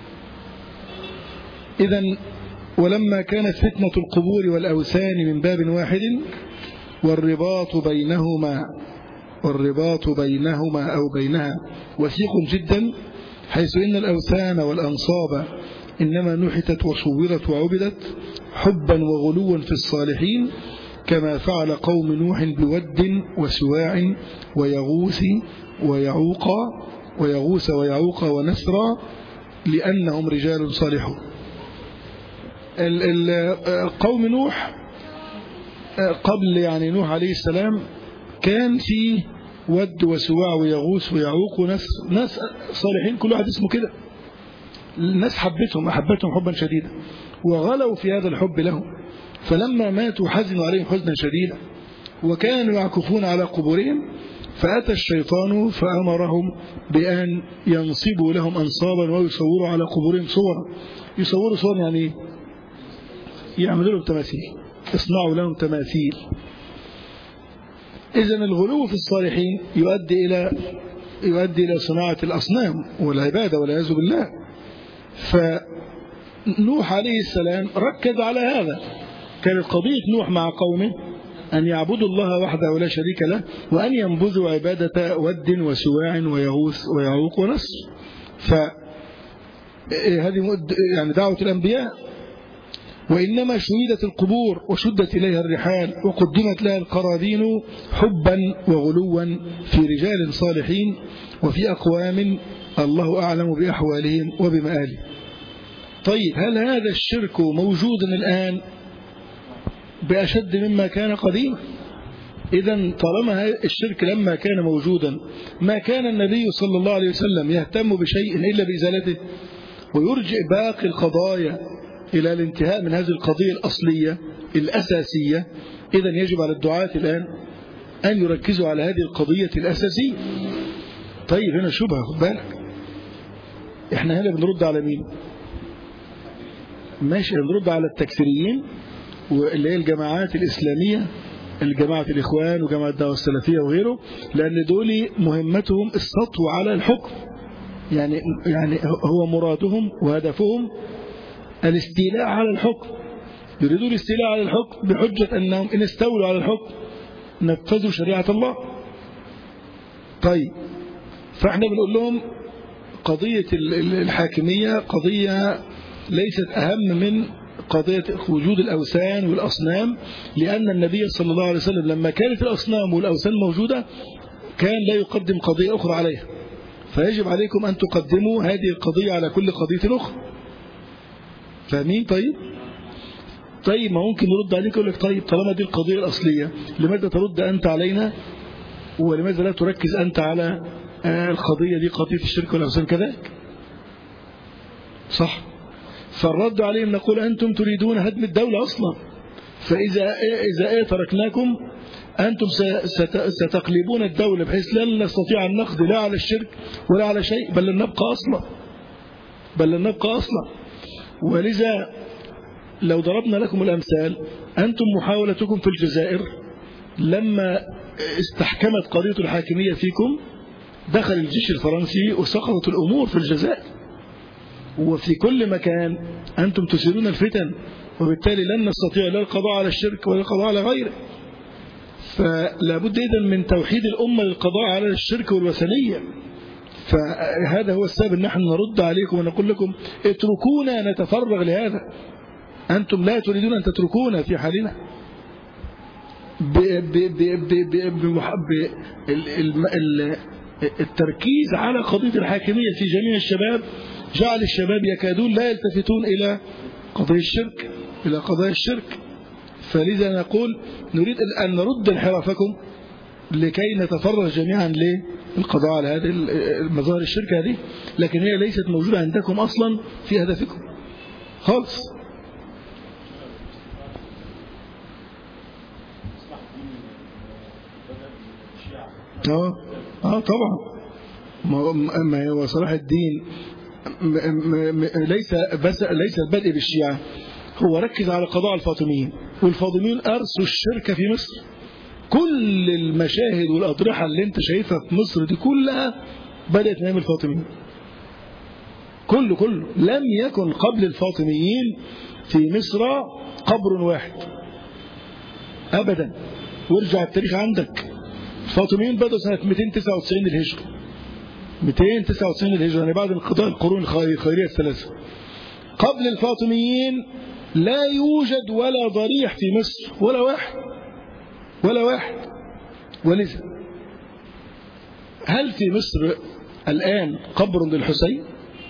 إذا ولما كانت فتنة القبور والأوثان من باب واحد والرباط بينهما والرباط بينهما أو بينها وثيق جدا حيث إن الأوثان والأنصاب إنما نحتت وصورت وعبدت حبا وغلوا في الصالحين كما فعل قوم نوح بود وسواع ويغوث ويعوق ويغوث ويعوق ونسرا لأنهم رجال صالحون قوم نوح قبل يعني نوح عليه السلام كان في ود وسواع ويغوث ويعوق وناس ناس صالحين كل واحد اسمه كده الناس حبتهم أحبتهم حبا شديدا وغلوا في هذا الحب لهم فلما ماتوا حزنوا عليهم حزنا شديدا وكانوا يعكفون على قبورهم فأتى الشيطان فأمرهم بأن ينصبوا لهم أنصابا ويصوروا على قبورهم صورا يصوروا صورا يعني يعملوا لهم تماثيل يصنعوا لهم تماثيل إذا الغلو في الصالحين يؤدي إلى يؤدي إلى صناعة الأصنام والعبادة والعياذ بالله فنوح عليه السلام ركز على هذا كانت قضية نوح مع قومه أن يعبدوا الله وحده ولا شريك له وأن ينبذوا عبادة ود وسواع ويغوث ويعوق ونصر فهذه يعني دعوة الأنبياء وإنما شهدت القبور وشدت إليها الرحال وقدمت لها القراذين حبا وغلوا في رجال صالحين وفي أقوام الله أعلم بأحوالهم وبمآلهم طيب هل هذا الشرك موجود الآن بأشد مما كان قديما إذا طالما الشرك لما كان موجودا ما كان النبي صلى الله عليه وسلم يهتم بشيء إلا بإزالته ويرجع باقي القضايا إلى الانتهاء من هذه القضية الأصلية الأساسية إذا يجب على الدعاة الآن أن يركزوا على هذه القضية الأساسية طيب هنا شبهة خد بالك احنا هنا بنرد على مين ماشي بنرد على التكفيريين واللي هي الجماعات الإسلامية الجماعة الإخوان وجماعة الدعوة السلفية وغيره لأن دول مهمتهم السطو على الحكم يعني يعني هو مرادهم وهدفهم الاستيلاء على الحكم يريدون الاستيلاء على الحكم بحجة أنهم إن استولوا على الحكم نفذوا شريعة الله طيب فاحنا بنقول لهم قضية الحاكمية قضية ليست أهم من قضية وجود الأوثان والأصنام لأن النبي صلى الله عليه وسلم لما كانت الأصنام والأوثان موجودة كان لا يقدم قضية أخرى عليها فيجب عليكم أن تقدموا هذه القضية على كل قضية أخرى فاهمين طيب طيب ما ممكن نرد عليك يقول لك طيب طالما دي القضية الأصلية لماذا ترد أنت علينا ولماذا لا تركز أنت على القضية دي قضية الشرك والأوثان كذلك صح فالرد عليهم نقول أنتم تريدون هدم الدولة أصلا فإذا إذا إيه تركناكم أنتم ستقلبون الدولة بحيث لن نستطيع أن نقضي لا على الشرك ولا على شيء بل لن نبقى أصلا بل لن نبقى أصلا ولذا لو ضربنا لكم الأمثال أنتم محاولتكم في الجزائر لما استحكمت قضية الحاكمية فيكم دخل الجيش الفرنسي وسقطت الأمور في الجزائر وفي كل مكان أنتم تثيرون الفتن وبالتالي لن نستطيع لا القضاء على الشرك ولا القضاء على غيره فلا بد إذن من توحيد الأمة للقضاء على الشرك والوثنية فهذا هو السبب ان نحن نرد عليكم ونقول لكم اتركونا نتفرغ لهذا أنتم لا تريدون أن تتركونا في حالنا التركيز على قضية الحاكمية في جميع الشباب جعل الشباب يكادون لا يلتفتون إلى قضية الشرك إلى قضايا الشرك فلذا نقول نريد أن نرد انحرافكم لكي نتفرغ جميعا للقضاء على هذه المظاهر الشرك هذه لكن هي ليست موجودة عندكم أصلا في هدفكم خالص اه اه طبعا ما هو صلاح الدين ليس بس ليس البدء بالشيعة هو ركز على قضاء الفاطميين والفاطميين أرسوا الشرك في مصر كل المشاهد والأضرحة اللي انت شايفها في مصر دي كلها بدأت من أيام الفاطميين كله كله لم يكن قبل الفاطميين في مصر قبر واحد أبدا وارجع التاريخ عندك الفاطميين بدأوا سنة 299 للهجرة 299 للهجرة يعني بعد انقضاء القرون الخيرية الثلاثة قبل الفاطميين لا يوجد ولا ضريح في مصر ولا واحد ولا واحد ولذا هل في مصر الآن قبر للحسين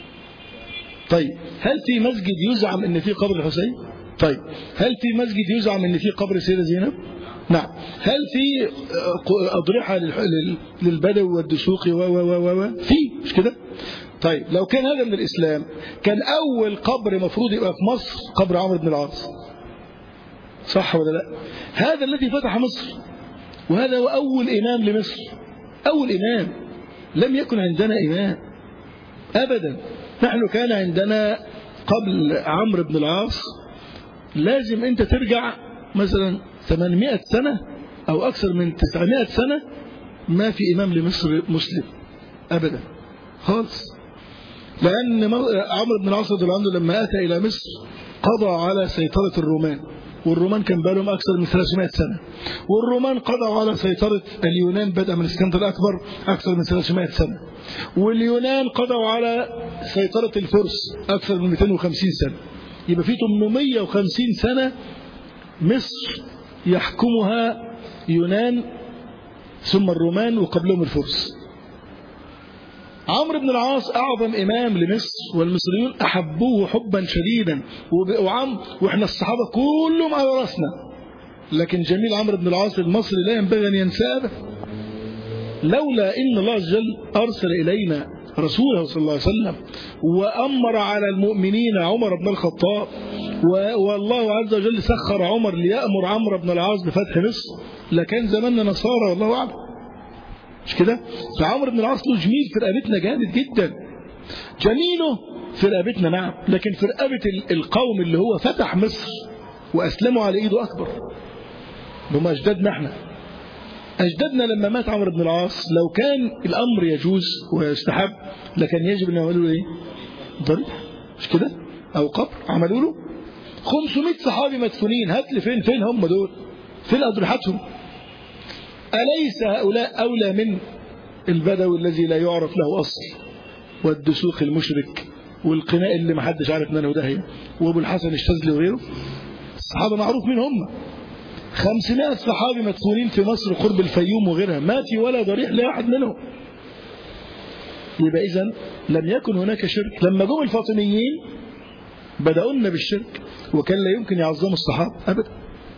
طيب هل في مسجد يزعم ان في قبر الحسين طيب هل في مسجد يزعم ان في قبر سيدة زينب نعم هل في أضرحة للبدو والدسوقي و و و و في مش كده طيب لو كان هذا من الإسلام كان أول قبر مفروض يبقى في مصر قبر عمرو بن العاص صح ولا لا هذا الذي فتح مصر وهذا هو أول إمام لمصر أول إمام لم يكن عندنا إمام أبدا نحن كان عندنا قبل عمرو بن العاص لازم أنت ترجع مثلا 800 سنة أو أكثر من 900 سنة ما في إمام لمصر مسلم أبدا خالص لأن عمرو بن العاص رضي الله عنه لما أتى إلى مصر قضى على سيطرة الرومان والرومان كان بقالهم أكثر من 300 سنة والرومان قضوا على سيطرة اليونان بدءا من اسكندر الأكبر أكثر من 300 سنة واليونان قضوا على سيطرة الفرس أكثر من 250 سنة يبقى في 850 سنة مصر يحكمها يونان ثم الرومان وقبلهم الفرس عمرو بن العاص أعظم إمام لمصر والمصريون أحبوه حبا شديدا وعم وإحنا الصحابة كلهم على راسنا لكن جميل عمرو بن العاص المصري لا ينبغي أن ينساه لولا إن الله عز وجل أرسل إلينا رسوله صلى الله عليه وسلم وأمر على المؤمنين عمر بن الخطاب والله عز وجل سخر عمر ليأمر عمرو بن العاص بفتح مصر لكان زماننا نصارى والله أعلم مش كده فعمرو بن العاص له جميل في رقبتنا جامد جدا جميله في رقبتنا نعم لكن في رقبة القوم اللي هو فتح مصر وأسلموا على إيده أكبر هم أجدادنا احنا أجدادنا لما مات عمرو بن العاص لو كان الأمر يجوز ويستحب لكان يجب أن يعملوا له إيه ضريح مش كده أو قبر عملوا له 500 صحابي مدفونين هات لي فين فين هم دول فين أضرحتهم أليس هؤلاء أولى من البدوي الذي لا يعرف له أصل والدسوق المشرك والقناء اللي ما حدش عارف منه ده وابو الحسن الشاذلي وغيره الصحابة معروف مين هم 500 صحابي مدفونين في مصر قرب الفيوم وغيرها ما في ولا ضريح لأحد منهم يبقى إذا لم يكن هناك شرك لما جم الفاطميين بدأونا بالشرك وكان لا يمكن يعظموا الصحابة أبدا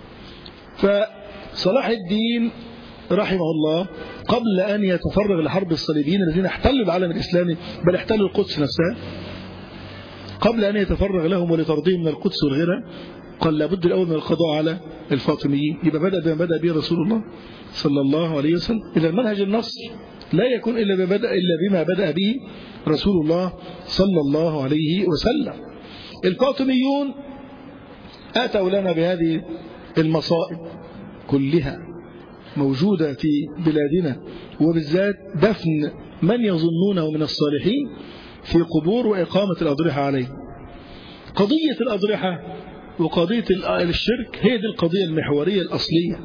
فصلاح الدين رحمه الله قبل أن يتفرغ لحرب الصليبيين الذين احتلوا العالم الإسلامي بل احتلوا القدس نفسها قبل أن يتفرغ لهم ولترضيهم من القدس وغيرها قال لابد الأول من القضاء على الفاطميين يبقى بدأ بما بدأ به رسول الله صلى الله عليه وسلم إذا المنهج النصر لا يكون إلا بما بدأ, إلا بما بدأ به رسول الله صلى الله عليه وسلم الفاطميون أتوا لنا بهذه المصائب كلها موجودة في بلادنا وبالذات دفن من يظنونه من الصالحين في قبور وإقامة الأضرحة عليه قضية الأضرحة وقضية الشرك هي دي القضية المحورية الأصلية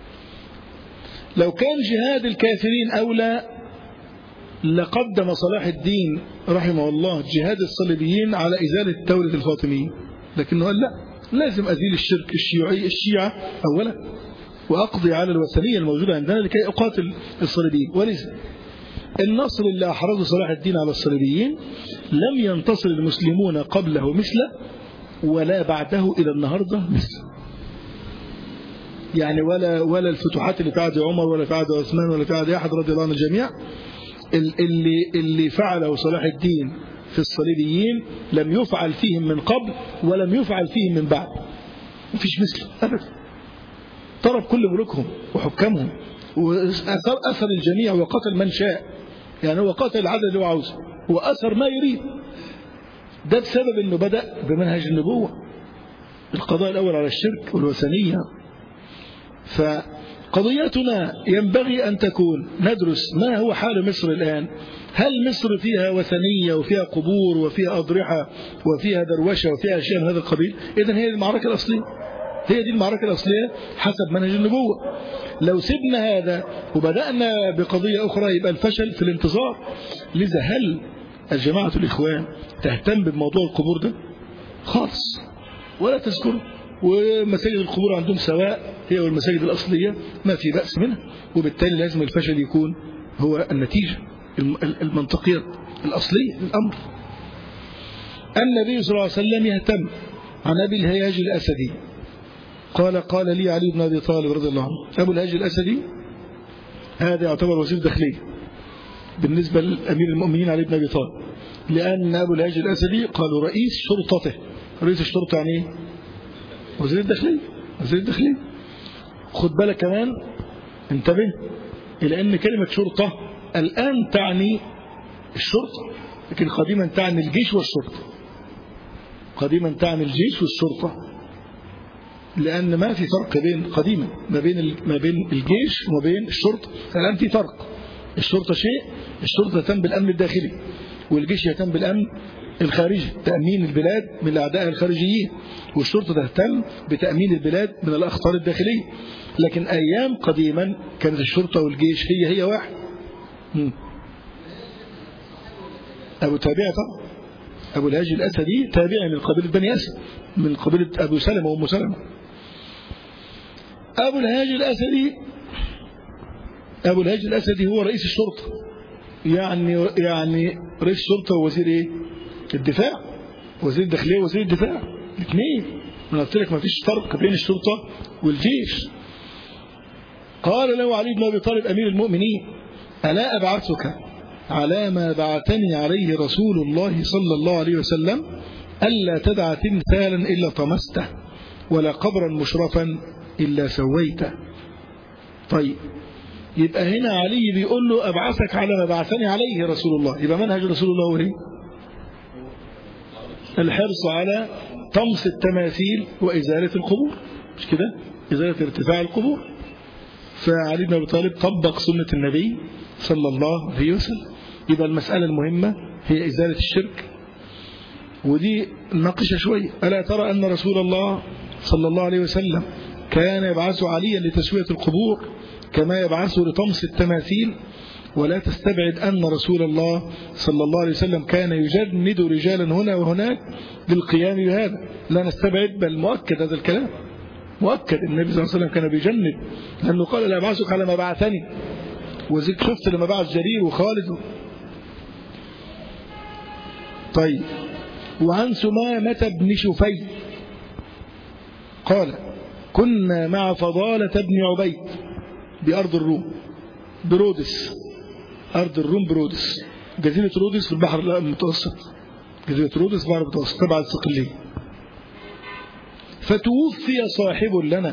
لو كان جهاد الكافرين أولى لقدم صلاح الدين رحمه الله جهاد الصليبيين على إزالة دولة الفاطميين لكنه قال لا لازم أزيل الشرك الشيوعي الشيعة أولا وأقضي على الوثنية الموجودة عندنا لكي أقاتل الصليبيين ولذا النصر اللي أحرزه صلاح الدين على الصليبيين لم ينتصر المسلمون قبله مثله ولا بعده إلى النهاردة مثله يعني ولا ولا الفتوحات اللي في عهد عمر ولا في عهد عثمان ولا في عهد أحد رضي الله عن الجميع اللي اللي فعله صلاح الدين في الصليبيين لم يفعل فيهم من قبل ولم يفعل فيهم من بعد مفيش مثله أبدا طرب كل ملوكهم وحكامهم وأثر أثر الجميع وقتل من شاء يعني هو قتل العدد اللي هو عاوزه وأثر ما يريد ده بسبب أنه بدأ بمنهج النبوة القضاء الأول على الشرك والوثنية قضيتنا ينبغي أن تكون ندرس ما هو حال مصر الآن هل مصر فيها وثنية وفيها قبور وفيها أضرحة وفيها دروشة وفيها أشياء من هذا القبيل إذن هي المعركة الأصلية هي دي المعركة الأصلية حسب منهج النبوة لو سبنا هذا وبدأنا بقضية أخرى يبقى الفشل في الانتظار لذا هل الجماعة الإخوان تهتم بموضوع القبور ده خالص ولا تذكره ومساجد القبور عندهم سواء هي والمساجد الأصلية ما في بأس منها وبالتالي لازم الفشل يكون هو النتيجة المنطقية الأصلية للأمر النبي صلى الله عليه وسلم يهتم عن أبي الهياج الأسدي قال قال لي علي بن أبي طالب رضي الله عنه أبو الهياج الأسدي هذا يعتبر وزير داخلية بالنسبة لأمير المؤمنين علي بن أبي طالب لأن أبو الهياج الأسدي قالوا رئيس شرطته رئيس الشرطة يعني ايه وزير الداخلية وزير الداخلية خد بالك كمان انتبه إلى أن كلمة شرطة الآن تعني الشرطة لكن قديما تعني الجيش والشرطة قديما تعني الجيش والشرطة لأن ما في فرق بين قديما ما بين ما بين الجيش وما بين الشرطة الآن في فرق الشرطة شيء الشرطة تهتم بالأمن الداخلي والجيش يهتم بالأمن الخارجي تأمين البلاد من الأعداء الخارجيين والشرطة تهتم بتأمين البلاد من الأخطار الداخلية لكن أيام قديما كانت الشرطة والجيش هي هي واحد أبو تابعة طبعا أبو الهاج الأسدي تابعي من قبيلة بني أسد من قبيلة أبو سلمة وأم سلمة أبو الهاج الأسدي أبو الهاج الأسدي هو رئيس الشرطة يعني يعني رئيس الشرطة ووزير إيه؟ الدفاع وزير الداخلية ووزير الدفاع الاثنين أنا قلت لك ما فيش فرق بين الشرطة والجيش قال له علي بن أبي طالب أمير المؤمنين ألا أبعثك على ما بعثني عليه رسول الله صلى الله عليه وسلم ألا تدع تمثالا إلا طمسته ولا قبرا مشرفا إلا سويته طيب يبقى هنا علي بيقول له أبعثك على ما بعثني عليه رسول الله يبقى منهج رسول الله هو ايه الحرص على طمس التماثيل وإزالة القبور مش كده إزالة ارتفاع القبور فعلي بن أبي طالب طبق سنة النبي صلى الله عليه وسلم يبقى المسألة المهمة هي إزالة الشرك ودي ناقشة شوية ألا ترى أن رسول الله صلى الله عليه وسلم كان يبعث عليا لتسوية القبور كما يبعثه لطمس التماثيل ولا تستبعد أن رسول الله صلى الله عليه وسلم كان يجند رجالا هنا وهناك للقيام بهذا لا نستبعد بل مؤكد هذا الكلام مؤكد النبي صلى الله عليه وسلم كان بيجند لأنه قال لا أبعثك على ما بعثني وزيك شفت لما بعث جرير وخالد طيب وعن سمامة بن شفي قال كنا مع فضالة بن عبيد بأرض الروم برودس أرض الروم برودس جزيرة رودس في البحر المتوسط جزيرة رودس في البحر المتوسط تبع الصقلية فتوفي صاحب لنا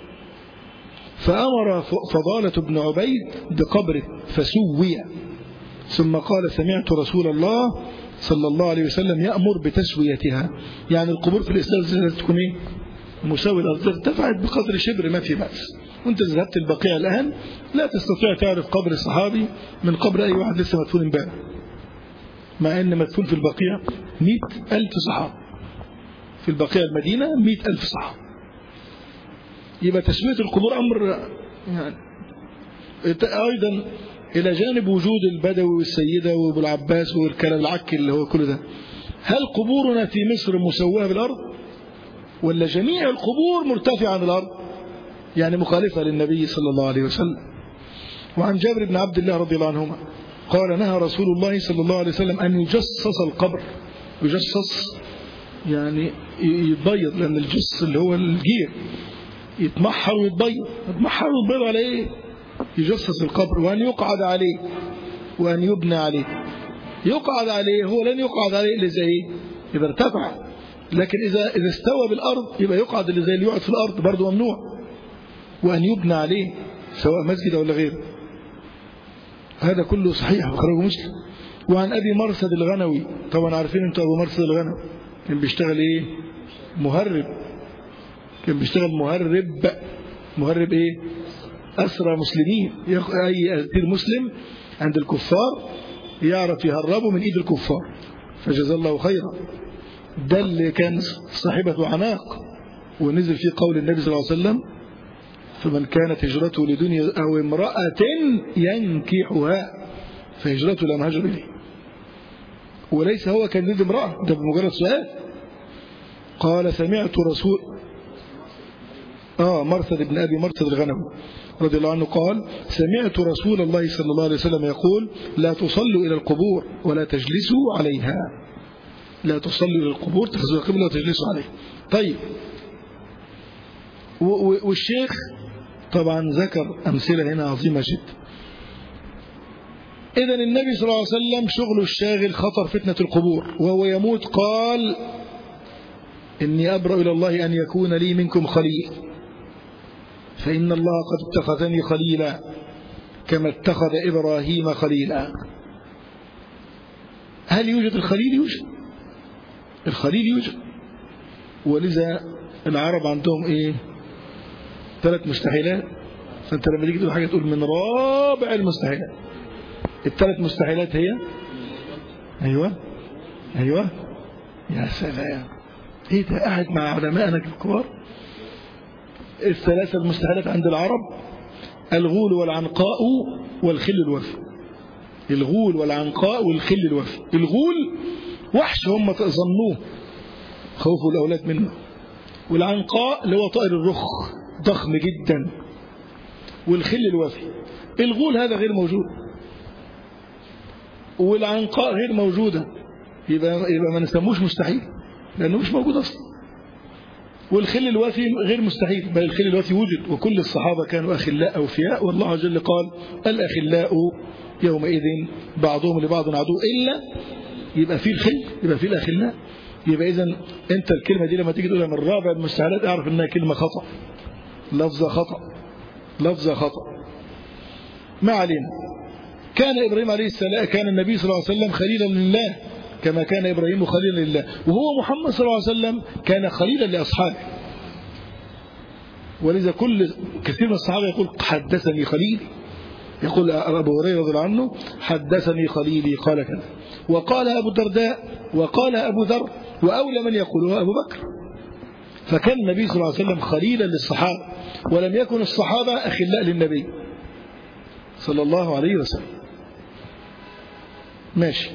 فأمر فضالة بن عبيد بقبره فسوي ثم قال سمعت رسول الله صلى الله عليه وسلم يأمر بتسويتها يعني القبور في الإسلام تكون إيه؟ مساوي الأرض ارتفعت بقدر شبر ما في بأس وانت ذهبت البقيع الآن لا تستطيع تعرف قبر الصحابي من قبر أي واحد لسه مدفون امبارح مع أن مدفون في البقيع مئة ألف صحابي في البقيع المدينة مئة ألف صحابي يبقى تسوية القبور أمر يعني أيضا إلى جانب وجود البدوي والسيدة وابو العباس والكلام العك اللي هو كل ده هل قبورنا في مصر مسواه بالأرض ولا جميع القبور مرتفعة عن الأرض يعني مخالفة للنبي صلى الله عليه وسلم وعن جابر بن عبد الله رضي الله عنهما قال نهى رسول الله صلى الله عليه وسلم أن يجصص القبر يجصص يعني يتبيض لأن الجص اللي هو الجير يتمحر ويتبيض يتمحر ويتبيض على ايه يجصص القبر وأن يقعد عليه وأن يبنى عليه يقعد عليه هو لن يقعد عليه إلا زي ايه إذا ارتفع لكن إذا إذا استوى بالأرض يبقى يقعد اللي زي اللي يقعد في الأرض برضه ممنوع وأن يبنى عليه سواء مسجد ولا غيره هذا كله صحيح أخرجه مسلم وعن أبي مرثد الغنوي طبعا عارفين أنتوا أبو مرثد الغنوي كان بيشتغل إيه مهرب كان بيشتغل مهرب مهرب إيه أسرى مسلمين أي أسير مسلم عند الكفار يعرف يهربه من إيد الكفار فجزا الله خيرا ده اللي كان صاحبة عناق ونزل فيه قول النبي صلى الله عليه وسلم فمن كانت هجرته لدنيا أو امرأة ينكحها فهجرته لا مهاجر إليه وليس هو كان يريد امرأة ده بمجرد سؤال قال سمعت رسول آه مرثد بن أبي مرثد الغنم رضي الله عنه قال سمعت رسول الله صلى الله عليه وسلم يقول لا تصلوا إلى القبور ولا تجلسوا عليها لا تصلوا إلى القبور تخذوا القبلة وتجلسوا عليها طيب والشيخ طبعا ذكر أمثلة هنا عظيمة جدا إذا النبي صلى الله عليه وسلم شغله الشاغل خطر فتنة القبور وهو يموت قال إني أبرأ إلى الله أن يكون لي منكم خليل فإن الله قد اتخذني خليلا كما اتخذ إبراهيم خليلا هل يوجد الخليل يوجد الخليل يوجد ولذا العرب عندهم ايه ثلاث مستحيلات فانت لما تيجي تقول حاجه تقول من رابع المستحيلات الثلاث مستحيلات هي ايوه ايوه يا سلام ايه ده قاعد مع علمائنا الكبار الثلاثه المستحيلات عند العرب الغول والعنقاء والخل الوفي الغول والعنقاء والخل الوفي الغول وحش هم ظنوه خوفوا الأولاد منه والعنقاء اللي هو طائر الرخ ضخم جدا والخل الوفي الغول هذا غير موجود والعنقاء غير موجودة يبقى, يبقى ما نسموش مستحيل لأنه مش موجود أصلا والخل الوفي غير مستحيل بل الخل الوفي وجد وكل الصحابة كانوا أخلاء أوفياء والله عز وجل قال الأخلاء يومئذ بعضهم لبعض عدو إلا يبقى فيه الخل يبقى فيه الأخلاء يبقى إذا أنت الكلمة دي لما تيجي تقولها من رابع المستحيلات اعرف إنها كلمة خطأ لفظة خطأ لفظة خطأ ما علينا كان إبراهيم عليه السلام كان النبي صلى الله عليه وسلم خليلا لله كما كان إبراهيم خليلا لله وهو محمد صلى الله عليه وسلم كان خليلا لأصحابه ولذا كل كثير من الصحابة يقول حدثني خليلي يقول أبو هريرة رضي الله عنه حدثني خليلي قال كذا وقال أبو الدرداء وقال أبو ذر وأولى من يقوله أبو بكر فكان النبي صلى الله عليه وسلم خليلا للصحابة ولم يكن الصحابة أخلاء للنبي صلى الله عليه وسلم ماشي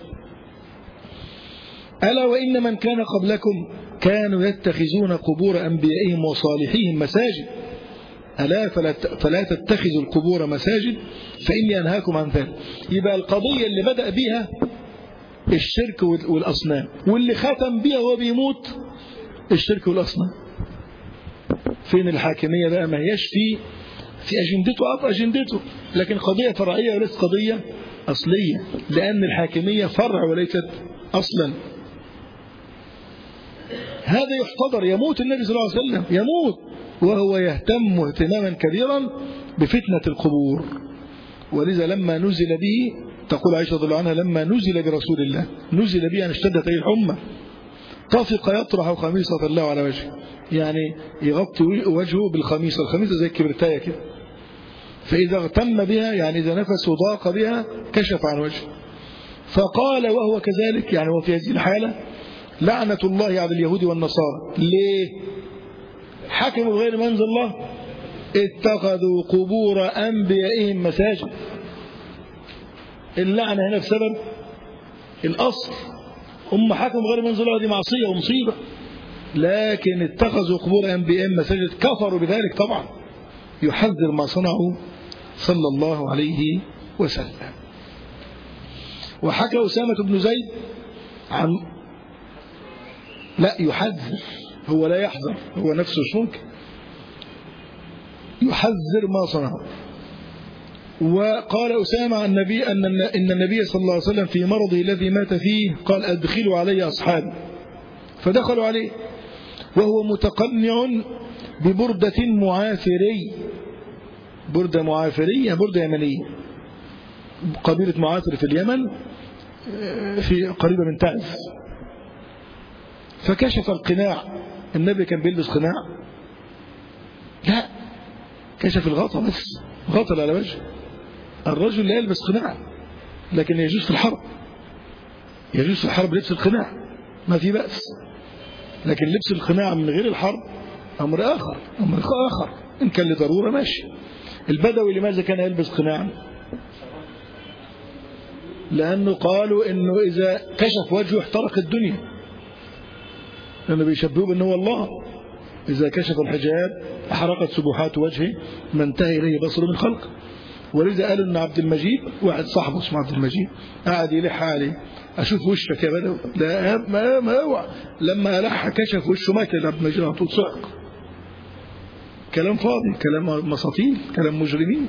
ألا وإن من كان قبلكم كانوا يتخذون قبور أنبيائهم وصالحيهم مساجد ألا فلا, فلا تتخذوا القبور مساجد فإني أنهاكم عن ذلك يبقى القضية اللي بدأ بها الشرك والأصنام واللي ختم بها وهو بيموت الشرك والأصنام فين الحاكمية بقى ما هياش في في أجندته أو أجندته لكن قضية فرعية وليست قضية أصلية لأن الحاكمية فرع وليست أصلا هذا يحتضر يموت النبي صلى الله عليه وسلم يموت وهو يهتم اهتماما كبيرا بفتنة القبور ولذا لما نزل به تقول عائشة رضي الله عنها لما نزل برسول الله نزل به أن اشتدت أي الحمى طفق يطرح خميصة الله على وجهه يعني يغطي وجهه بالخميصة الخميصة زي الكبرتاية كده فإذا اغتم بها يعني إذا نفسه ضاق بها كشف عن وجهه فقال وهو كذلك يعني هو في هذه الحالة لعنة الله على اليهود والنصارى ليه حكموا بغير منزل الله اتخذوا قبور أنبيائهم مساجد اللعنة هنا بسبب الأصل هم حكموا بغير منزل الله دي معصية ومصيبة لكن اتخذوا قبور أنبيائهم مساجد كفروا بذلك طبعا يحذر ما صنعوا صلى الله عليه وسلم وحكى أسامة بن زيد عن لا يحذر هو لا يحذر هو نفسه مش ممكن يحذر ما صنعه وقال أسامة عن النبي أن إن النبي صلى الله عليه وسلم في مرضه الذي مات فيه قال أدخلوا علي أصحابي فدخلوا عليه وهو متقنع ببردة معافري بردة معافرية بردة يمنية قبيلة معافر في اليمن في قريبة من تعز فكشف القناع النبي كان بيلبس قناع لا كشف الغطاء بس غطل على وجهه الرجل لا يلبس قناع لكن يجوز في الحرب يجوز في الحرب لبس القناع ما في بأس لكن لبس القناع من غير الحرب أمر آخر أمر آخر إن كان لضرورة ماشي البدوي لماذا كان يلبس قناع لأنه قالوا إنه إذا كشف وجهه احترق الدنيا لأنه بيشبهوه بأنه هو الله إذا كشف الحجاب أحرقت سبحات وجهه ما انتهى إليه بصره من خلقه ولذا قالوا ان عبد المجيد واحد صاحبه اسمه عبد المجيد قعد يلح عليه اشوف وشك يا بدوي لا ما ما اوعى لما الح كشف وشه مات عبد المجيد على طول صعق كلام فاضي كلام مساطيل كلام مجرمين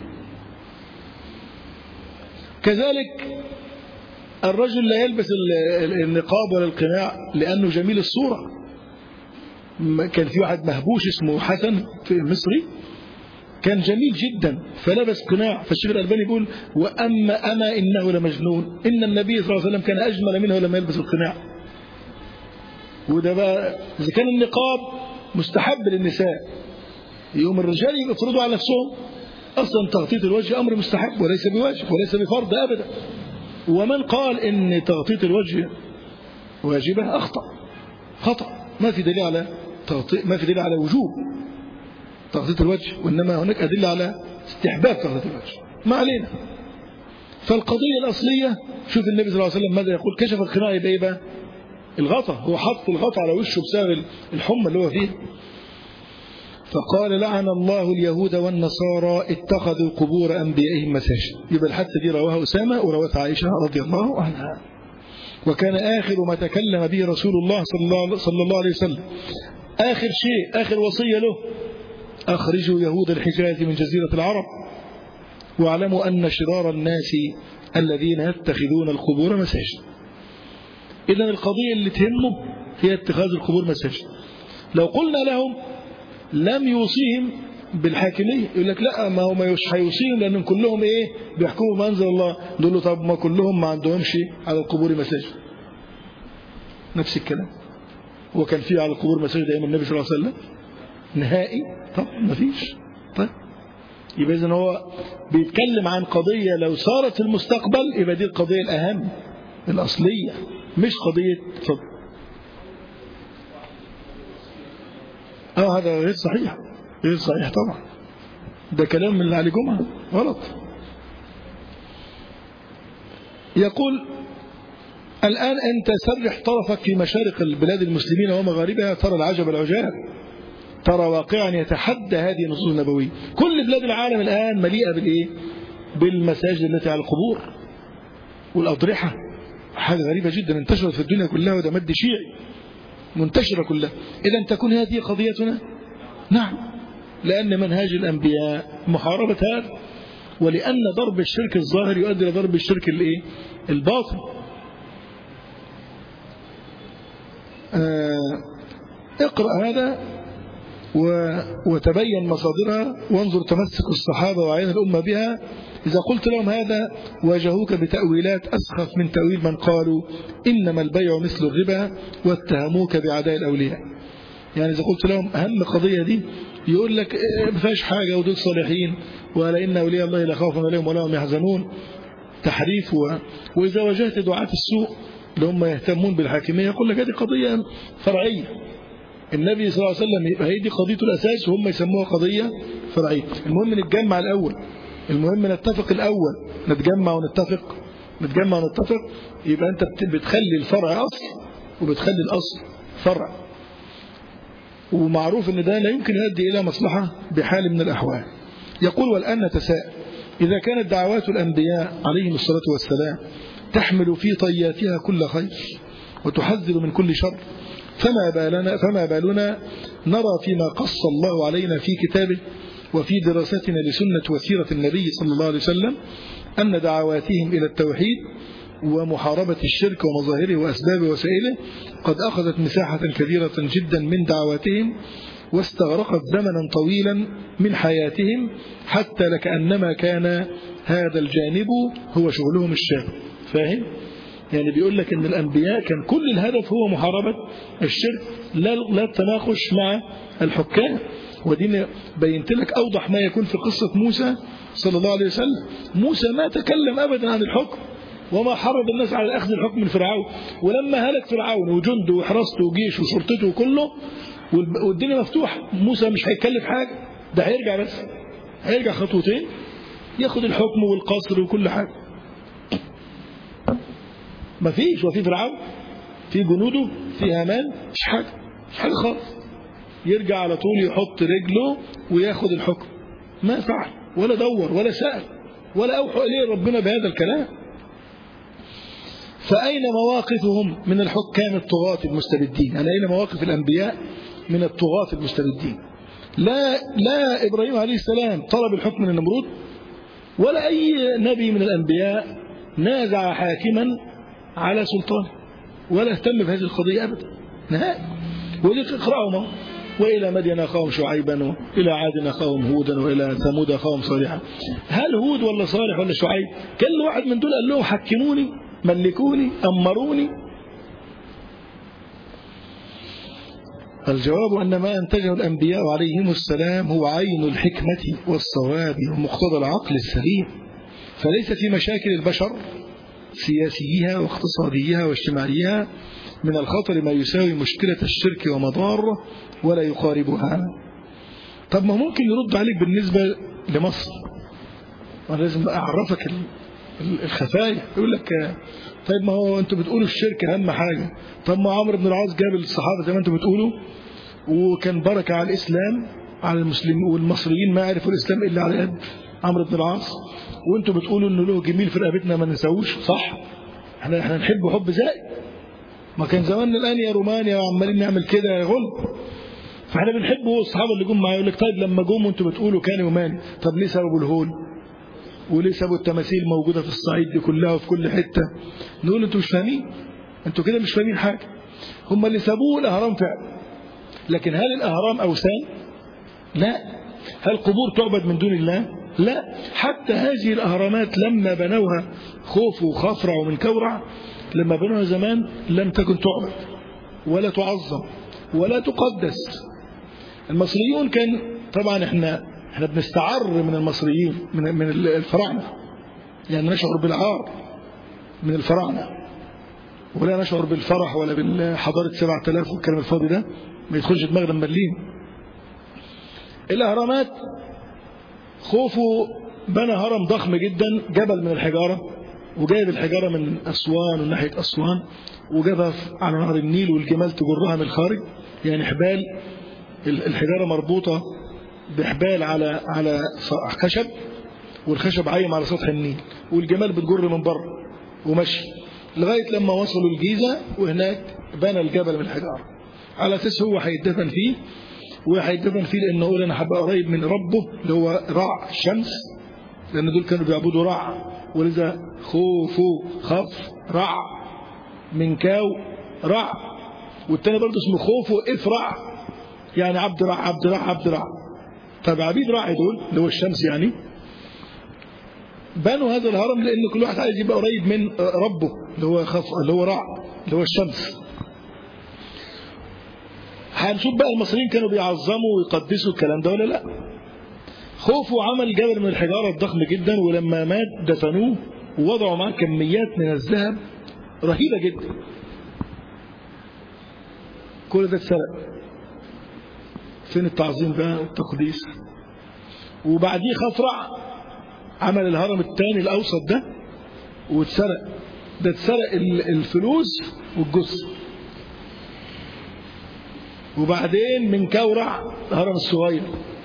كذلك الرجل لا يلبس النقاب ولا القناع لأنه جميل الصورة كان في واحد مهبوش اسمه حسن في المصري كان جميل جدا فلبس قناع فالشيخ الألباني يقول وأما أما إنه لمجنون إن النبي صلى الله عليه وسلم كان أجمل منه لما يلبس القناع وده بقى إذا كان النقاب مستحب للنساء يوم الرجال يفرضوا على نفسهم أصلا تغطية الوجه أمر مستحب وليس بواجب وليس بفرض أبدا ومن قال إن تغطية الوجه واجبة أخطأ خطأ ما في دليل على تغطية ما في دليل على وجوب تغطية الوجه وإنما هناك أدلة على استحباب تغطية الوجه ما علينا فالقضية الأصلية شوف النبي صلى الله عليه وسلم ماذا يقول كشف الخناع يبقى ايه بقى الغطا هو حط الغطا على وشه بسبب الحمى اللي هو فيه فقال لعن الله اليهود والنصارى اتخذوا قبور أنبيائهم مساجد يبقى الحادثة دي رواها أسامة وروتها عائشة رضي الله عنها وكان آخر ما تكلم به رسول الله صلى الله, صلى الله عليه وسلم آخر شيء آخر وصية له أخرجوا يهود الحجاز من جزيرة العرب واعلموا أن شرار الناس الذين يتخذون القبور مساجد إذا القضية اللي تهمه هي اتخاذ القبور مساجد لو قلنا لهم لم يوصيهم بالحاكمية يقول لك لا ما هو مش هيوصيهم لأنهم كلهم إيه بيحكموا بمنزل الله دول له طب ما كلهم ما عندهمش على القبور مساجد نفس الكلام هو كان فيه على القبور مساجد أيام النبي صلى الله عليه وسلم نهائي طب ما فيش طيب يبقى إذن هو بيتكلم عن قضية لو صارت في المستقبل يبقى دي القضية الأهم الأصلية مش قضية فضل اه هذا غير صحيح غير صحيح طبعا ده كلام من علي جمعة غلط يقول الآن أنت سرح طرفك في مشارق البلاد المسلمين ومغاربها ترى العجب العجاب ترى واقعا يتحدى هذه النصوص النبوية كل بلاد العالم الآن مليئة بالإيه بالمساجد التي على القبور والأضرحة حاجة غريبة جدا انتشرت في الدنيا كلها وده مد شيعي منتشرة كلها إذا تكون هذه قضيتنا نعم لأن منهاج الأنبياء محاربة هذا ولأن ضرب الشرك الظاهر يؤدي إلى ضرب الشرك الايه الباطن آه اقرأ هذا وتبين مصادرها وانظر تمسك الصحابة وعين الأمة بها إذا قلت لهم هذا واجهوك بتأويلات أسخف من تأويل من قالوا إنما البيع مثل الربا واتهموك بعداء الأولياء يعني إذا قلت لهم أهم قضية دي يقول لك ما فيهاش حاجة ودول صالحين ولا إن أولياء الله لا خوف عليهم ولا هم يحزنون تحريف و... وإذا واجهت دعاة السوء اللي هم يهتمون بالحاكمية يقول لك هذه قضية فرعية النبي صلى الله عليه وسلم هي دي قضيته الأساس وهم يسموها قضية فرعية المهم نتجمع الأول المهم نتفق الأول نتجمع ونتفق نتجمع ونتفق يبقى أنت بتخلي الفرع أصل وبتخلي الأصل فرع ومعروف أن ده لا يمكن يؤدي إلى مصلحة بحال من الأحوال يقول والآن نتساءل إذا كانت دعوات الأنبياء عليهم الصلاة والسلام تحمل في طياتها كل خير وتحذر من كل شر فما بالنا, فما بالنا نرى فيما قص الله علينا في كتابه وفي دراستنا لسنة وسيرة النبي صلى الله عليه وسلم أن دعواتهم إلى التوحيد ومحاربة الشرك ومظاهره وأسبابه وسائله قد أخذت مساحة كبيرة جدا من دعواتهم واستغرقت زمنا طويلا من حياتهم حتى لكأنما كان هذا الجانب هو شغلهم الشاغل فاهم؟ يعني بيقول لك ان الانبياء كان كل الهدف هو محاربه الشرك لا لا التناقش مع الحكام ودي بينت لك اوضح ما يكون في قصه موسى صلى الله عليه وسلم موسى ما تكلم ابدا عن الحكم وما حرض الناس على اخذ الحكم من فرعون ولما هلك فرعون وجنده وحراسته وجيشه وشرطته كله والدنيا مفتوحه موسى مش هيتكلف حاجه ده هيرجع بس هيرجع خطوتين ياخد الحكم والقصر وكل حاجه ما فيش وفي فرعون في جنوده في هامان مش حاجه مش حاجه خالص يرجع على طول يحط رجله وياخد الحكم ما فعل ولا دور ولا سأل ولا أوحى إليه ربنا بهذا الكلام فأين مواقفهم من الحكام الطغاة المستبدين يعني أين مواقف الأنبياء من الطغاة المستبدين لا لا إبراهيم عليه السلام طلب الحكم من النمرود ولا أي نبي من الأنبياء نازع حاكما على سلطانه ولا اهتم بهذه القضية أبدا نهائي ولذلك اقرأوا وإلى مدين أخاهم شعيبا وإلى عاد أخاهم هودا وإلى ثمود أخاهم صالحا هل هود ولا صالح ولا شعيب كل واحد من دول قال لهم حكموني ملكوني أمروني الجواب أن ما أنتجه الأنبياء عليهم السلام هو عين الحكمة والصواب ومقتضى العقل السليم فليس في مشاكل البشر سياسيها واقتصاديها واجتماعيها من الخطر ما يساوي مشكلة الشرك ومضاره ولا يقاربها طب ما ممكن يرد عليك بالنسبة لمصر أنا لازم أعرفك الخفايا يقول لك طيب ما هو أنتوا بتقولوا الشرك أهم حاجة طب ما عمرو بن العاص جاب الصحابة زي ما أنتوا بتقولوا وكان بركة على الإسلام على المسلمين والمصريين ما عرفوا الإسلام إلا على يد عمرو بن العاص وانتوا بتقولوا انه له جميل في رقبتنا ما نسووش صح احنا احنا نحبه حب زائد ما كان زماننا الان يا رومانيا وعمالين نعمل كده يا غلب فاحنا بنحبه الصحابه اللي جم معاه يقول لك طيب لما جم وانتوا بتقولوا كان يوماني طب ليه سببوا الهول وليه سببوا التماثيل موجوده في الصعيد دي كلها وفي كل حته نقول انتوا مش فاهمين انتوا كده مش فاهمين حاجه هم اللي سابوه الاهرام فعلا لكن هل الاهرام اوثان لا هل قبور تعبد من دون الله لا حتى هذه الأهرامات لما بنوها خوف وخفرع ومن كورع لما بنوها زمان لم تكن تعبد ولا تعظم ولا تقدس المصريون كان طبعا احنا احنا بنستعر من المصريين من من الفراعنه يعني نشعر بالعار من الفراعنه ولا نشعر بالفرح ولا بالحضاره 7000 والكلام الفاضي ده ما يدخلش دماغنا مليين الاهرامات خوفو بنى هرم ضخم جدا جبل من الحجارة وجايب الحجارة من أسوان وناحية أسوان وجابها على نهر النيل والجمال تجرها من الخارج يعني حبال الحجارة مربوطة بحبال على على خشب والخشب عايم على سطح النيل والجمال بتجر من بره ومشي لغاية لما وصلوا الجيزة وهناك بنى الجبل من الحجارة على أساس هو هيدفن فيه وهيدفن فيه لانه يقول انا هبقى قريب من ربه اللي هو رع الشمس لان دول كانوا بيعبدوا رع ولذا خوفو خف رع من كاو رع والتاني برضه اسمه خوفو افرع يعني عبد رع عبد رع عبد رع طب عبيد رع دول اللي هو الشمس يعني بنوا هذا الهرم لان كل واحد عايز يبقى قريب من ربه اللي هو خف اللي هو رع اللي هو الشمس هنشوف بقى المصريين كانوا بيعظموا ويقدسوا الكلام ده ولا لا خوفوا عمل جبل من الحجارة الضخم جدا ولما مات دفنوه ووضعوا معاه كميات من الذهب رهيبة جدا كل ده اتسرق فين التعظيم بقى والتقديس وبعديه خفرع عمل الهرم الثاني الأوسط ده واتسرق ده اتسرق الفلوس والجثة وبعدين من كورع الهرم الصغير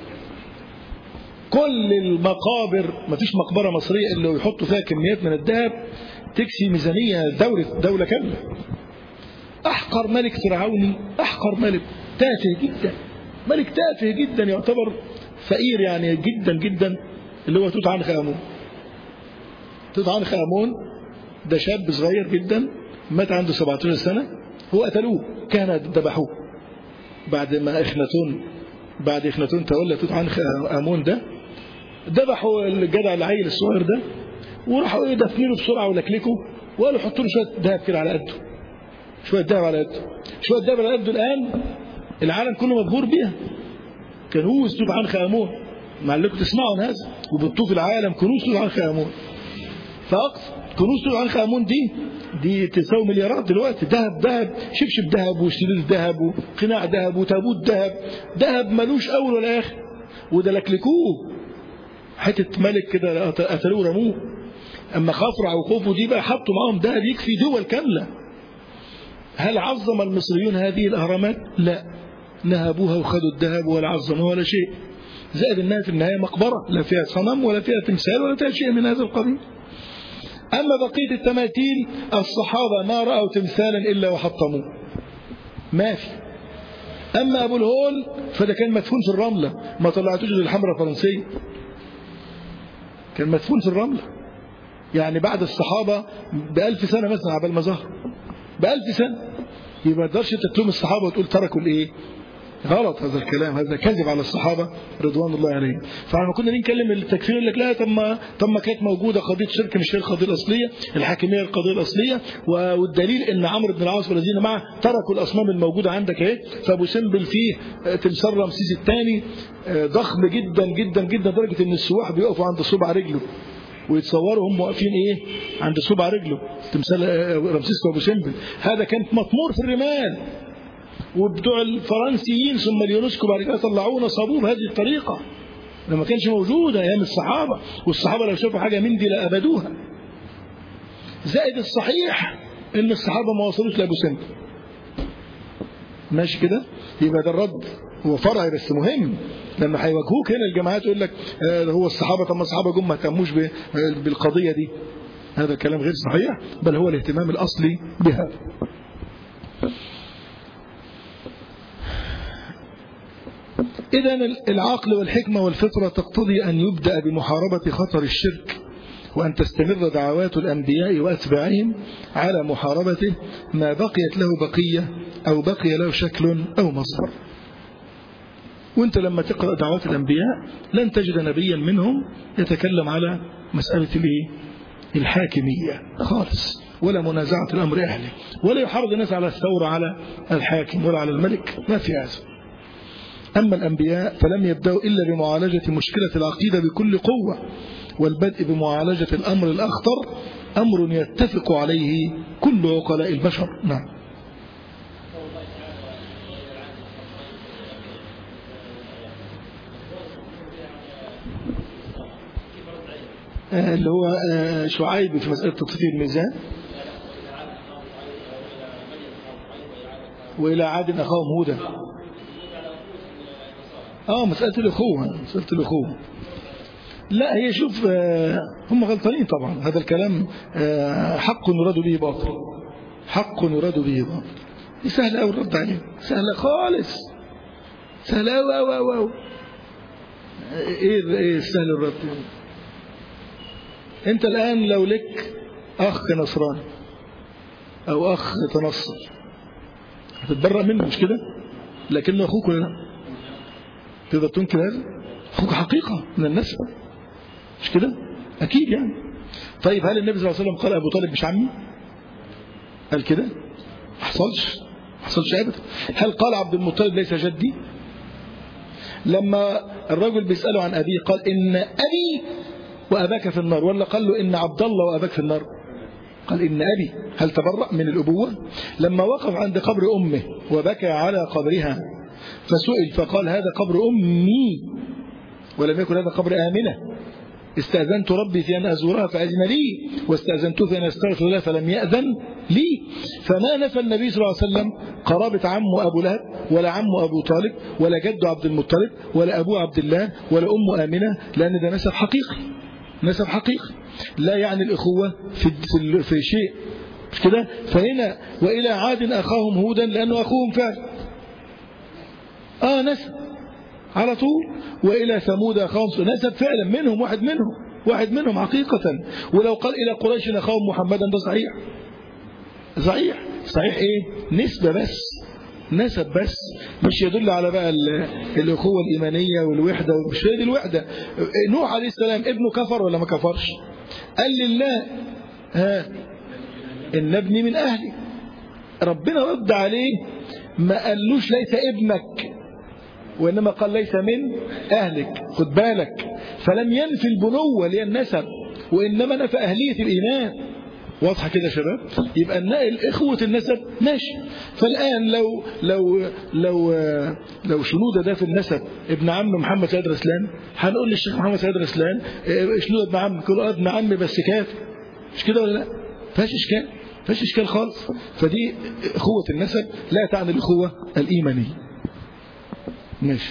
كل المقابر ما فيش مقبرة مصرية إلا يحطوا فيها كميات من الذهب تكسي ميزانية دولة دولة كاملة أحقر ملك فرعوني أحقر ملك تافه جدا ملك تافه جدا يعتبر فقير يعني جدا جدا اللي هو توت عنخ آمون توت عنخ آمون ده شاب صغير جدا مات عنده 17 سنة هو قتلوه كان ذبحوه بعد ما اخناتون بعد اخناتون تولى توت عنخ امون ده ذبحوا الجدع العيل الصغير ده وراحوا ايه دفنينه بسرعه ولكلكوا وقالوا حطوا له شويه ذهب كده على قده شويه ذهب على قده شويه ذهب على قده الان العالم كله مبهور بيها كنوز توت عنخ امون مع لكم تسمعوا عن هذا وبتطوف العالم كنوز توت عنخ امون فاقصى كنوز توت عنخ امون دي دي تساوي مليارات دلوقتي ذهب ذهب شبشب ذهب وسرير ذهب وقناع ذهب وتابوت ذهب ذهب ملوش اول ولا اخر وده لكلكوه حته ملك كده قتلوه ورموه اما خفرع وخوفو دي بقى حطوا معاهم ذهب يكفي دول كامله هل عظم المصريون هذه الاهرامات لا نهبوها وخدوا الذهب ولا عظموها ولا شيء زائد انها في النهايه مقبره لا فيها صنم ولا فيها تمثال ولا فيها شيء من هذا القبيل أما بقية التماثيل الصحابة ما رأوا تمثالا إلا وحطموه ما في أما أبو الهول فده كان مدفون في الرملة ما طلعتوش للحمرة الفرنسية كان مدفون في الرملة يعني بعد الصحابة بألف سنة مثلا عبال ما ظهر بألف سنة يبقى ما تقدرش تتلوم الصحابة وتقول تركوا الإيه غلط هذا الكلام هذا كذب على الصحابة رضوان الله عليهم فلما كنا نتكلم التكفير يقول لك لا طب ما طب ما كانت موجودة قضية شرك مش هي القضية الأصلية الحاكمية القضية الأصلية والدليل ان عمرو بن العاص والذين معه تركوا الأصنام الموجودة عندك اهي فأبو سمبل فيه تمثال رمسيس الثاني ضخم جدا جدا جدا لدرجة ان السواح بيقفوا عند صبع رجله ويتصوروا هم واقفين ايه عند صبع رجله تمثال رمسيس وابو سمبل هذا كان مطمور في الرمال وبتوع الفرنسيين ثم اليونسكو بعد كده طلعوه نصبوه بهذه الطريقه لما كانش موجوده ايام الصحابه والصحابه لو شافوا حاجه من دي لابدوها زائد الصحيح ان الصحابه ما وصلوش لابو سمبل ماشي كده يبقى ده الرد هو فرعي بس مهم لما هيواجهوك هنا الجماعات يقول لك آه هو الصحابه طب ما الصحابه جم ما اهتموش بالقضيه دي هذا كلام غير صحيح بل هو الاهتمام الاصلي بها إذا العقل والحكمة والفطرة تقتضي أن يبدأ بمحاربة خطر الشرك وأن تستمر دعوات الأنبياء وأتباعهم على محاربته ما بقيت له بقية أو بقي له شكل أو مصدر وانت لما تقرأ دعوات الأنبياء لن تجد نبيا منهم يتكلم على مسألة الايه الحاكمية خالص ولا منازعة الأمر أهله ولا يحرض الناس على الثورة على الحاكم ولا على الملك ما في هذا أما الأنبياء فلم يبدأوا إلا بمعالجة مشكلة العقيدة بكل قوة والبدء بمعالجة الأمر الأخطر أمر يتفق عليه كل عقلاء البشر نعم اللي هو شعيب في مسألة تطفيف الميزان وإلى عاد أخاهم هودا اه مسألة الأخوة مسألة الأخوة لا هي شوف هم غلطانين طبعا هذا الكلام حق يراد به باطل حق يراد به باطل دي سهلة أوي الرد عليه سهلة خالص سهلة أوي أوي أوي أوي إيه إيه سهل الرد أنت الآن لو لك أخ نصراني أو أخ تنصر هتتبرأ منه مش كده لكنه أخوك ولا لا تقدر تنكر هذا أخوك حقيقة من النسب مش كده أكيد يعني طيب هل النبي صلى الله عليه وسلم قال أبو طالب مش عمي قال كده ما حصلش ما حصلش أبدا هل قال عبد المطلب ليس جدي لما الرجل بيسأله عن أبيه قال إن أبي وأباك في النار ولا قال له إن عبد الله وأباك في النار قال إن أبي هل تبرأ من الأبوة لما وقف عند قبر أمه وبكى على قبرها فسئل فقال هذا قبر أمي ولم يكن هذا قبر آمنة استأذنت ربي في أن أزورها فأذن لي واستأذنته في أن أستغفر له فلم يأذن لي فما نفى النبي صلى الله عليه وسلم قرابة عمه أبو لهب ولا عمه أبو طالب ولا جد عبد المطلب ولا أبو عبد الله ولا أم آمنة لأن ده نسب حقيقي نسب حقيقي لا يعني الإخوة في, في شيء مش كده فهنا وإلى عاد أخاهم هودا لأنه أخوهم فعلا آه نسب على طول وإلى ثمود أخاهم نسب فعلا منهم واحد منهم واحد منهم حقيقة ولو قال إلى قريش أخاهم محمدا ده صحيح صحيح صحيح إيه نسبة بس نسب بس مش يدل على بقى الأخوة الإيمانية والوحدة مش هي دي الوحدة نوح عليه السلام ابنه كفر ولا ما كفرش قال لله ها إن ابني من أهلي ربنا رد عليه ما قالوش ليس ابنك وإنما قال ليس من أهلك خد بالك فلم ينفي البنوة اللي هي النسب وإنما نفى أهلية الإيمان واضحة كده يا شباب يبقى إخوة النسب ماشي فالآن لو لو لو لو شنودة ده في النسب ابن عم محمد سيد رسلان هنقول للشيخ محمد سيد رسلان شنودة ابن عم كل ابن عم بس كافر مش كده ولا لا فيهاش إشكال فيهاش إشكال خالص فدي أخوة النسب لا تعني الأخوة الإيمانية ماشي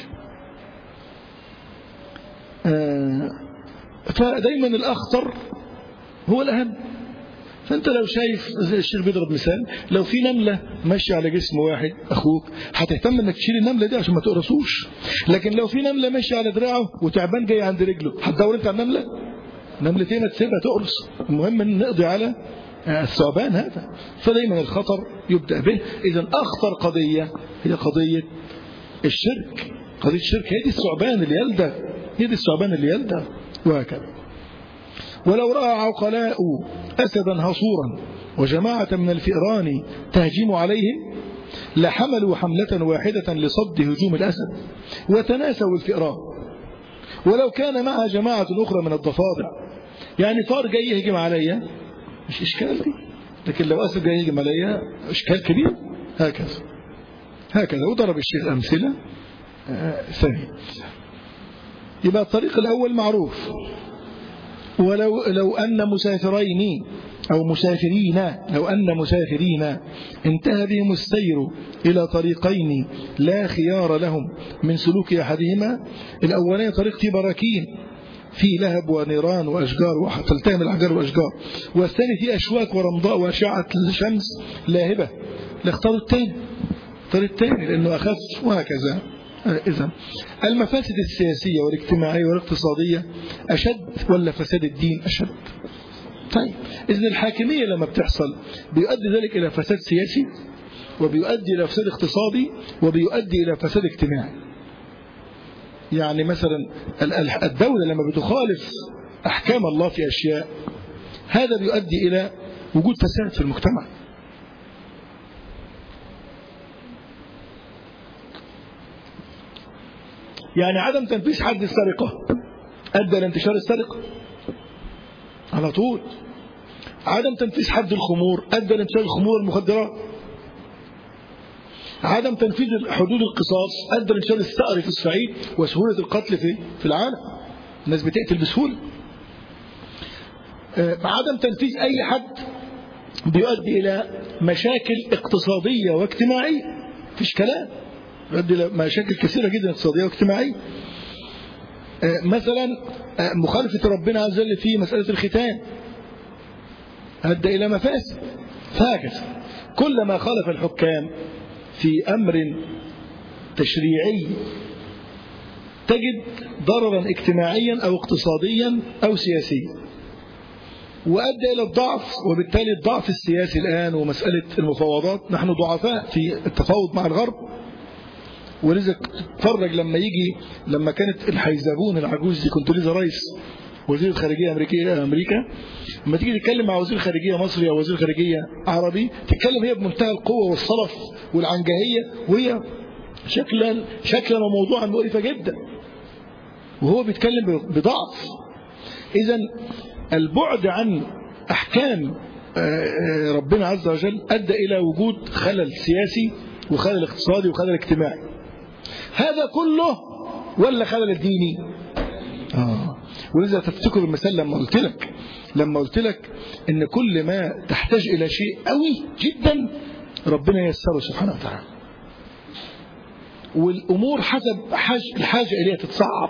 آه فدايما الأخطر هو الأهم فأنت لو شايف زي الشيخ بيضرب مثال لو في نملة ماشية على جسم واحد أخوك هتهتم إنك تشيل النملة دي عشان ما تقرصوش لكن لو في نملة ماشية على دراعه وتعبان جاي عند رجله هتدور أنت على النملة نملتين تسيبها تقرص المهم ان نقضي على الثعبان هذا فدايما الخطر يبدأ به إذا أخطر قضية هي قضية الشرك قضية الشرك هي دي الثعبان اللي يلدغ هي دي الثعبان اللي يلدغ وهكذا ولو رأى عقلاء أسدا هصورا وجماعة من الفئران تهجم عليهم لحملوا حملة واحدة لصد هجوم الأسد وتناسوا الفئران ولو كان معها جماعة أخرى من الضفادع يعني فار جاي يهجم عليا مش إشكال دي لكن لو أسد جاي يهجم عليا إشكال كبير هكذا هكذا وضرب الشيخ أمثلة ثانية يبقى الطريق الأول معروف ولو لو أن مسافرين أو مسافرين لو أن مسافرين انتهى بهم السير إلى طريقين لا خيار لهم من سلوك أحدهما الأولاني طريق في براكين في لهب ونيران وأشجار وتلتهم الأحجار والأشجار والثاني في أشواك ورمضاء وأشعة الشمس لاهبة لاختاروا الثاني الطريق الثاني لأنه أخف وهكذا إذا المفاسد السياسية والاجتماعية والاقتصادية أشد ولا فساد الدين أشد طيب إذن الحاكمية لما بتحصل بيؤدي ذلك إلى فساد سياسي وبيؤدي إلى فساد اقتصادي وبيؤدي إلى فساد اجتماعي يعني مثلا الدولة لما بتخالف أحكام الله في أشياء هذا بيؤدي إلى وجود فساد في المجتمع يعني عدم تنفيذ حد السرقة أدى لانتشار السرقة على طول عدم تنفيذ حد الخمور أدى لانتشار الخمور والمخدرات عدم تنفيذ حدود القصاص أدى لانتشار الثأر في الصعيد وسهولة القتل في في العالم الناس بتقتل بسهولة عدم تنفيذ أي حد بيؤدي إلى مشاكل اقتصادية واجتماعية فيش كلام يؤدي إلى مشاكل كثيرة جدا اقتصادية واجتماعية مثلا مخالفة ربنا عز وجل في مسألة الختان أدى إلى مفاسد فهكذا كلما خالف الحكام في أمر تشريعي تجد ضررا اجتماعيا أو اقتصاديا أو سياسيا وأدى إلى الضعف وبالتالي الضعف السياسي الآن ومسألة المفاوضات نحن ضعفاء في التفاوض مع الغرب ولذا تتفرج لما يجي لما كانت الحيزابون العجوز دي كنت لسه رئيس وزير الخارجيه امريكيه امريكا لما تيجي تتكلم مع وزير خارجيه مصري او وزير خارجيه عربي تتكلم هي بمنتهى القوه والصلف والعنجهيه وهي شكلا شكلا وموضوعا مقرفه جدا وهو بيتكلم بضعف اذا البعد عن احكام ربنا عز وجل ادى الى وجود خلل سياسي وخلل اقتصادي وخلل اجتماعي هذا كله ولا خلل الديني آه. ولذا تفتكر المثال لما قلت لك لما قلت لك ان كل ما تحتاج الى شيء قوي جدا ربنا ييسره سبحانه وتعالى والامور حسب حاج الحاجه اليها تتصعب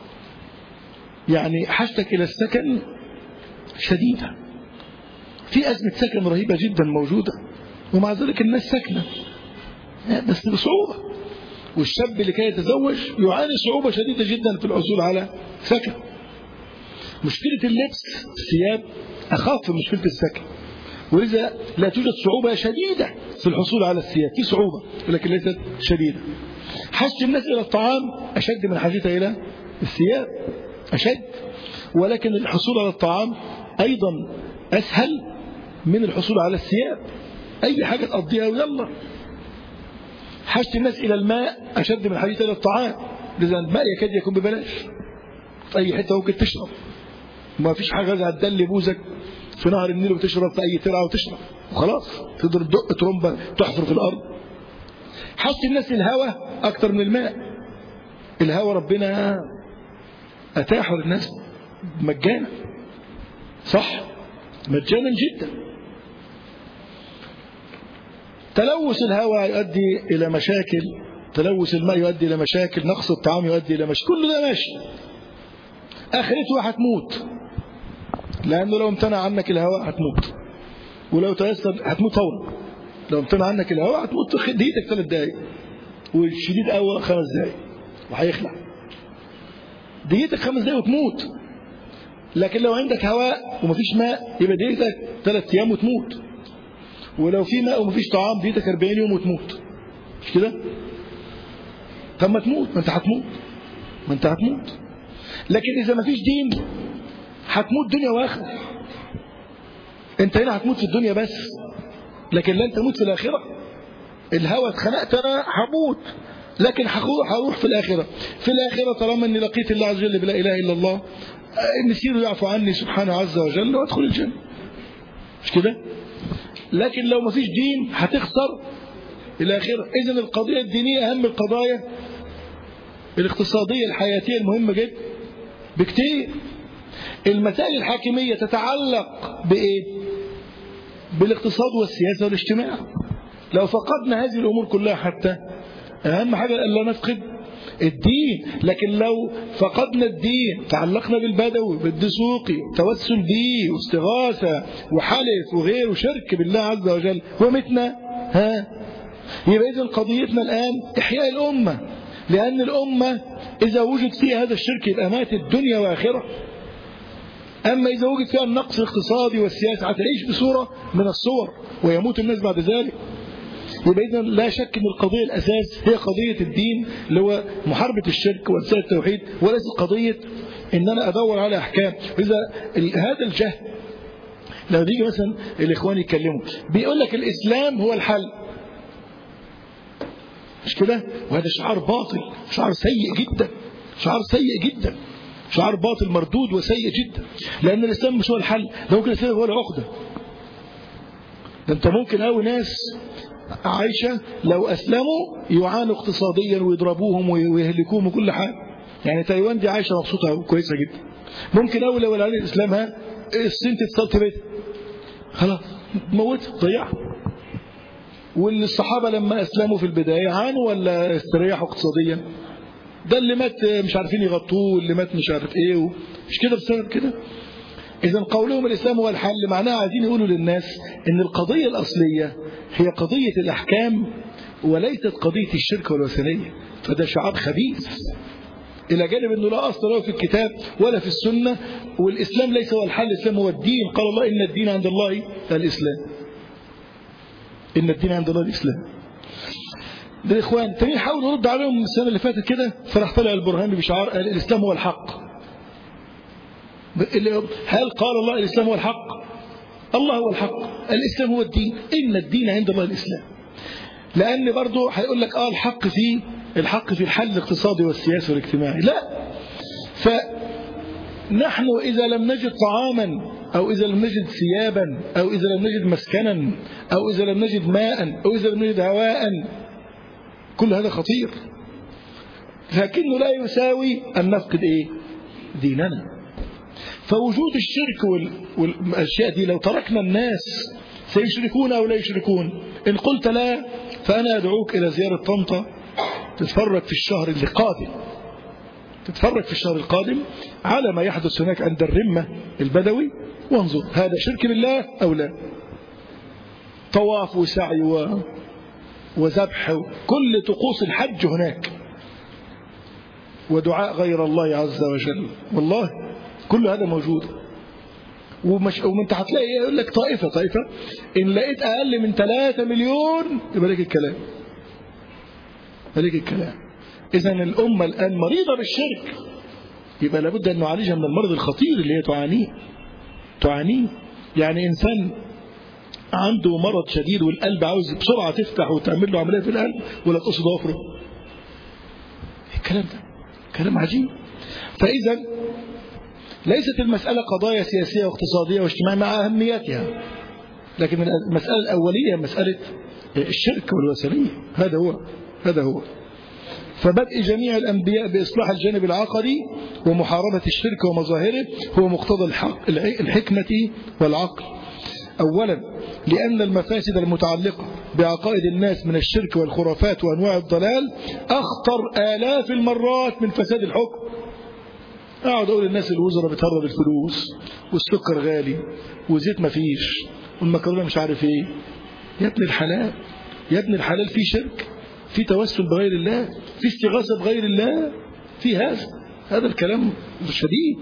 يعني حاجتك الى السكن شديده في ازمه سكن رهيبه جدا موجوده ومع ذلك الناس ساكنه بس بصعوبه والشاب اللي كان يتزوج يعاني صعوبة شديدة جدا في الحصول على سكن مشكلة اللبس الثياب أخاف من مشكلة السكن ولذا لا توجد صعوبة شديدة في الحصول على الثياب في صعوبة ولكن ليست شديدة حاجة الناس إلى الطعام أشد من حاجتها إلى الثياب أشد ولكن الحصول على الطعام أيضا أسهل من الحصول على الثياب أي حاجة تقضيها ويلا حاجة الناس إلى الماء أشد من حاجة إلى الطعام لذا الماء يكاد يكون ببلاش في أي حتة ممكن تشرب ما فيش حاجة هتدلي بوزك في نهر النيل وتشرب في أي ترعة وتشرب وخلاص تقدر تدق ترمبة تحفر في الأرض حاجة الناس الهواء أكتر من الماء الهواء ربنا أتاحه للناس مجانا صح مجانا جدا تلوث الهواء يؤدي إلى مشاكل تلوث الماء يؤدي إلى مشاكل نقص الطعام يؤدي إلى مشاكل كل ده ماشي آخرته هتموت لأنه لو امتنع عنك الهواء هتموت ولو تيسر هتموت فورا لو امتنع عنك الهواء هتموت دقيقتك ثلاث دقايق والشديد قوي خمس دقايق وهيخلع دقيقتك خمس دقايق وتموت لكن لو عندك هواء ومفيش ماء يبقى دقيقتك ثلاث ايام وتموت ولو في ماء ومفيش طعام دقيقتك 40 يوم وتموت مش كده طب ما تموت ما انت هتموت ما انت هتموت لكن اذا مفيش دين هتموت دنيا واخره انت هنا هتموت في الدنيا بس لكن لن تموت في الاخره الهوى اتخنقت انا هموت لكن هروح في الاخره في الاخره طالما اني لقيت الله عز وجل بلا اله الا الله مسيره يعفو عني سبحانه عز وجل وادخل الجنه مش كده لكن لو ما فيش دين هتخسر الآخرة إذن القضية الدينية أهم القضايا الاقتصادية الحياتية المهمة جدا بكتير المسائل الحاكمية تتعلق بإيه بالاقتصاد والسياسة والاجتماع لو فقدنا هذه الأمور كلها حتى أهم حاجة ألا نفقد الدين لكن لو فقدنا الدين تعلقنا بالبدوي بالدسوقي توسل به واستغاثة وحلف وغيره شرك بالله عز وجل ومتنا ها يبقى إذن قضيتنا الآن إحياء الأمة لأن الأمة إذا وجد فيها هذا الشرك يبقى ماتت دنيا وآخرة أما إذا وجد فيها النقص الاقتصادي والسياسي هتعيش بصورة من الصور ويموت الناس بعد ذلك يبقى إذن لا شك أن القضية الأساس هي قضية الدين اللي هو محاربة الشرك ورسالة التوحيد وليس قضية أن أنا أدور على أحكام إذا هذا الجهل لو بيجي مثلا الإخوان يتكلموا بيقول لك الإسلام هو الحل مش كده وهذا شعار باطل شعار سيء جدا شعار سيء جدا شعار باطل مردود وسيء جدا لأن الإسلام مش هو الحل ده ممكن الإسلام هو العقدة ده أنت ممكن أوي ناس عايشة لو أسلموا يعانوا اقتصاديا ويضربوهم ويهلكوهم وكل حاجة يعني تايوان دي عايشة مبسوطة وكويسة جدا ممكن أول لو العالم إسلامها الصين تتصل بيتها خلاص موتها ضيعها والصحابة لما أسلموا في البداية عانوا ولا استريحوا اقتصاديا ده اللي مات مش عارفين يغطوه واللي مات مش عارف ايه مش كده بسبب كده إذا قولهم الإسلام هو الحل معناها عايزين يقولوا للناس إن القضية الأصلية هي قضية الأحكام وليست قضية الشرك والوثنية فده شعار خبيث إلى جانب أنه لا أصل له في الكتاب ولا في السنة والإسلام ليس هو الحل الإسلام هو الدين قال الله إن الدين عند الله الإسلام إن الدين عند الله الإسلام ده إخوان تاني حاولوا نرد عليهم السنة اللي فاتت كده فراح طلع البرهاني بشعار قال الإسلام هو الحق هل قال الله الإسلام هو الحق الله هو الحق الإسلام هو الدين إن الدين عند الله الإسلام لأن برضه هيقول لك آه الحق في الحق في الحل الاقتصادي والسياسي والاجتماعي لا فنحن إذا لم نجد طعاما أو إذا لم نجد ثيابا أو إذا لم نجد مسكنا أو إذا لم نجد ماء أو إذا لم نجد هواء كل هذا خطير لكنه لا يساوي أن نفقد إيه ديننا فوجود الشرك والأشياء دي لو تركنا الناس سيشركون أو لا يشركون إن قلت لا فأنا أدعوك إلى زيارة طنطا تتفرج في الشهر اللي قادم تتفرج في الشهر القادم على ما يحدث هناك عند الرمة البدوي وانظر هذا شرك بالله أو لا طواف وسعي و... وذبح كل طقوس الحج هناك ودعاء غير الله عز وجل والله كل هذا موجود ومش وانت هتلاقي ايه يقول لك طائفه طائفه ان لقيت اقل من 3 مليون يبقى لك الكلام لك الكلام اذا الامه الان مريضه بالشرك يبقى لابد ان نعالجها من المرض الخطير اللي هي تعانيه تعانيه يعني انسان عنده مرض شديد والقلب عاوز بسرعة تفتح وتعمل له عملية في القلب ولا تقصد ضفره الكلام ده كلام عجيب فإذا ليست المسألة قضايا سياسية واقتصادية واجتماعية مع أهميتها لكن المسألة الأولية مسألة الشرك والوثنية هذا هو هذا هو فبدء جميع الأنبياء بإصلاح الجانب العقدي ومحاربة الشرك ومظاهره هو مقتضى الحق الحكمة والعقل أولا لأن المفاسد المتعلقة بعقائد الناس من الشرك والخرافات وأنواع الضلال أخطر آلاف المرات من فساد الحكم أقعد أقول للناس الوزراء بتهرب الفلوس والسكر غالي وزيت مفيش والمكرونة مش عارف ايه يا ابن الحلال يا ابن الحلال في شرك في توسل بغير الله في استغاثة بغير الله في هذا هذا الكلام شديد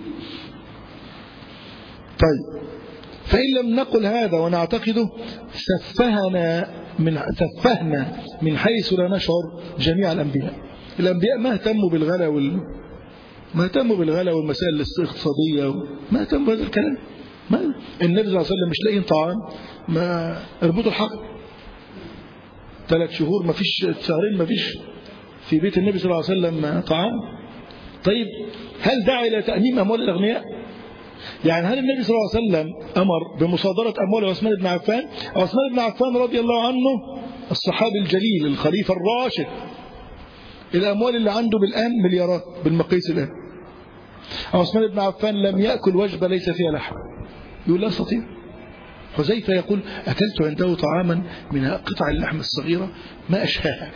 طيب فإن لم نقل هذا ونعتقده سفهنا من سفهنا من حيث لا نشعر جميع الأنبياء الأنبياء ما اهتموا بالغلا وال ما اهتموا بالغلا والمسائل الاقتصادية ما اهتموا بهذا الكلام ما النبي صلى الله عليه وسلم مش لاقيين طعام ما اربطوا الحق ثلاث شهور ما فيش شهرين ما فيش في بيت النبي صلى الله عليه وسلم طعام طيب هل دعا إلى تأميم أموال الأغنياء يعني هل النبي صلى الله عليه وسلم أمر بمصادرة أموال عثمان بن عفان عثمان بن عفان رضي الله عنه الصحابي الجليل الخليفة الراشد الأموال اللي عنده بالآن مليارات بالمقيس الآن عثمان بن عفان لم يأكل وجبة ليس فيها لحم يقول لا أستطيع حذيفة يقول أكلت عنده طعاما من قطع اللحم الصغيرة ما أشهاها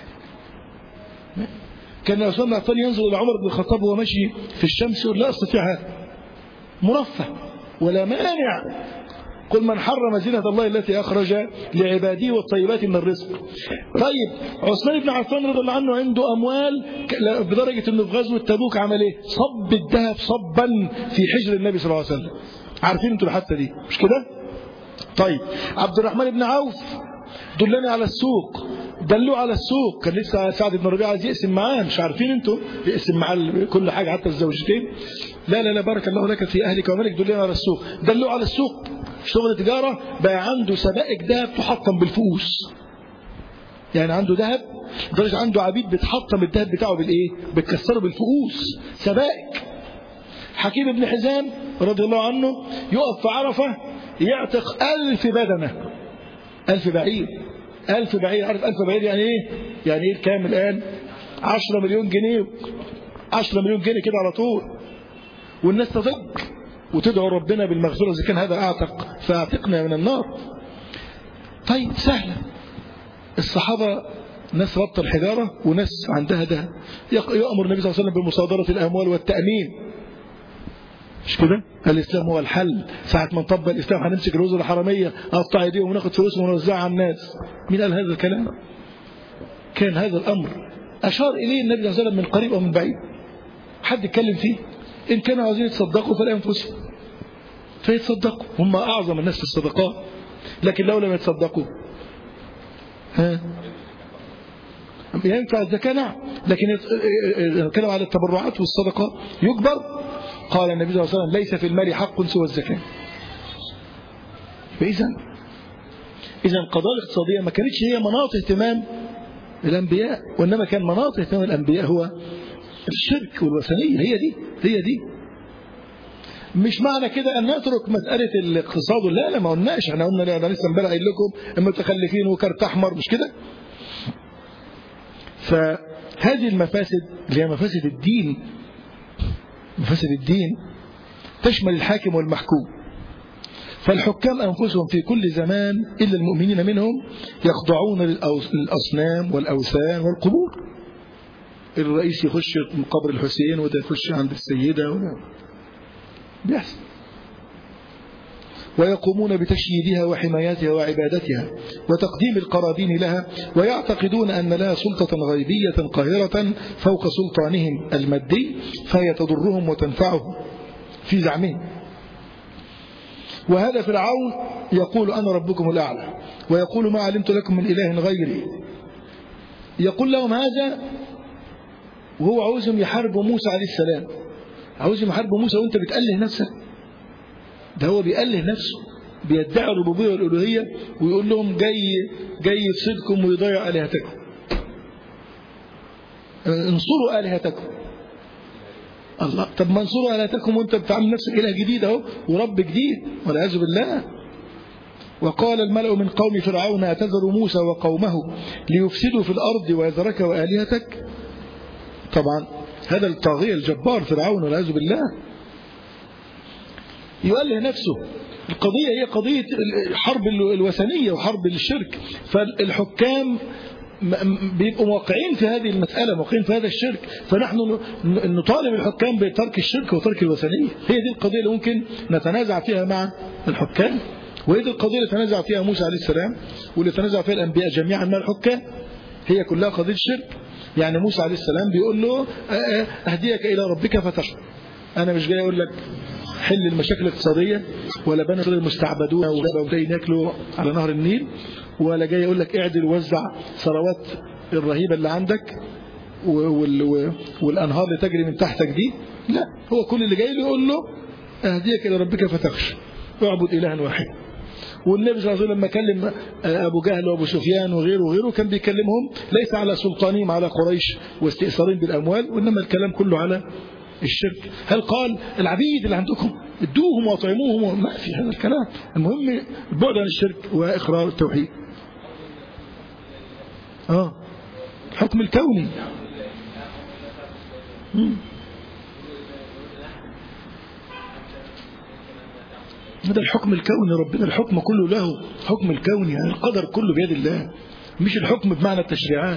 كان عثمان بن عفان ينظر إلى عمر بن الخطاب وهو ماشي في الشمس يقول لا أستطيع هذا مرفه ولا مانع قل من حرم زينة الله التي أخرج لعباده والطيبات من الرزق طيب عثمان بن عفان رضي الله عنه عنده أموال بدرجة أنه في غزوة تبوك عمل إيه صب الذهب صبا في حجر النبي صلى الله عليه وسلم عارفين انتوا الحادثة دي مش كده طيب عبد الرحمن بن عوف دلني على السوق دلوه على السوق كان لسه سعد بن ربيعه عايز يقسم معاه مش عارفين انتوا يقسم معاه كل حاجه حتى الزوجتين لا لا لا بارك الله لك في اهلك ومالك دلني على السوق دلوه على السوق شغل تجاره بقى عنده سبائك ذهب تحطم بالفؤوس يعني عنده ذهب لدرجه عنده عبيد بتحطم الذهب بتاعه بالايه بتكسره بالفؤوس سبائك حكيم بن حزام رضي الله عنه يقف في عرفه يعتق ألف بدنه ألف بعير ألف بعير عارف ألف بعير يعني إيه يعني إيه كام الآن عشرة مليون جنيه عشرة مليون جنيه كده على طول والناس تضج وتدعو ربنا بالمغفرة إذا كان هذا أعتق فأعتقنا من النار طيب سهلة الصحابة ناس ربط الحجارة وناس عندها ده يأمر النبي صلى الله عليه وسلم بمصادرة الأموال والتأمين مش كده الإسلام هو الحل ساعة ما نطبق الإسلام هنمسك الوزراء الحرامية أقطع أيديهم وناخد فلوسهم ونوزعها على الناس مين قال هذا الكلام كان هذا الأمر أشار إليه النبي صلى الله عليه وسلم من قريب أو من بعيد حد يتكلم فيه إن كانوا عاوزين يتصدقوا فلأنفسهم فيتصدقوا هم أعظم الناس في الصدقات لكن لو لم يتصدقوا ها ينفع الزكاة نعم لكن نتكلم على التبرعات والصدقات يجبر قال النبي صلى الله عليه وسلم ليس في المال حق سوى الزكاة فإذا إذا القضايا الاقتصادية ما كانتش هي مناط اهتمام الأنبياء وإنما كان مناط اهتمام الأنبياء هو الشرك والوثنية هي دي هي دي مش معنى كده أن نترك مسألة الاقتصاد لا لا ما قلناش احنا قلنا لا انا لسه امبارح قايل لكم المتخلفين وكارت أحمر مش كده فهذه المفاسد اللي هي مفاسد الدين مفاسد الدين تشمل الحاكم والمحكوم فالحكام أنفسهم في كل زمان إلا المؤمنين منهم يخضعون للأصنام والأوثان والقبور الرئيس يخش من قبر الحسين وده يخش عند السيدة وده بيحصل ويقومون بتشييدها وحمايتها وعبادتها وتقديم القرابين لها ويعتقدون أن لها سلطة غيبية قاهرة فوق سلطانهم المادي فهي تضرهم وتنفعهم في زعمهم وهذا فرعون يقول أنا ربكم الأعلى ويقول ما علمت لكم من إله غيري يقول لهم هذا وهو عاوزهم يحاربوا موسى عليه السلام عاوزهم يحاربوا موسى وانت بتأله نفسك ده هو بيأله نفسه بيدعي الربوبية والألوهية ويقول لهم جاي جاي يفسدكم ويضيع آلهتكم انصروا آلهتكم الله طب ما انصروا آلهتكم وانت بتعمل نفسك إله جديد اهو ورب جديد والعياذ بالله وقال الملأ من قوم فرعون أتذر موسى وقومه ليفسدوا في الأرض ويذرك وآلهتك طبعا هذا الطاغية الجبار فرعون والعياذ بالله يؤله نفسه القضية هي قضية الحرب الوثنية وحرب الشرك فالحكام بيبقوا موقعين في هذه المسألة موقعين في هذا الشرك فنحن نطالب الحكام بترك الشرك وترك الوثنية هي دي القضية اللي ممكن نتنازع فيها مع الحكام وهي دي القضية اللي تنازع فيها موسى عليه السلام واللي تنازع فيها الأنبياء جميعا مع الحكام هي كلها قضية الشرك يعني موسى عليه السلام بيقول له أهديك إلى ربك فتشرب أنا مش جاي أقول لك حل المشاكل الاقتصادية ولا بني المستعبدون وجايين ياكلوا على نهر النيل ولا جاي يقول لك اعدل ووزع ثروات الرهيبة اللي عندك والأنهار اللي تجري من تحتك دي لا هو كل اللي جاي له يقول له أهديك إلى ربك فتخشى اعبد إلها واحد والنبي صلى الله عليه وسلم لما كلم أبو جهل وأبو سفيان وغيره وغيره كان بيكلمهم ليس على سلطانهم على قريش واستئثارهم بالأموال وإنما الكلام كله على الشرك هل قال العبيد اللي عندكم ادوهم واطعموهم ما في هذا الكلام المهم البعد عن الشرك وإقرار التوحيد آه الحكم الكوني مم. هذا الحكم الكوني ربنا الحكم كله له حكم الكوني يعني القدر كله بيد الله مش الحكم بمعنى التشريعات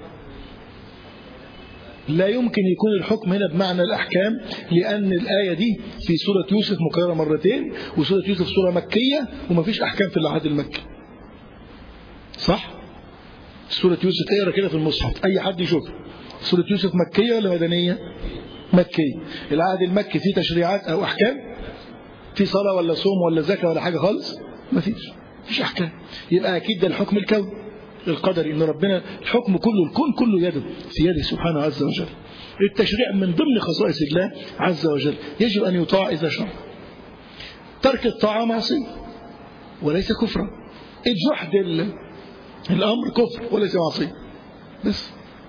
لا يمكن يكون الحكم هنا بمعنى الأحكام لأن الآية دي في سورة يوسف مكررة مرتين وسورة يوسف سورة مكية وما فيش أحكام في العهد المكي صح؟ سورة يوسف اقرا كده في المصحف أي حد يشوف سورة يوسف مكية ولا مدنية؟ مكية العهد المكي فيه تشريعات أو أحكام في صلاة ولا صوم ولا زكاة ولا حاجة خالص ما فيش فيش أحكام يبقى أكيد ده الحكم الكوني القدر إن ربنا الحكم كله الكون كله يده في يده سبحانه عز وجل التشريع من ضمن خصائص الله عز وجل يجب أن يطاع إذا شرع ترك الطاعة معصية وليس كفرا الجحد الأمر كفر وليس معصية بس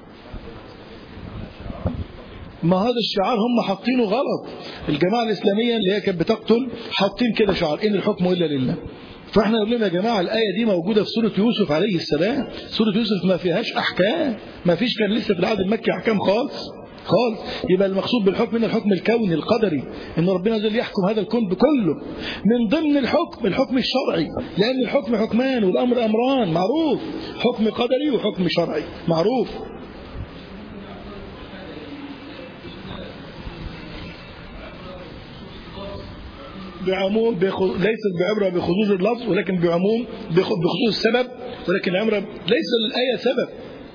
ما هذا الشعار هم حاطينه غلط الجماعة الإسلامية اللي هي كانت بتقتل حاطين كده شعار إن الحكم إلا لله فاحنا نقول لهم يا جماعة الآية دي موجودة في سورة يوسف عليه السلام سورة يوسف ما فيهاش أحكام ما فيش كان لسه في العهد المكي أحكام خالص خالص يبقى المقصود بالحكم هنا الحكم الكوني القدري ان ربنا جل يحكم هذا الكون بكله من ضمن الحكم الحكم الشرعي لان الحكم حكمان والامر امران معروف حكم قدري وحكم شرعي معروف بعموم بخ... ليست بعبرة بخصوص اللفظ ولكن بعموم بخ... بخصوص السبب ولكن العبرة ليس الآية سبب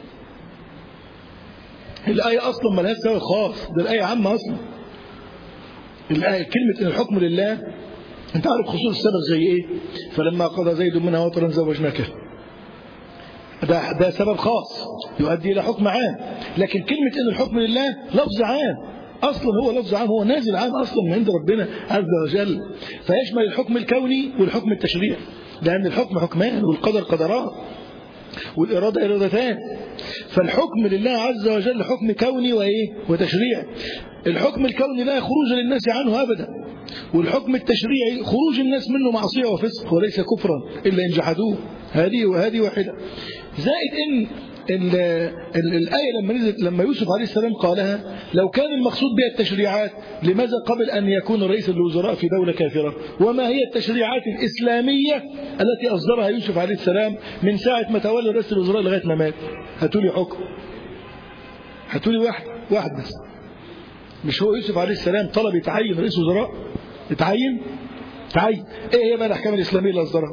الآية أصلا ما لهاش سبب خاص ده الآية عامة أصلا الآية كلمة إن الحكم لله أنت عارف خصوص السبب زي إيه فلما قضى زيد منها وطرا زوجناك ده ده سبب خاص يؤدي إلى حكم عام لكن كلمة إن الحكم لله لفظ عام أصلا هو لفظ عام هو نازل عام أصلا من عند ربنا عز وجل فيشمل الحكم الكوني والحكم التشريعي لأن الحكم حكمان والقدر قدران والإرادة إرادتان فالحكم لله عز وجل حكم كوني وإيه وتشريعي الحكم الكوني لا خروج للناس عنه أبدا والحكم التشريعي خروج الناس منه معصية وفسق وليس كفرا إلا إن جحدوه هذه وهذه واحدة زائد إن ال ال الآية لما نزلت لما يوسف عليه السلام قالها لو كان المقصود بها التشريعات لماذا قبل أن يكون رئيس الوزراء في دولة كافرة وما هي التشريعات الإسلامية التي أصدرها يوسف عليه السلام من ساعة ما تولى رئيس الوزراء لغاية ما مات هاتوا لي حكم هاتوا لي واحد واحد بس مش هو يوسف عليه السلام طلب يتعين رئيس وزراء يتعين تعين ايه هي بقى الاحكام الاسلاميه اللي اصدرها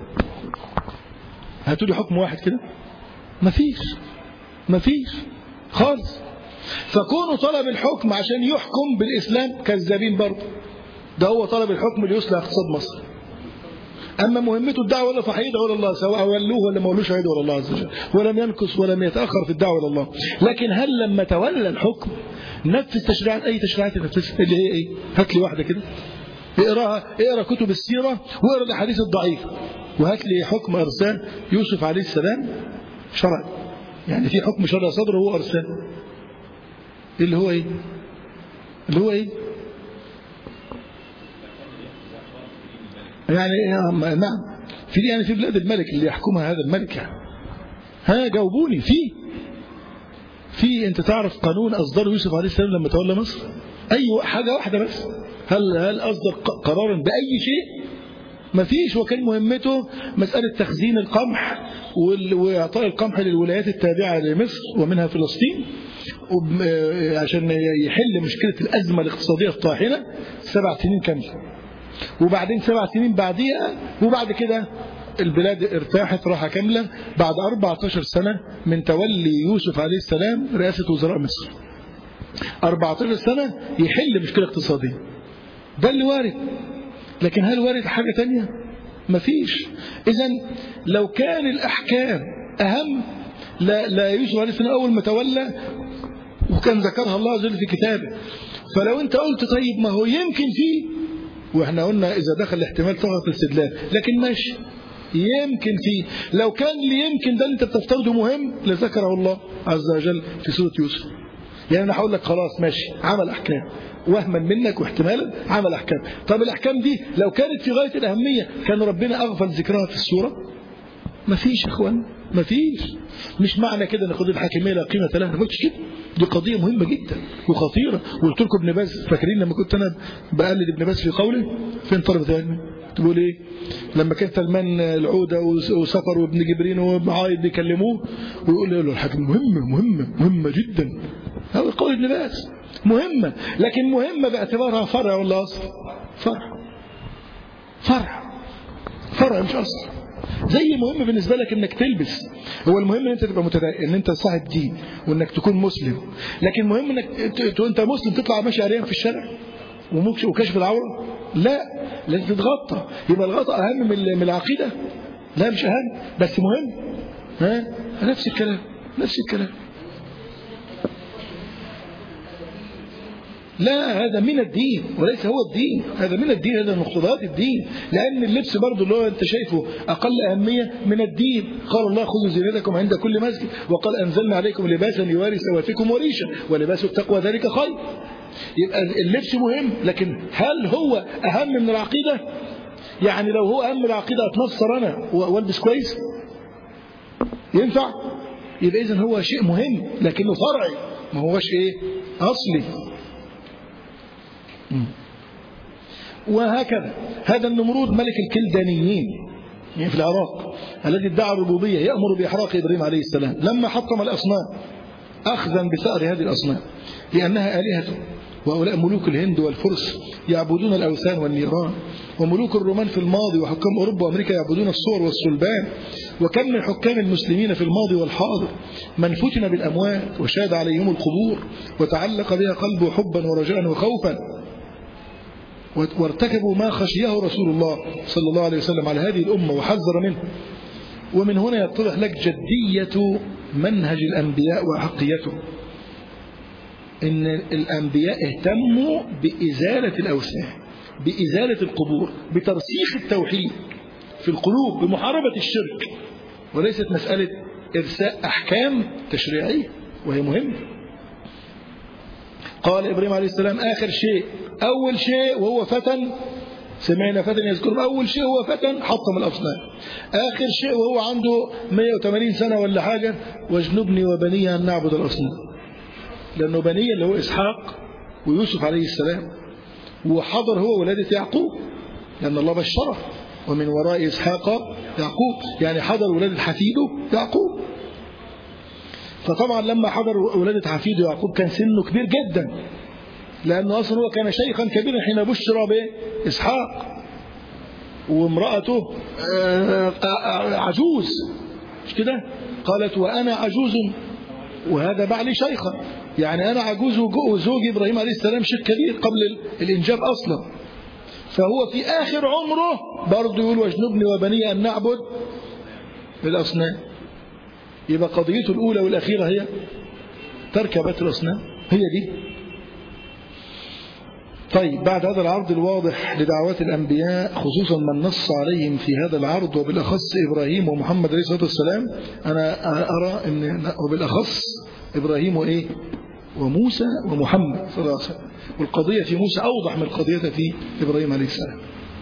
هاتوا لي حكم واحد كده مفيش مفيش خالص فكونوا طلب الحكم عشان يحكم بالإسلام كذابين برضه ده هو طلب الحكم ليصلح اقتصاد مصر أما مهمته الدعوة ولا فحيدة ولا الله سواء ولوه ولا ما ولوش عيد ولا الله عز وجل ولم ينكس ولم يتأخر في الدعوة ولا الله لكن هل لما تولى الحكم نفذ تشريعات أي تشريعات نفذها اللي هي إيه هات لي واحدة كده اقراها اقرا كتب السيرة واقرا الأحاديث الضعيفة وهات لي حكم إرسال يوسف عليه السلام شرعي يعني في حكم شرع صدره هو أرسال اللي هو ايه اللي هو ايه يعني نعم في يعني في بلاد الملك اللي يحكمها هذا الملك يعني ها جاوبوني في في انت تعرف قانون اصدره يوسف عليه السلام لما تولى مصر اي حاجه واحده بس هل هل اصدر قرارا باي شيء ما فيش وكان مهمته مسألة تخزين القمح وإعطاء القمح للولايات التابعة لمصر ومنها فلسطين عشان يحل مشكلة الأزمة الاقتصادية الطاحنة سبع سنين كاملة وبعدين سبع سنين بعديها وبعد كده البلاد ارتاحت راحة كاملة بعد 14 سنة من تولي يوسف عليه السلام رئاسة وزراء مصر 14 سنة يحل مشكلة اقتصادية ده اللي وارد لكن هل وارد حاجة تانية مفيش إذا لو كان الأحكام أهم لا, لا يوسف عليه السلام أول ما تولى وكان ذكرها الله عز وجل في كتابه فلو أنت قلت طيب ما هو يمكن فيه واحنا قلنا إذا دخل الاحتمال فقط الاستدلال لكن ماشي يمكن فيه لو كان اللي يمكن ده اللي انت بتفترضه مهم لذكره الله عز وجل في سورة يوسف يعني انا هقول لك خلاص ماشي عمل احكام وهما منك واحتمالا عمل احكام طب الاحكام دي لو كانت في غايه الاهميه كان ربنا اغفل ذكرها في السوره ما فيش يا اخوان ما فيش مش معنى كده ان قضيه الحاكميه لا قيمه لها ما قلتش كده دي قضيه مهمه جدا وخطيره وقلت لكم ابن باز فاكرين لما كنت انا بقلد ابن باز في قوله فين طلبه علمي تقول ايه لما كان سلمان العودة وسفر وابن جبرين ومعايد بيكلموه ويقول له الحاكم مهمة مهمة مهمة جدا هذا قول ابن باز مهمة لكن مهمة باعتبارها فرع ولا أصل فرع فرع فرع مش أصل زي مهم بالنسبة لك انك تلبس هو المهم ان انت تبقى متدين ان انت صاحب دين وانك تكون مسلم لكن مهم انك انت مسلم تطلع ماشي عريان في الشارع وكشف العورة لا لازم تتغطى يبقى الغطاء اهم من العقيدة لا مش اهم بس مهم ها نفس الكلام نفس الكلام لا هذا من الدين وليس هو الدين هذا من الدين هذا من مقتضيات الدين لأن اللبس برضه اللي هو أنت شايفه أقل أهمية من الدين قال الله خذوا زينتكم عند كل مسجد وقال أنزلنا عليكم لباسا يواري سواتكم وريشا ولباس التقوى ذلك خير يبقى اللبس مهم لكن هل هو أهم من العقيدة يعني لو هو أهم من العقيدة أتنصر أنا والبس كويس ينفع يبقى إذن هو شيء مهم لكنه فرعي ما هوش إيه أصلي وهكذا هذا النمرود ملك الكلدانيين يعني في العراق الذي ادعى الربوبية يأمر بإحراق إبراهيم عليه السلام لما حطم الأصنام أخذا بثأر هذه الأصنام لأنها آلهته وهؤلاء ملوك الهند والفرس يعبدون الأوثان والنيران وملوك الرومان في الماضي وحكام أوروبا وأمريكا يعبدون الصور والصلبان وكم من حكام المسلمين في الماضي والحاضر من فتن بالأموات وشاد عليهم القبور وتعلق بها قلبه حبا ورجاء وخوفا وارتكبوا ما خشيه رسول الله صلى الله عليه وسلم على هذه الأمة وحذر منه ومن هنا يتضح لك جدية منهج الأنبياء وحقيته إن الأنبياء اهتموا بإزالة الأوثان بإزالة القبور بترسيخ التوحيد في القلوب بمحاربة الشرك وليست مسألة إرساء أحكام تشريعية وهي مهمة قال إبراهيم عليه السلام آخر شيء أول شيء وهو فتن سمعنا فتن يذكرهم أول شيء هو فتن حطم الأصنام آخر شيء وهو عنده 180 سنة ولا حاجة واجنبني وبني أن نعبد الأصنام لأنه بني اللي هو إسحاق ويوسف عليه السلام وحضر هو ولادة يعقوب لأن الله بشره ومن وراء إسحاق يعقوب يعني حضر ولادة حفيده يعقوب فطبعا لما حضر ولادة حفيده يعقوب كان سنه كبير جدا لأنه أصلا هو كان شيخا كبيرا حين بشر بإسحاق وامرأته عجوز مش كده قالت وأنا عجوز وهذا بعلي شيخا يعني أنا عجوز وزوجي إبراهيم عليه السلام شيخ كبير قبل الإنجاب أصلا فهو في آخر عمره برضه يقول واجنبني وبني أن نعبد الأصنام يبقى قضيته الأولى والأخيرة هي ترك بيت الأصنام هي دي طيب بعد هذا العرض الواضح لدعوات الأنبياء خصوصا من نص عليهم في هذا العرض وبالأخص إبراهيم ومحمد عليه الصلاة والسلام أنا أرى أن وبالأخص إبراهيم وإيه وموسى ومحمد صلى الله عليه وسلم والقضية في موسى أوضح من القضية في إبراهيم عليه السلام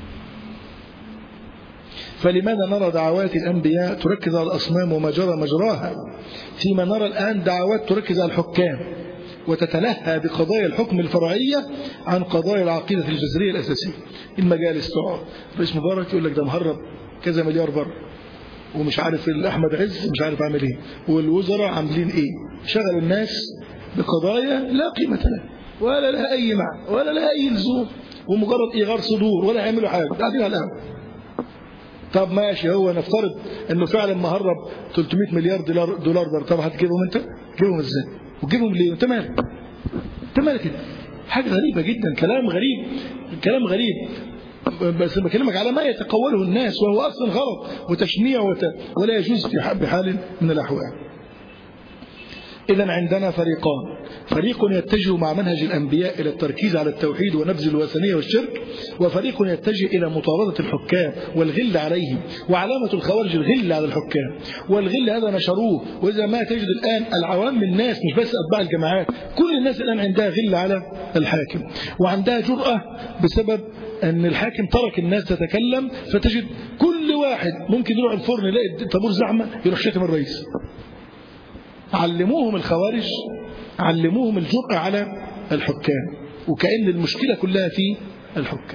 فلماذا نرى دعوات الأنبياء تركز على الأصنام وما جرى مجراها فيما نرى الآن دعوات تركز على الحكام وتتلهى بقضايا الحكم الفرعية عن قضايا العقيدة الجذرية الأساسية المجالس تقعد رئيس مبارك يقول لك ده مهرب كذا مليار بره ومش عارف أحمد عز مش عارف عامل ايه والوزراء عاملين ايه شغل الناس بقضايا لا قيمة لها ولا لها أي معنى ولا لها أي لزوم ومجرد إيغار صدور ولا يعملوا حاجة قاعدين على القهوة طب ماشي هو نفترض انه فعلا مهرب 300 مليار دولار دولار بره طب هتجيبهم انت؟ تجيبهم ازاي؟ وتجيبهم ليه؟ انت مالك؟ انت مالك انت؟ حاجه غريبه جدا كلام غريب كلام غريب بس بكلمك على ما يتقوله الناس وهو اصلا غلط وتشنيع وت... ولا يجوز في بحال من الاحوال إذا عندنا فريقان فريق يتجه مع منهج الأنبياء إلى التركيز على التوحيد ونبذ الوثنية والشرك وفريق يتجه إلى مطاردة الحكام والغل عليهم وعلامة الخوارج الغل على الحكام والغل هذا نشروه وإذا ما تجد الآن العوام من الناس مش بس أتباع الجماعات كل الناس الآن عندها غل على الحاكم وعندها جرأة بسبب أن الحاكم ترك الناس تتكلم فتجد كل واحد ممكن يروح الفرن يلاقي طابور زحمة يروح شاتم الرئيس علموهم الخوارج علموهم الجرأة على الحكام وكأن المشكلة كلها في الحكام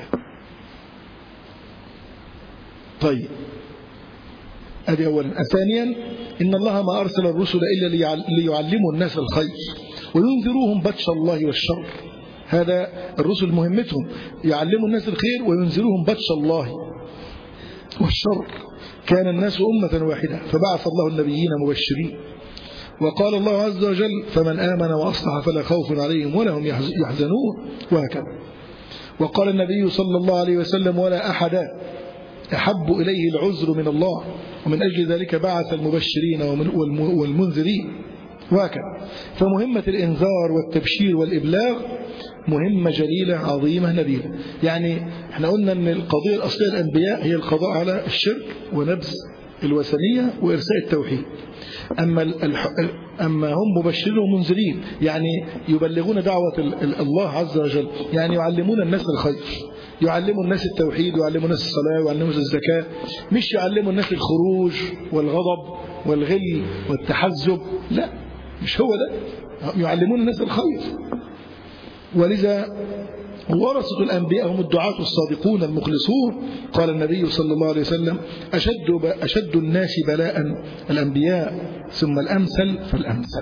طيب هذه أولا ثانيا إن الله ما أرسل الرسل إلا ليعلموا الناس الخير وينذروهم بطش الله والشر هذا الرسل مهمتهم يعلموا الناس الخير وينذروهم بطش الله والشر كان الناس أمة واحدة فبعث الله النبيين مبشرين وقال الله عز وجل فمن آمن وأصلح فلا خوف عليهم ولا هم يحزنون وهكذا وقال النبي صلى الله عليه وسلم ولا أحد أحب إليه العذر من الله ومن أجل ذلك بعث المبشرين والمنذرين وهكذا فمهمة الإنذار والتبشير والإبلاغ مهمة جليلة عظيمة نبيلة يعني احنا قلنا أن القضية الأصلية الأنبياء هي القضاء على الشرك ونبذ الوثنية وإرساء التوحيد أما, الح... أما هم مبشرين ومنذرين يعني يبلغون دعوة الله عز وجل يعني يعلمون الناس الخير يعلموا الناس التوحيد ويعلموا الناس الصلاة ويعلموا الناس الزكاة مش يعلموا الناس الخروج والغضب والغل والتحزب لا مش هو ده يعلمون الناس الخير ولذا ورثة الأنبياء هم الدعاة الصادقون المخلصون قال النبي صلى الله عليه وسلم أشد, أشد الناس بلاء الأنبياء ثم الأمثل فالأمثل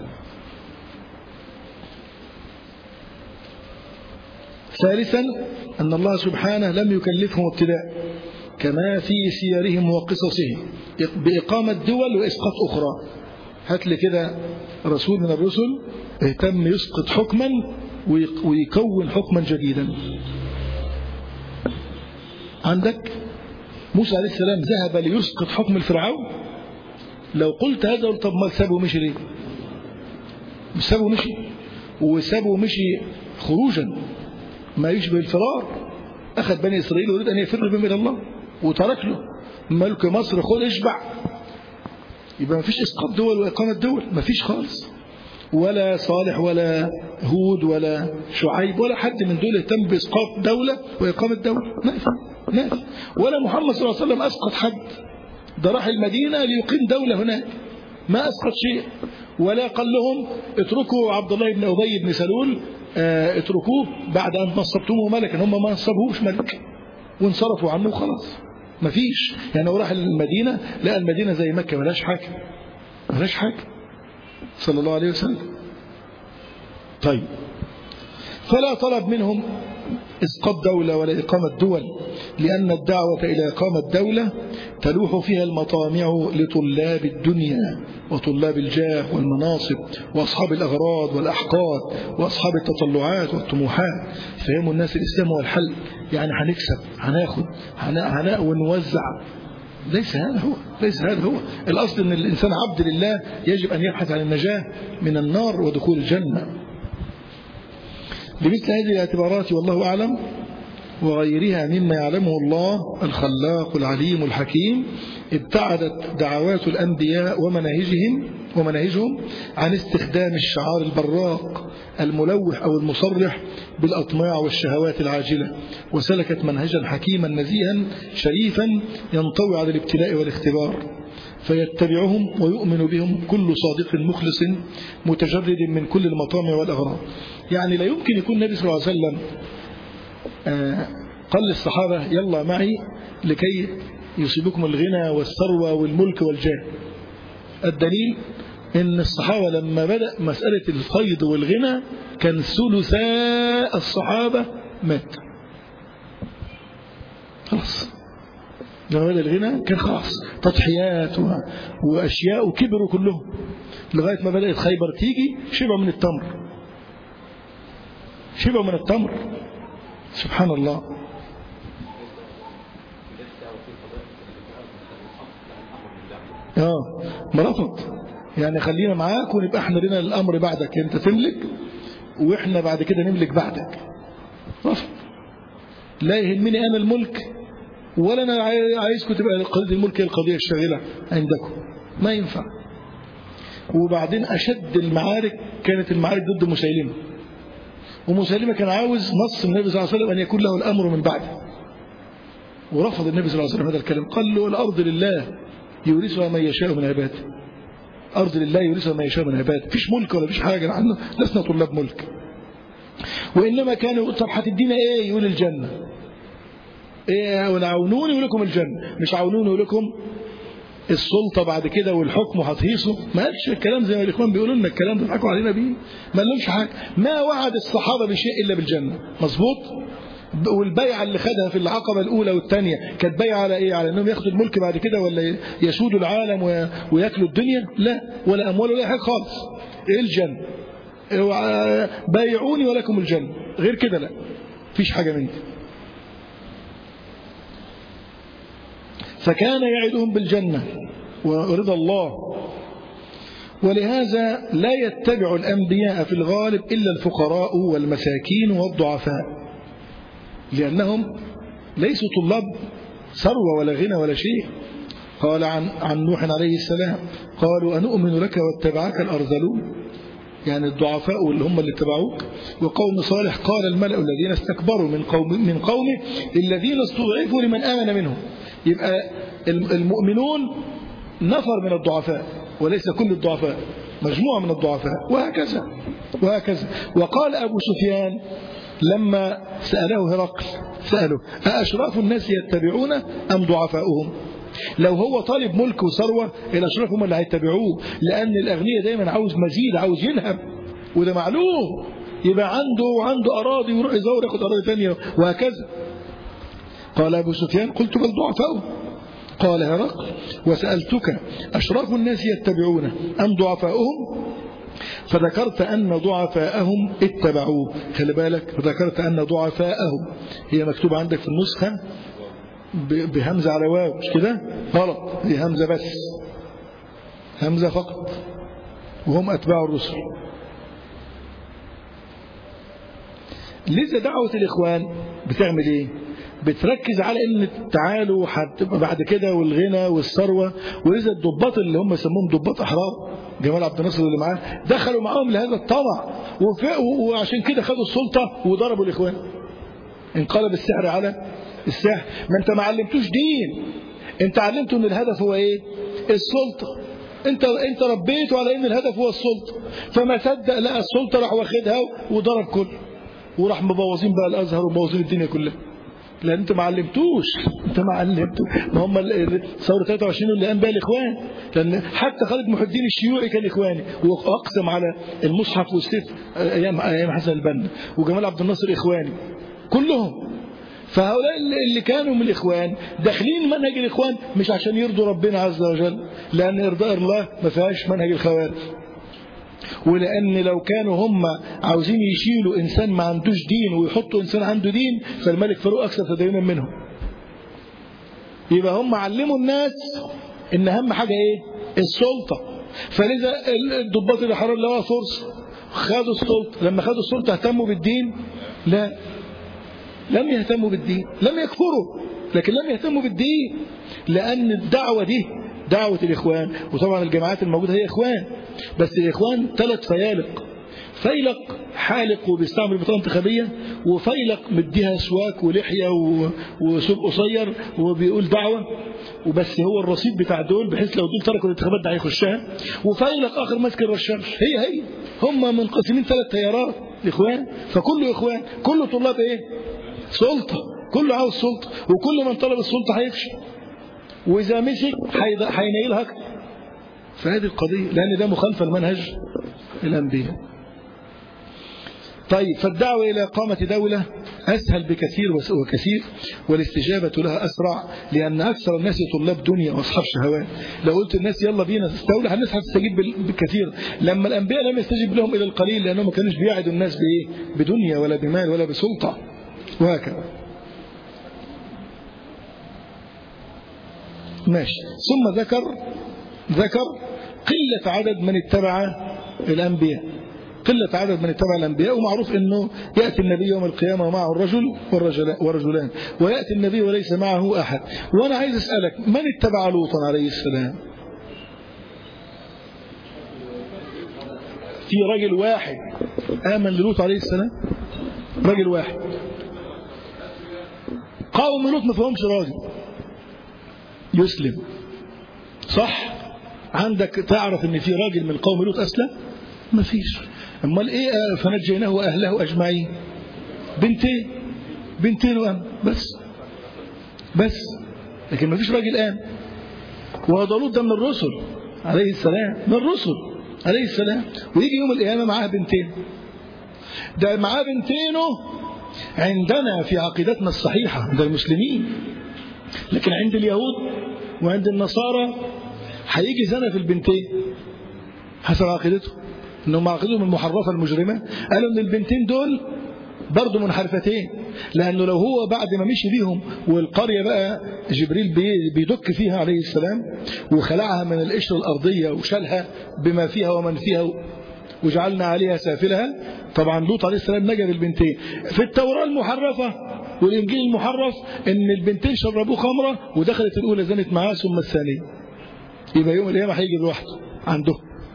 ثالثا أن الله سبحانه لم يكلفهم ابتداء كما في سيرهم وقصصهم بإقامة دول وإسقاط أخرى هات لي كده رسول من الرسل اهتم يسقط حكما ويكون حكما جديدا عندك موسى عليه السلام ذهب ليسقط حكم الفرعون لو قلت هذا طب ما سابه مشي ليه سابه مشي وسابه مشي خروجا ما يشبه الفرار أخذ بني إسرائيل ويريد أن يفر بهم إلى الله وترك له ملك مصر خذ اشبع يبقى ما فيش إسقاط دول وإقامة دول ما فيش خالص ولا صالح ولا هود ولا شعيب ولا حد من دول اهتم بإسقاط دولة وإقامة دولة ما في ما في ولا محمد صلى الله عليه وسلم أسقط حد ده راح المدينة ليقيم دولة هناك ما أسقط شيء ولا قال لهم اتركوا عبد الله بن أبي بن سلول اه اتركوه بعد أن نصبتموه ملكا هم ما نصبوش ملك وانصرفوا عنه وخلاص ما فيش يعني هو راح المدينة لقى المدينة زي مكة ملاش حاجة ملاش حاجة صلى الله عليه وسلم طيب فلا طلب منهم إسقاط دولة ولا إقامة دول لأن الدعوة إلى إقامة دولة تلوح فيها المطامع لطلاب الدنيا وطلاب الجاه والمناصب وأصحاب الأغراض والأحقاد وأصحاب التطلعات والطموحات فهموا الناس الإسلام هو الحل يعني هنكسب هناخد هنأ ونوزع ليس هذا هو ليس هذا هو الأصل أن الإنسان عبد لله يجب أن يبحث عن النجاة من النار ودخول الجنة لمثل هذه الاعتبارات والله أعلم وغيرها مما يعلمه الله الخلاق العليم الحكيم ابتعدت دعوات الأنبياء ومناهجهم ومناهجهم عن استخدام الشعار البراق الملوح أو المصرح بالأطماع والشهوات العاجلة وسلكت منهجا حكيما نزيها شريفا ينطوي على الابتلاء والاختبار فيتبعهم ويؤمن بهم كل صادق مخلص متجرد من كل المطامع والأغراض يعني لا يمكن يكون النبي صلى الله عليه وسلم قال للصحابة يلا معي لكي يصيبكم الغنى والثروة والملك والجاه الدليل ان الصحابة لما بدأ مسألة الفيض والغنى كان ثلثاء الصحابة مات خلاص لما بدأ الغنى كان خلاص تضحيات وأشياء وكبروا كلهم لغاية ما بدأت خيبر تيجي شبع من التمر شبع من التمر سبحان الله اه ما رفض يعني خلينا معاك ونبقى احنا لنا الامر بعدك انت تملك واحنا بعد كده نملك بعدك رفض لا يهمني انا الملك ولا انا عايزكم تبقى قضيه الملك هي القضيه الشاغله عندكم ما ينفع وبعدين اشد المعارك كانت المعارك ضد مسيلمه ومسيلمه كان عاوز نص النبي صلى الله عليه وسلم ان يكون له الامر من بعده ورفض النبي صلى الله عليه وسلم هذا الكلام قال له الارض لله يورثها من يشاء من عباده أرض لله يورثها من يشاء من عباده فيش ملك ولا فيش حاجة نحن لسنا طلاب ملك وإنما كانوا طب هتدينا إيه يقول الجنة إيه ونعونوني يقول لكم الجنة مش عونوني يقول لكم السلطة بعد كده والحكم وهتهيصوا ما قالش الكلام زي ما الإخوان بيقولوا لنا الكلام ده بيضحكوا علينا بيه ما قالهمش حاجة ما وعد الصحابة بشيء إلا بالجنة مظبوط والبيعة اللي خدها في العقبة الأولى والثانية كانت بيعة على إيه على أنهم ياخدوا الملك بعد كده ولا يسودوا العالم وياكلوا الدنيا لا ولا أموال ولا حاجة خالص إيه الجنة بايعوني ولكم الجنة غير كده لا فيش حاجة من دي فكان يعدهم بالجنة ورضا الله ولهذا لا يتبع الأنبياء في الغالب إلا الفقراء والمساكين والضعفاء لأنهم ليسوا طلاب ثروة ولا غنى ولا شيء قال عن, عن نوح عليه السلام قالوا أنؤمن لك واتبعك الأرذلون يعني الضعفاء اللي هم اللي اتبعوك وقوم صالح قال الملأ الذين استكبروا من قوم من قومه الذين استضعفوا لمن آمن منهم يبقى المؤمنون نفر من الضعفاء وليس كل الضعفاء مجموعة من الضعفاء وهكذا وهكذا وقال أبو سفيان لما سأله هرقل سأله أأشراف الناس يتبعون أم ضعفاؤهم لو هو طالب ملك وثروة الأشراف هم اللي هيتبعوه لأن الأغنياء دايما عاوز مزيد عاوز ينهب وده معلوم يبقى عنده عنده أراضي ويروح يزور ياخد أراضي ثانية وهكذا قال أبو سفيان قلت بل ضعفاؤهم قال هرقل وسألتك أشراف الناس يتبعون أم ضعفاؤهم فذكرت أن ضعفاءهم اتبعوه خلي بالك فذكرت أن ضعفاءهم هي مكتوبة عندك في النسخة بهمزة على واو مش كده غلط هي همزة بس همزة فقط وهم أتباع الرسل لذا دعوة الإخوان بتعمل إيه بتركز على ان تعالوا هتبقى بعد كده والغنى والثروه ولذا الضباط اللي هم يسموهم ضباط احرار جمال عبد الناصر اللي معاه دخلوا معاهم لهذا الطمع وعشان كده خدوا السلطه وضربوا الاخوان انقلب السحر على السحر ما انت ما علمتوش دين انت علمته ان الهدف هو ايه السلطه انت انت ربيته على ان الهدف هو السلطه فما صدق لقى السلطه راح واخدها وضرب كله وراح مبوظين بقى الازهر ومبوظين الدنيا كلها لان انت ما علمتوش انت ما علمته ما هم ثوره 23 اللي قام بها الاخوان لان حتى خالد محي الدين الشيوعي كان اخواني واقسم على المصحف والسيف ايام ايام حسن البنا وجمال عبد الناصر اخواني كلهم فهؤلاء اللي كانوا من الاخوان داخلين منهج الاخوان مش عشان يرضوا ربنا عز وجل لان ارضاء الله ما فيهاش منهج الخوارج ولأن لو كانوا هم عاوزين يشيلوا إنسان ما عندوش دين ويحطوا إنسان عنده دين فالملك فاروق أكثر تدينا منهم يبقى هم علموا الناس إن أهم حاجة إيه السلطة فلذا الضباط الأحرار لقوا فرصة خدوا السلطة لما خدوا السلطة اهتموا بالدين لا لم يهتموا بالدين لم يكفروا لكن لم يهتموا بالدين لأن الدعوة دي دعوة الإخوان وطبعا الجماعات الموجودة هي إخوان بس الإخوان ثلاث فيالق فيلق حالق وبيستعمل بطاقة انتخابية وفيلق مديها سواك ولحية وسوق قصير وبيقول دعوة وبس هو الرصيد بتاع دول بحيث لو دول تركوا الانتخابات ده هيخشها وفيلق آخر ماسك الرشاش هي هي هم منقسمين ثلاث تيارات إخوان فكله إخوان كله طلاب إيه سلطة كله عاوز سلطة وكل من طلب السلطة هيفشل وإذا مسك هينيلها أكتر فهذه القضية لأن ده مخالفة لمنهج الأنبياء طيب فالدعوة إلى إقامة دولة أسهل بكثير وكثير والاستجابة لها أسرع لأن أكثر الناس طلاب دنيا وأصحاب شهوات لو قلت الناس يلا بينا دولة الناس هتستجيب بكثير لما الأنبياء لم يستجب لهم إلى القليل لأنهم ما كانوش بيعدوا الناس بإيه بدنيا ولا بمال ولا بسلطة وهكذا ماشي ثم ذكر ذكر قلة عدد من اتبع الأنبياء قلة عدد من اتبع الأنبياء ومعروف أنه يأتي النبي يوم القيامة ومعه الرجل ورجلان ويأتي النبي وليس معه أحد وأنا عايز أسألك من اتبع لوطا عليه السلام في رجل واحد آمن للوط عليه السلام رجل واحد قوم لوط ما فيهمش راجل يسلم صح عندك تعرف ان في راجل من قوم لوط اسلم ما فيش امال ايه فنجيناه واهله اجمعين بنتين بنتين وام بس بس لكن ما فيش راجل قام وهذا لوط ده من الرسل عليه السلام من الرسل عليه السلام ويجي يوم القيامه معاه بنتين ده معاه بنتينه عندنا في عقيدتنا الصحيحه عند المسلمين لكن عند اليهود وعند النصارى هيجي زنا في البنتين حسب عقيدتهم انهم عقيدتهم المحرفه المجرمه قالوا ان البنتين دول برضه منحرفتين لانه لو هو بعد ما مشي بيهم والقريه بقى جبريل بيدك فيها عليه السلام وخلعها من القشره الارضيه وشالها بما فيها ومن فيها وجعلنا عليها سافلها طبعا لوط عليه السلام نجا بالبنتين في التوراه المحرفه والإنجيل المحرف إن البنتين شربوه خمرة ودخلت الأولى زنت معاه ثم الثانية يبقى يوم القيامة هيجي لوحده عنده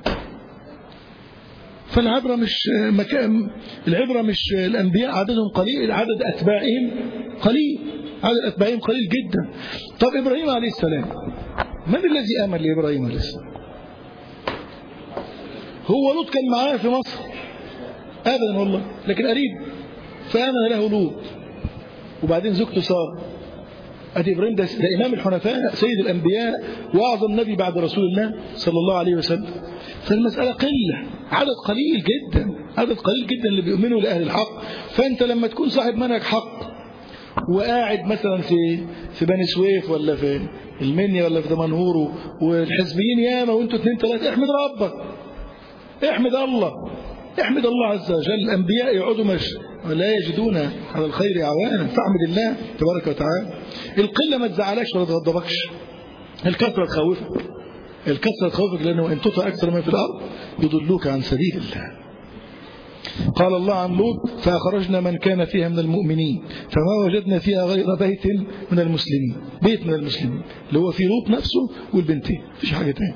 فالعبرة مش مكان العبرة مش الأنبياء عددهم قليل عدد أتباعهم قليل عدد أتباعهم قليل جدا طب إبراهيم عليه السلام من الذي آمن لإبراهيم عليه السلام هو لوط كان معاه في مصر أبدا والله لكن قريب فآمن له لوط وبعدين زوجته سارة أدي إبراهيم ده, ده إمام الحنفاء سيد الأنبياء وأعظم نبي بعد رسول الله صلى الله عليه وسلم فالمسألة قلة عدد قليل جدا عدد قليل جدا اللي بيؤمنوا لأهل الحق فأنت لما تكون صاحب منهج حق وقاعد مثلا في في بني سويف ولا في المنيا ولا في دمنهور والحزبيين ياما وانتوا اثنين ثلاثة احمد ربك احمد الله احمد الله عز وجل الأنبياء يقعدوا مش ولا يجدون على الخير عوانا فاحمد الله تبارك وتعالى القلة ما تزعلكش ولا تغضبكش الكثرة تخوفك الكثرة تخوفك لأنه إن تطع أكثر من في الأرض يضلوك عن سبيل الله قال الله عن لوط فأخرجنا من كان فيها من المؤمنين فما وجدنا فيها غير بيت من المسلمين بيت من المسلمين اللي هو في لوط نفسه والبنتين مفيش حاجة تاني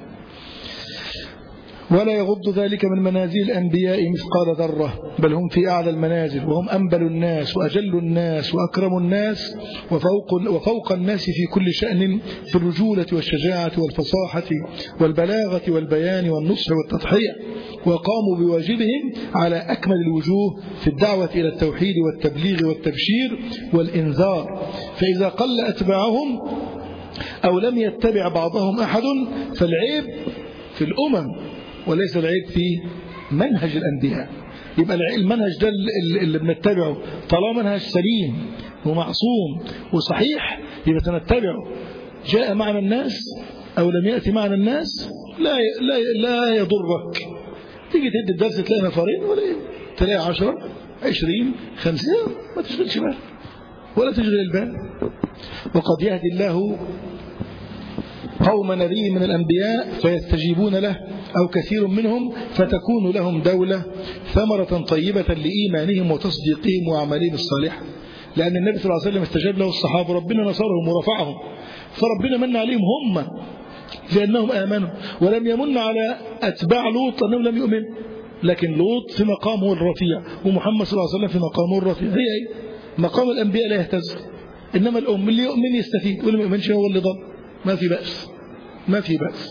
ولا يغض ذلك من منازل الأنبياء مثقال ذرة بل هم في أعلى المنازل وهم أنبل الناس وأجل الناس وأكرم الناس وفوق, وفوق الناس في كل شأن في الرجولة والشجاعة والفصاحة والبلاغة والبيان والنصح والتضحية وقاموا بواجبهم على أكمل الوجوه في الدعوة إلى التوحيد والتبليغ والتبشير والإنذار فإذا قل أتباعهم أو لم يتبع بعضهم أحد فالعيب في الأمم وليس العيب في منهج الأنبياء يبقى المنهج ده اللي بنتبعه طالما منهج سليم ومعصوم وصحيح يبقى سنتبعه جاء معنا الناس أو لم يأتي معنا الناس لا لا لا يضرك تيجي تدي الدرس تلاقي نفرين ولا تلاقي عشرة عشرين خمسين ما تشغلش بالك ولا تشغل البال وقد يهدي الله قوم نبي من الأنبياء فيستجيبون له أو كثير منهم فتكون لهم دولة ثمرة طيبة لإيمانهم وتصديقهم وأعمالهم الصالحة لأن النبي صلى الله عليه وسلم استجاب له الصحابة ربنا نصرهم ورفعهم فربنا من عليهم هم لأنهم آمنوا ولم يمن على أتباع لوط أنهم لم يؤمنوا لكن لوط في مقامه الرفيع ومحمد صلى الله عليه وسلم في مقامه الرفيع هي أي مقام الأنبياء لا يهتز إنما الأم اللي يؤمن يستفيد واللي ما يؤمنش هو اللي ضل ما في بأس ما في بأس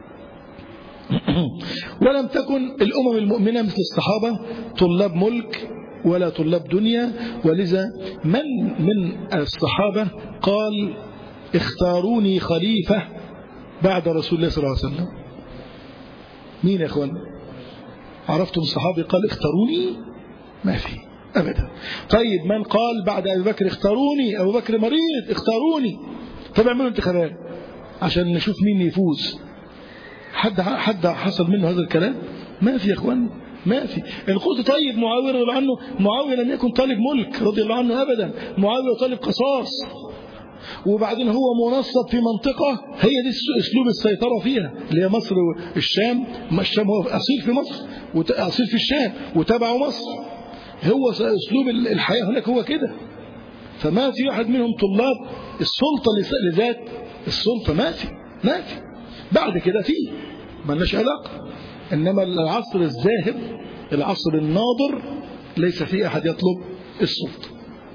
ولم تكن الأمم المؤمنة مثل الصحابة طلاب ملك ولا طلاب دنيا ولذا من من الصحابة قال اختاروني خليفة بعد رسول الله صلى الله عليه وسلم مين يا اخوان عرفتم الصحابي قال اختاروني ما في أبدا طيب من قال بعد أبي بكر اختاروني أبو بكر مريض اختاروني طب اعملوا انتخابات عشان نشوف مين يفوز حد حد حصل منه هذا الكلام ما في يا اخوان ما في ان قلت طيب معاويه رضي الله عنه معاويه لم يكن طالب ملك رضي الله عنه ابدا معاويه طالب قصاص وبعدين هو منصب في منطقة هي دي اسلوب السيطرة فيها اللي هي مصر والشام الشام هو اصيل في مصر واصيل في الشام وتبعه مصر هو اسلوب الحياة هناك هو كده فما في واحد منهم طلاب السلطة لذات السلطة ما في ما في بعد كده في ما لناش علاقة إنما العصر الزاهد العصر الناظر ليس فيه أحد يطلب السلطة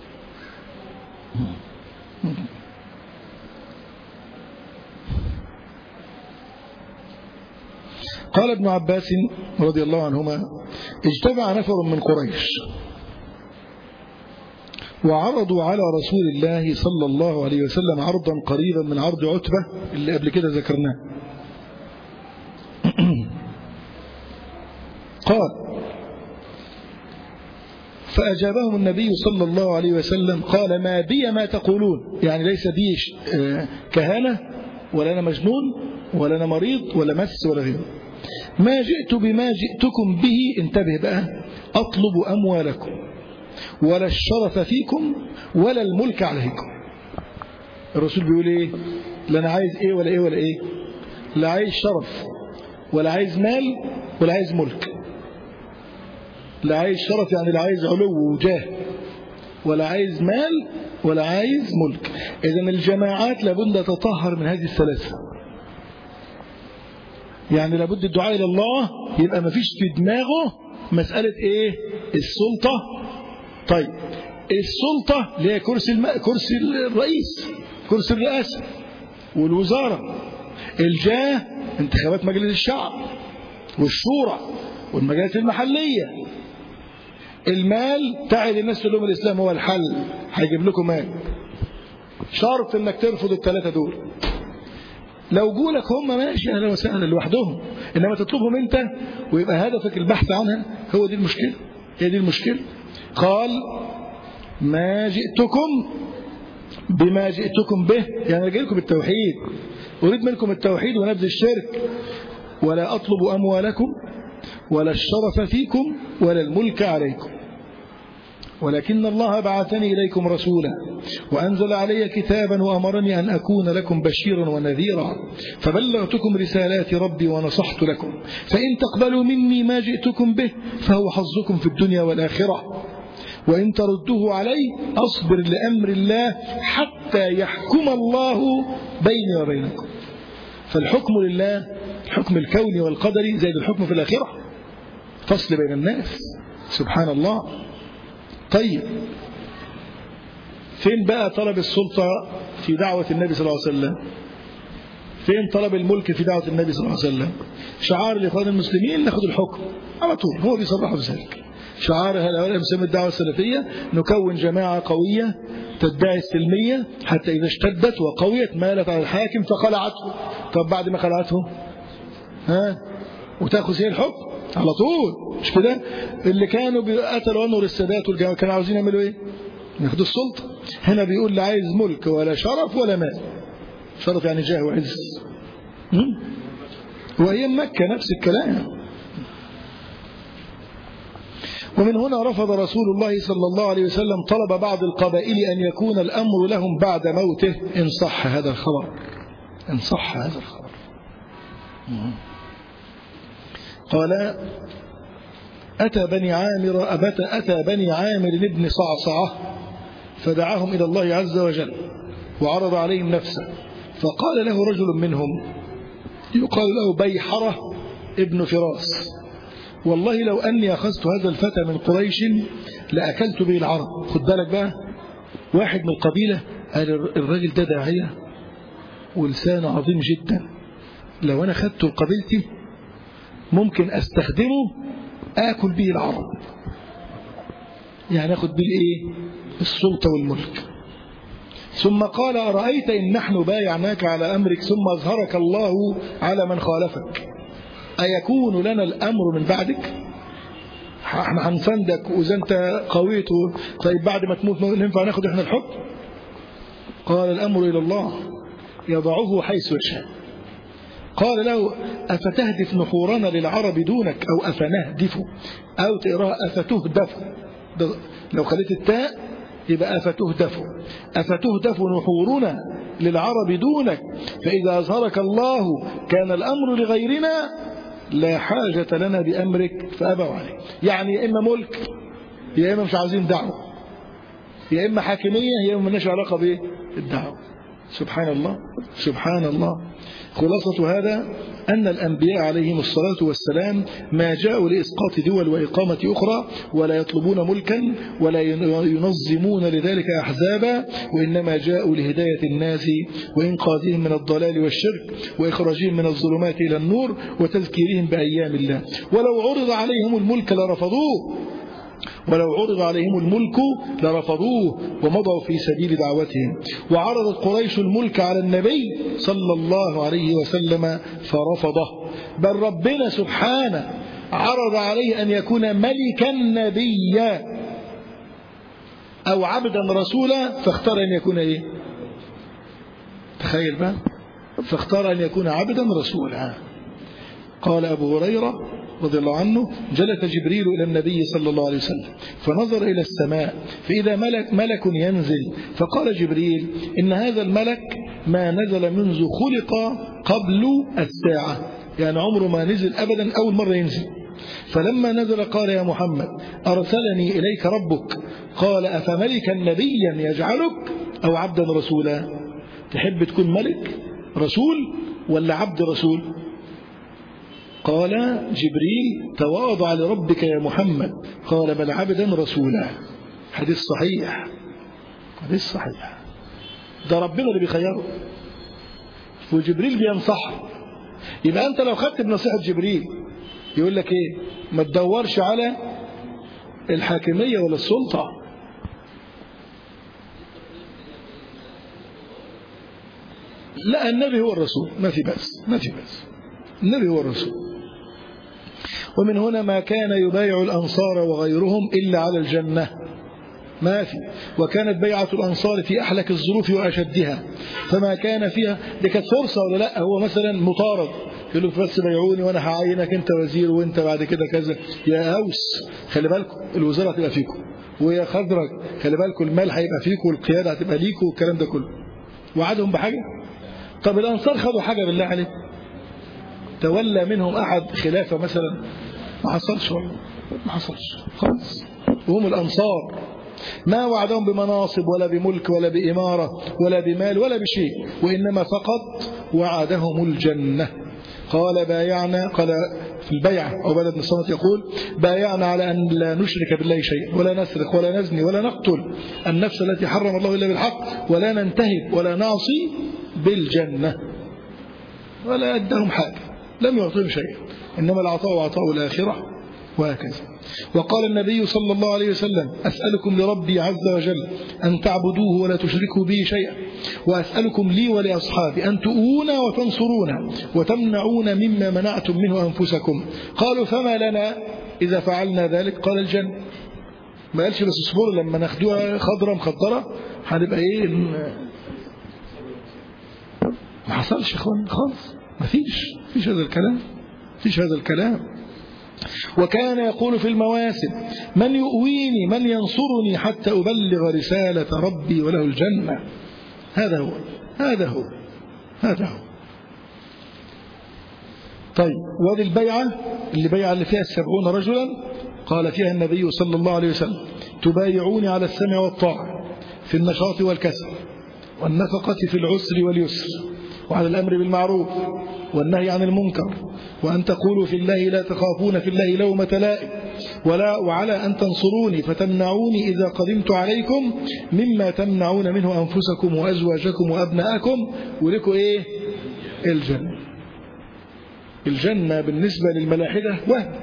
قال ابن عباس رضي الله عنهما اجتمع نفر من قريش وعرضوا على رسول الله صلى الله عليه وسلم عرضا قريبا من عرض عتبة اللي قبل كده ذكرناه قال فأجابهم النبي صلى الله عليه وسلم قال ما بي ما تقولون يعني ليس بي كهانة ولا أنا مجنون ولا أنا مريض ولا مس ولا غيره ما جئت بما جئتكم به انتبه بقى أطلب أموالكم ولا الشرف فيكم ولا الملك عليكم الرسول بيقول ايه لا انا عايز ايه ولا ايه ولا ايه لا عايز شرف ولا عايز مال ولا عايز ملك لا عايز شرف يعني لا عايز علو وجاه ولا عايز مال ولا عايز ملك اذا الجماعات لابد تطهر من هذه الثلاثه يعني لابد الدعاء الى الله يبقى ما فيش في دماغه مساله ايه السلطه طيب السلطة اللي هي كرسي الم... كرسي الرئيس كرسي الرئاسة والوزارة الجاه انتخابات مجلس الشعب والشورى والمجالس المحلية المال تعي للناس تقول لهم الإسلام هو الحل هيجيب لكم مال شرط انك ترفض الثلاثة دول لو جولك هم ماشي اهلا وسهلا لوحدهم انما تطلبهم انت ويبقى هدفك البحث عنها هو دي المشكله هي دي المشكله قال ما جئتكم بما جئتكم به يعني جاي لكم بالتوحيد أريد منكم التوحيد ونبذ الشرك ولا أطلب أموالكم ولا الشرف فيكم ولا الملك عليكم ولكن الله بعثني إليكم رسولا وأنزل علي كتابا وأمرني أن أكون لكم بشيرا ونذيرا فبلغتكم رسالات ربي ونصحت لكم فإن تقبلوا مني ما جئتكم به فهو حظكم في الدنيا والآخرة وإن تردوه علي أصبر لأمر الله حتى يحكم الله بيني وبينكم فالحكم لله الحكم الكوني والقدري زي الحكم في الآخرة فصل بين الناس سبحان الله طيب فين بقى طلب السلطة في دعوة النبي صلى الله عليه وسلم فين طلب الملك في دعوة النبي صلى الله عليه وسلم شعار الإخوان المسلمين ناخد الحكم على طول هو بيصرحوا بذلك شعار هؤلاء مسمى الدعوة السلفية نكون جماعة قوية تدعي السلمية حتى إذا اشتدت وقويت مالت على الحاكم فخلعته طب بعد ما خلعته ها وتاخذ هي الحكم على طول مش كده اللي كانوا قتلوا انور السادات والجماعة كانوا عاوزين يعملوا ايه ياخدوا السلطة هنا بيقول لا عايز ملك ولا شرف ولا مال شرف يعني جاه وعز وهي مكة نفس الكلام ومن هنا رفض رسول الله صلى الله عليه وسلم طلب بعض القبائل أن يكون الأمر لهم بعد موته إن صح هذا الخبر إن صح هذا الخبر قال أتى بني عامر أبت أتى بني عامر بن صعصعة فدعاهم إلى الله عز وجل وعرض عليهم نفسه فقال له رجل منهم يقال له بيحرة ابن فراس والله لو أني أخذت هذا الفتى من قريش لأكلت به العرب خد بالك بقى واحد من القبيلة قال الراجل ده داعية ولسانه عظيم جدا لو أنا خدته لقبيلتي ممكن أستخدمه آكل به العرب يعني أخذ به الإيه السلطة والملك ثم قال أرأيت إن نحن بايعناك على أمرك ثم أظهرك الله على من خالفك أيكون لنا الأمر من بعدك احنا هنفندك وإذا أنت قويت طيب بعد ما تموت ننفع ناخد احنا الحكم قال الأمر إلى الله يضعه حيث يشاء قال له أفتهدف نحورنا للعرب دونك أو أفنهدف أو تقراها أفتهدف لو خليت التاء يبقى أفتهدف أفتهدف نحورنا للعرب دونك فإذا أظهرك الله كان الأمر لغيرنا لا حاجة لنا بأمرك فأبوا عليه يعني يا إما ملك يا إما مش عاوزين دعوة يا إما حاكمية يا إما مالناش علاقة بالدعوة سبحان الله سبحان الله خلاصة هذا أن الأنبياء عليهم الصلاة والسلام ما جاءوا لإسقاط دول وإقامة أخرى ولا يطلبون ملكا ولا ينظمون لذلك أحزابا وإنما جاءوا لهداية الناس وإنقاذهم من الضلال والشرك وإخراجهم من الظلمات إلى النور وتذكيرهم بأيام الله ولو عرض عليهم الملك لرفضوه ولو عرض عليهم الملك لرفضوه ومضوا في سبيل دعوتهم وعرضت قريش الملك على النبي صلى الله عليه وسلم فرفضه بل ربنا سبحانه عرض عليه أن يكون ملكا نبيا أو عبدا رسولا فاختار أن يكون إيه تخيل بقى فاختار أن يكون عبدا رسولا قال أبو هريرة رضي الله عنه جلس جبريل إلى النبي صلى الله عليه وسلم فنظر إلى السماء فإذا ملك, ملك ينزل فقال جبريل إن هذا الملك ما نزل منذ خلق قبل الساعة يعني عمره ما نزل أبدا أول مرة ينزل فلما نزل قال يا محمد أرسلني إليك ربك قال أفملكا نبيا يجعلك أو عبدا رسولا تحب تكون ملك رسول ولا عبد رسول قال جبريل تواضع لربك يا محمد قال بل عبدا رسولا حديث صحيح حديث صحيح ده ربنا اللي بيخيره وجبريل بينصحه يبقى انت لو خدت بنصيحة جبريل يقول لك ايه ما تدورش على الحاكمية ولا السلطة لا النبي هو الرسول ما في بس ما في بس النبي هو الرسول ومن هنا ما كان يبايع الأنصار وغيرهم إلا على الجنة ما في وكانت بيعة الأنصار في أحلك الظروف وأشدها فما كان فيها دي كانت فرصة ولا لا هو مثلا مطارد يقول لك بس بيعوني وأنا هعينك أنت وزير وأنت بعد كده كذا يا أوس خلي بالكم الوزارة هتبقى فيكم ويا خضرك خلي بالكم المال هيبقى فيكم والقيادة هتبقى ليكم والكلام ده كله وعدهم بحاجة طب الأنصار خدوا حاجة بالله عليك تولى منهم أحد خلافة مثلا ما حصلش والله ما حصلش خالص وهم الأنصار ما وعدهم بمناصب ولا بملك ولا بإمارة ولا بمال ولا بشيء وإنما فقط وعدهم الجنة قال بايعنا قال في البيعة عبادة بن الصمت يقول بايعنا على أن لا نشرك بالله شيء ولا نسرق ولا نزني ولا نقتل النفس التي حرم الله إلا بالحق ولا ننتهب ولا نعصي بالجنة ولا أدهم حاجة لم يعطيهم شيئا إنما العطاء عطاء الآخرة وهكذا وقال النبي صلى الله عليه وسلم أسألكم لربي عز وجل أن تعبدوه ولا تشركوا به شيئا وأسألكم لي ولأصحابي أن تؤونا وتنصرونا وتمنعون مما منعتم منه أنفسكم قالوا فما لنا إذا فعلنا ذلك قال الجنة ما قالش بس اصبروا لما ناخدوها خضرة مخضرة هنبقى ايه ما حصلش يا اخوان خالص ما فيش فيش هذا الكلام فيش هذا الكلام وكان يقول في المواسم من يؤويني من ينصرني حتى أبلغ رسالة ربي وله الجنة هذا هو هذا هو هذا هو طيب وادي البيعة اللي بيعة اللي فيها السبعون رجلا قال فيها النبي صلى الله عليه وسلم تبايعوني على السمع والطاعة في النشاط والكسل والنفقة في العسر واليسر وعلى الأمر بالمعروف والنهي عن المنكر وأن تقولوا في الله لا تخافون في الله لومة لائم ولا وعلى أن تنصروني فتمنعوني إذا قدمت عليكم مما تمنعون منه أنفسكم وأزواجكم وأبناءكم ولكم إيه الجنة الجنة بالنسبة للملاحدة وهم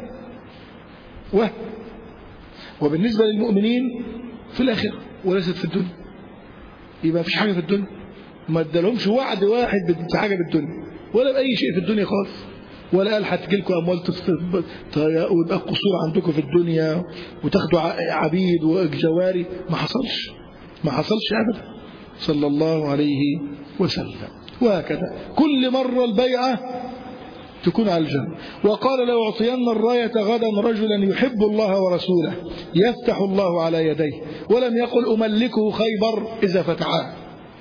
وهم وبالنسبة للمؤمنين في الآخرة وليست في الدنيا يبقى مفيش حاجة في الدنيا ما ادالهمش وعد واحد بحاجة بالدنيا ولا بأي شيء في الدنيا خالص ولا قال هتجي لكم اموال ويبقى قصور عندكم في الدنيا وتاخدوا عبيد وجواري ما حصلش ما حصلش ابدا صلى الله عليه وسلم وهكذا كل مرة البيعة تكون على الجنة وقال لو أعطين الراية غدا رجلا يحب الله ورسوله يفتح الله على يديه ولم يقل أملكه خيبر إذا فتحها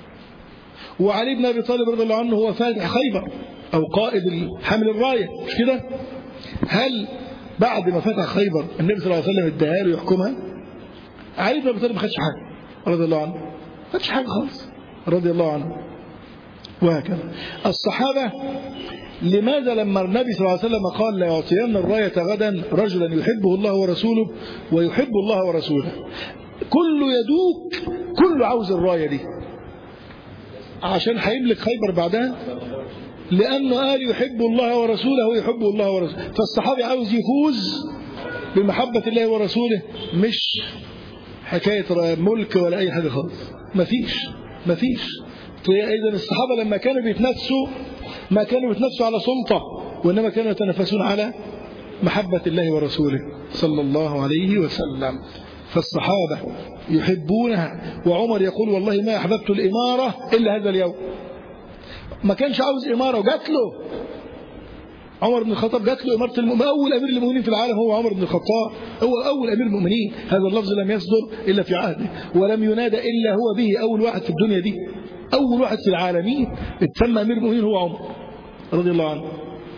وعلي بن أبي طالب رضي الله عنه هو فاتح خيبر أو قائد حمل الراية مش كده هل بعد ما فتح خيبر النبي صلى الله عليه وسلم اداها له يحكمها علي بن أبي طالب ما خدش حاجة رضي الله عنه ما خدش حاجة خالص رضي الله عنه وهكذا الصحابة لماذا لما النبي صلى الله عليه وسلم قال لا يعطين الراية غدا رجلا يحبه الله ورسوله ويحب الله ورسوله كله يدوك كله عاوز الراية دي عشان هيملك خيبر بعدها لأنه قال يحب الله ورسوله ويحب الله ورسوله فالصحابي عاوز يفوز بمحبة الله ورسوله مش حكاية ملك ولا أي حاجة خالص مفيش مفيش إذا الصحابة لما كانوا بيتنافسوا ما كانوا يتنافسوا على سلطة وإنما كانوا يتنافسون على محبة الله ورسوله صلى الله عليه وسلم فالصحابة يحبونها وعمر يقول والله ما أحببت الإمارة إلا هذا اليوم ما كانش عاوز إمارة وجات له عمر بن الخطاب جات له إمارة المؤمنين أول أمير المؤمنين في العالم هو عمر بن الخطاب هو أول أمير المؤمنين هذا اللفظ لم يصدر إلا في عهده ولم ينادى إلا هو به أول واحد في الدنيا دي أول واحد في العالمين اتسمى أمير المؤمنين هو عمر رضي الله عنه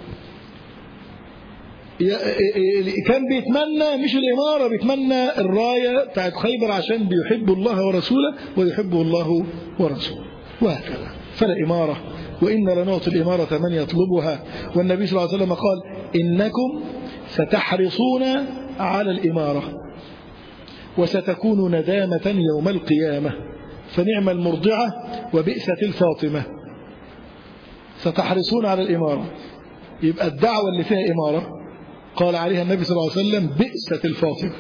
كان بيتمنى مش الإمارة بيتمنى الراية بتاعت خيبر عشان بيحب الله ورسوله ويحبه الله ورسوله وهكذا فلا إمارة وإن لنعطي الإمارة من يطلبها والنبي صلى الله عليه وسلم قال إنكم ستحرصون على الإمارة وستكون ندامة يوم القيامة فنعم المرضعة وبئسة الفاطمة ستحرصون على الإمارة يبقى الدعوة اللي فيها إمارة قال عليها النبي صلى الله عليه وسلم بئسة الفاطمة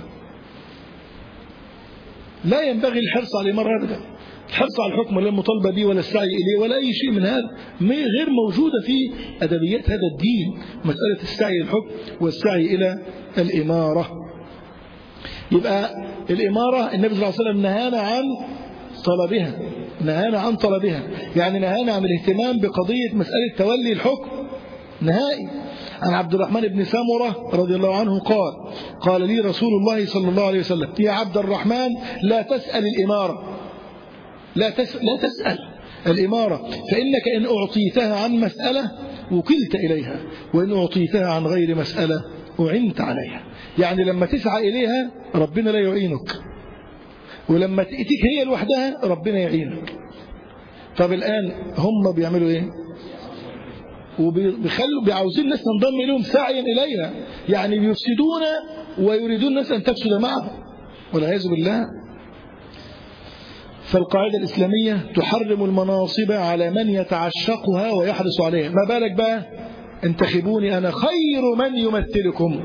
لا ينبغي الحرص على الإمارة أبدا الحرص على الحكم ولا المطالبة به ولا السعي إليه ولا أي شيء من هذا غير موجودة في أدبيات هذا الدين مسألة السعي للحكم والسعي إلى الإمارة يبقى الإمارة النبي صلى الله عليه وسلم نهانا عن طلبها نهانا عن طلبها يعني نهانا عن الاهتمام بقضية مسألة تولي الحكم نهائي عن عبد الرحمن بن سمرة رضي الله عنه قال قال لي رسول الله صلى الله عليه وسلم يا عبد الرحمن لا تسأل الإمارة لا تسأل, لا تسأل الإمارة فإنك إن أعطيتها عن مسألة وكلت إليها وإن أعطيتها عن غير مسألة أعنت عليها يعني لما تسعى إليها ربنا لا يعينك ولما تأتيك هي لوحدها ربنا يعينك طب الآن هم بيعملوا إيه وبيخلوا بيعاوزين الناس تنضم إليهم سعيا إليها يعني بيفسدون ويريدون الناس أن تفسد معهم والعياذ بالله فالقاعدة الإسلامية تحرم المناصب على من يتعشقها ويحرص عليها ما بالك بقى انتخبوني أنا خير من يمثلكم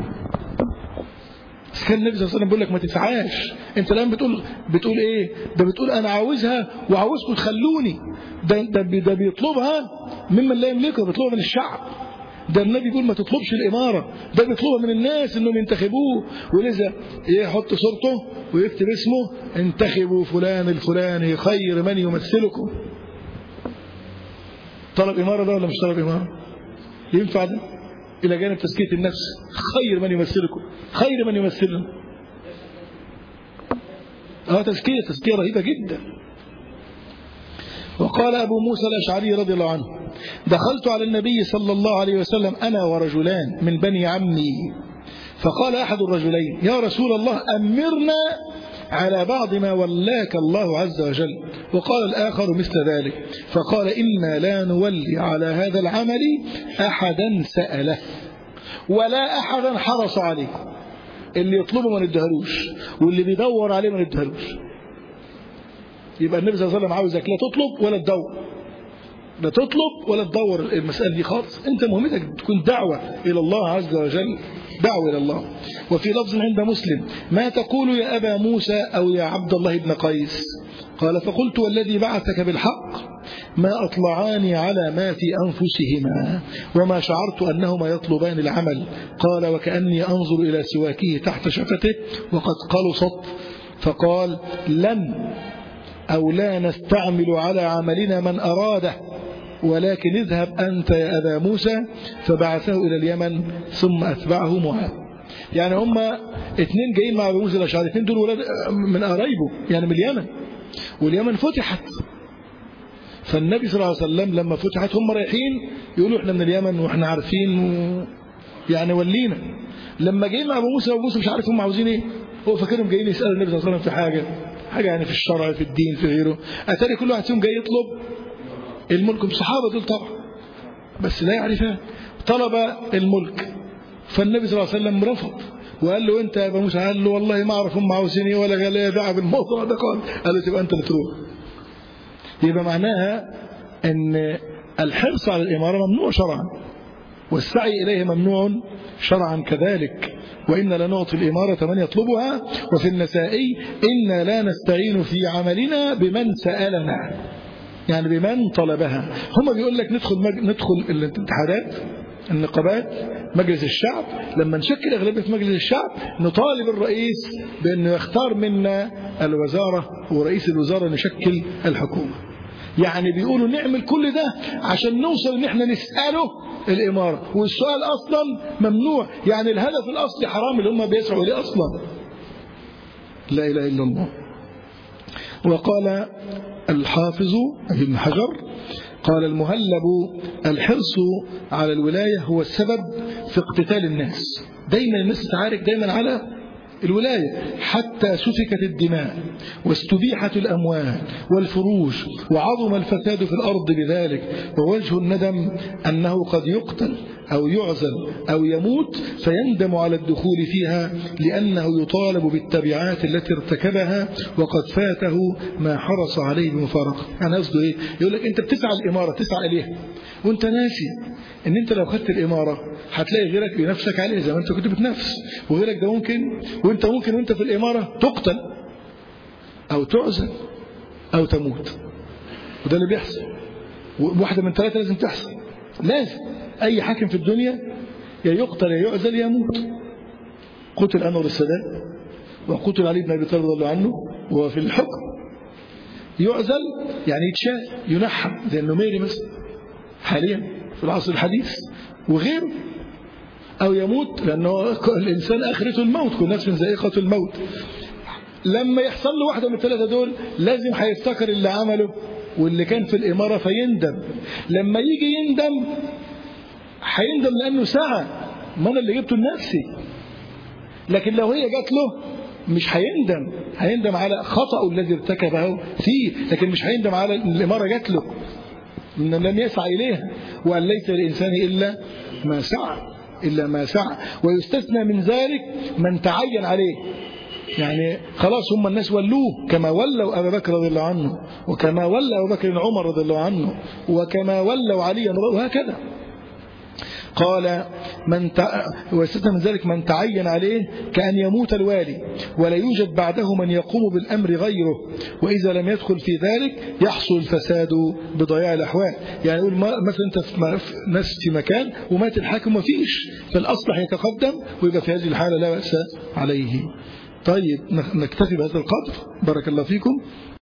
كان النبي صلى الله عليه وسلم بيقول لك ما تدفعاش انت الان بتقول بتقول ايه ده بتقول انا عاوزها وعاوزكم تخلوني ده ده, ده بيطلبها ممن لا يملكها بيطلبها من الشعب ده النبي بيقول ما تطلبش الإمارة ده بيطلبها من الناس انهم ينتخبوه ولذا يحط صورته ويكتب اسمه انتخبوا فلان الفلاني خير من يمثلكم طلب إمارة ده ولا مش طلب إمارة ينفع ده إلى جانب تزكية النفس خير من يمثلكم خير من يمثلنا اه تزكية تزكية رهيبة جدا وقال أبو موسى الأشعري رضي الله عنه دخلت على النبي صلى الله عليه وسلم أنا ورجلان من بني عمي فقال أحد الرجلين يا رسول الله أمرنا على بعض ما ولاك الله عز وجل وقال الآخر مثل ذلك فقال إنا لا نولي على هذا العمل أحدا سأله ولا أحدا حرص عليه اللي يطلبه ما ندهلوش واللي بيدور عليه ما ندهلوش يبقى النبي صلى الله عليه وسلم عاوزك لا تطلب ولا تدور لا تطلب ولا تدور المسألة دي خالص انت مهمتك تكون دعوة إلى الله عز وجل دعوة إلى الله وفي لفظ عند مسلم ما تقول يا أبا موسى أو يا عبد الله بن قيس قال فقلت والذي بعثك بالحق ما أطلعاني على ما في أنفسهما وما شعرت أنهما يطلبان العمل قال وكأني أنظر إلى سواكه تحت شفته وقد قلصت فقال لن أو لا نستعمل على عملنا من أراده ولكن اذهب أنت يا أبا موسى فبعثه إلى اليمن ثم أتبعه معاذ يعني هم اثنين جايين مع أبو موسى الأشعري اثنين دول ولاد من قرايبه يعني من اليمن واليمن فتحت فالنبي صلى الله عليه وسلم لما فتحت هم رايحين يقولوا احنا من اليمن واحنا عارفين و... يعني ولينا لما جايين مع ابو موسى ابو موسى مش عارف هم عاوزين ايه هو فاكرهم جايين يسالوا النبي صلى الله عليه وسلم في حاجه حاجه يعني في الشرع في الدين في غيره اتاري كل واحد فيهم جاي يطلب الملك الصحابه دول طبعا بس لا يعرفان طلب الملك فالنبي صلى الله عليه وسلم رفض وقال له انت يا ابو موسى قال له والله ما اعرف هم عاوزين ايه ولا قال لي دعوه بالموضوع ده قال قال له تبقى انت اللي تروح يبقى معناها ان الحرص على الاماره ممنوع شرعا والسعي اليه ممنوع شرعا كذلك وإن لنعطي الإمارة من يطلبها وفي النسائي إنا لا نستعين في عملنا بمن سألنا يعني بمن طلبها هم بيقول لك ندخل مج... ندخل الاتحادات النقابات مجلس الشعب لما نشكل أغلبية في مجلس الشعب نطالب الرئيس بأنه يختار منا الوزارة ورئيس الوزارة نشكل الحكومة يعني بيقولوا نعمل كل ده عشان نوصل ان احنا نسأله الإمارة والسؤال أصلا ممنوع يعني الهدف الأصلي حرام اللي هم بيسعوا إليه أصلا لا إله إلا الله وقال الحافظ ابن حجر قال المهلب الحرص على الولاية هو السبب في اقتتال الناس دايما الناس تتعارك دايما على الولاية حتى سفكت الدماء واستبيحت الأموال والفروج وعظم الفساد في الأرض بذلك ووجه الندم أنه قد يقتل أو يعزل أو يموت فيندم على الدخول فيها لأنه يطالب بالتبعات التي ارتكبها وقد فاته ما حرص عليه بمفارقة يعني قصده إيه؟ يقول لك أنت بتسعى الإمارة تسعى إليها وأنت ناسي ان انت لو خدت الاماره هتلاقي غيرك بنفسك عليه زي ما انت كنت بتنافس وغيرك ده ممكن وانت ممكن وانت في الاماره تقتل او تعزل او تموت وده اللي بيحصل واحده من ثلاثه لازم تحصل لازم اي حاكم في الدنيا يا يقتل يا يعزل يا يموت قتل انور السادات وقتل علي بن ابي طالب رضي الله عنه وهو في الحكم يعزل يعني يتشال ينحى زي النميري مثلا حاليا في العصر الحديث وغيره أو يموت لأنه الإنسان آخرته الموت كل الناس من ذائقة الموت لما يحصل له واحدة من الثلاثة دول لازم هيفتكر اللي عمله واللي كان في الإمارة فيندم لما يجي يندم هيندم لأنه سعى ما أنا اللي جبته لنفسي لكن لو هي جات له مش هيندم هيندم على خطأه الذي ارتكبه فيه لكن مش هيندم على الإمارة جات له من لم يسعى إليها وأن ليس للإنسان إلا ما سعى إلا ما سعى ويستثنى من ذلك من تعين عليه يعني خلاص هم الناس ولوه كما ولوا أبا بكر رضي الله عنه وكما ولى أبو بكر عمر رضي الله عنه وكما ولوا عليا وهكذا قال من تع... ويستثنى من ذلك من تعين عليه كأن يموت الوالي ولا يوجد بعده من يقوم بالأمر غيره وإذا لم يدخل في ذلك يحصل الفساد بضياع الأحوال يعني يقول مثلا أنت في ناس في مكان ومات الحاكم وفيش فالأصلح يتقدم ويبقى في هذه الحالة لا بأس عليه طيب نكتفي بهذا القدر بارك الله فيكم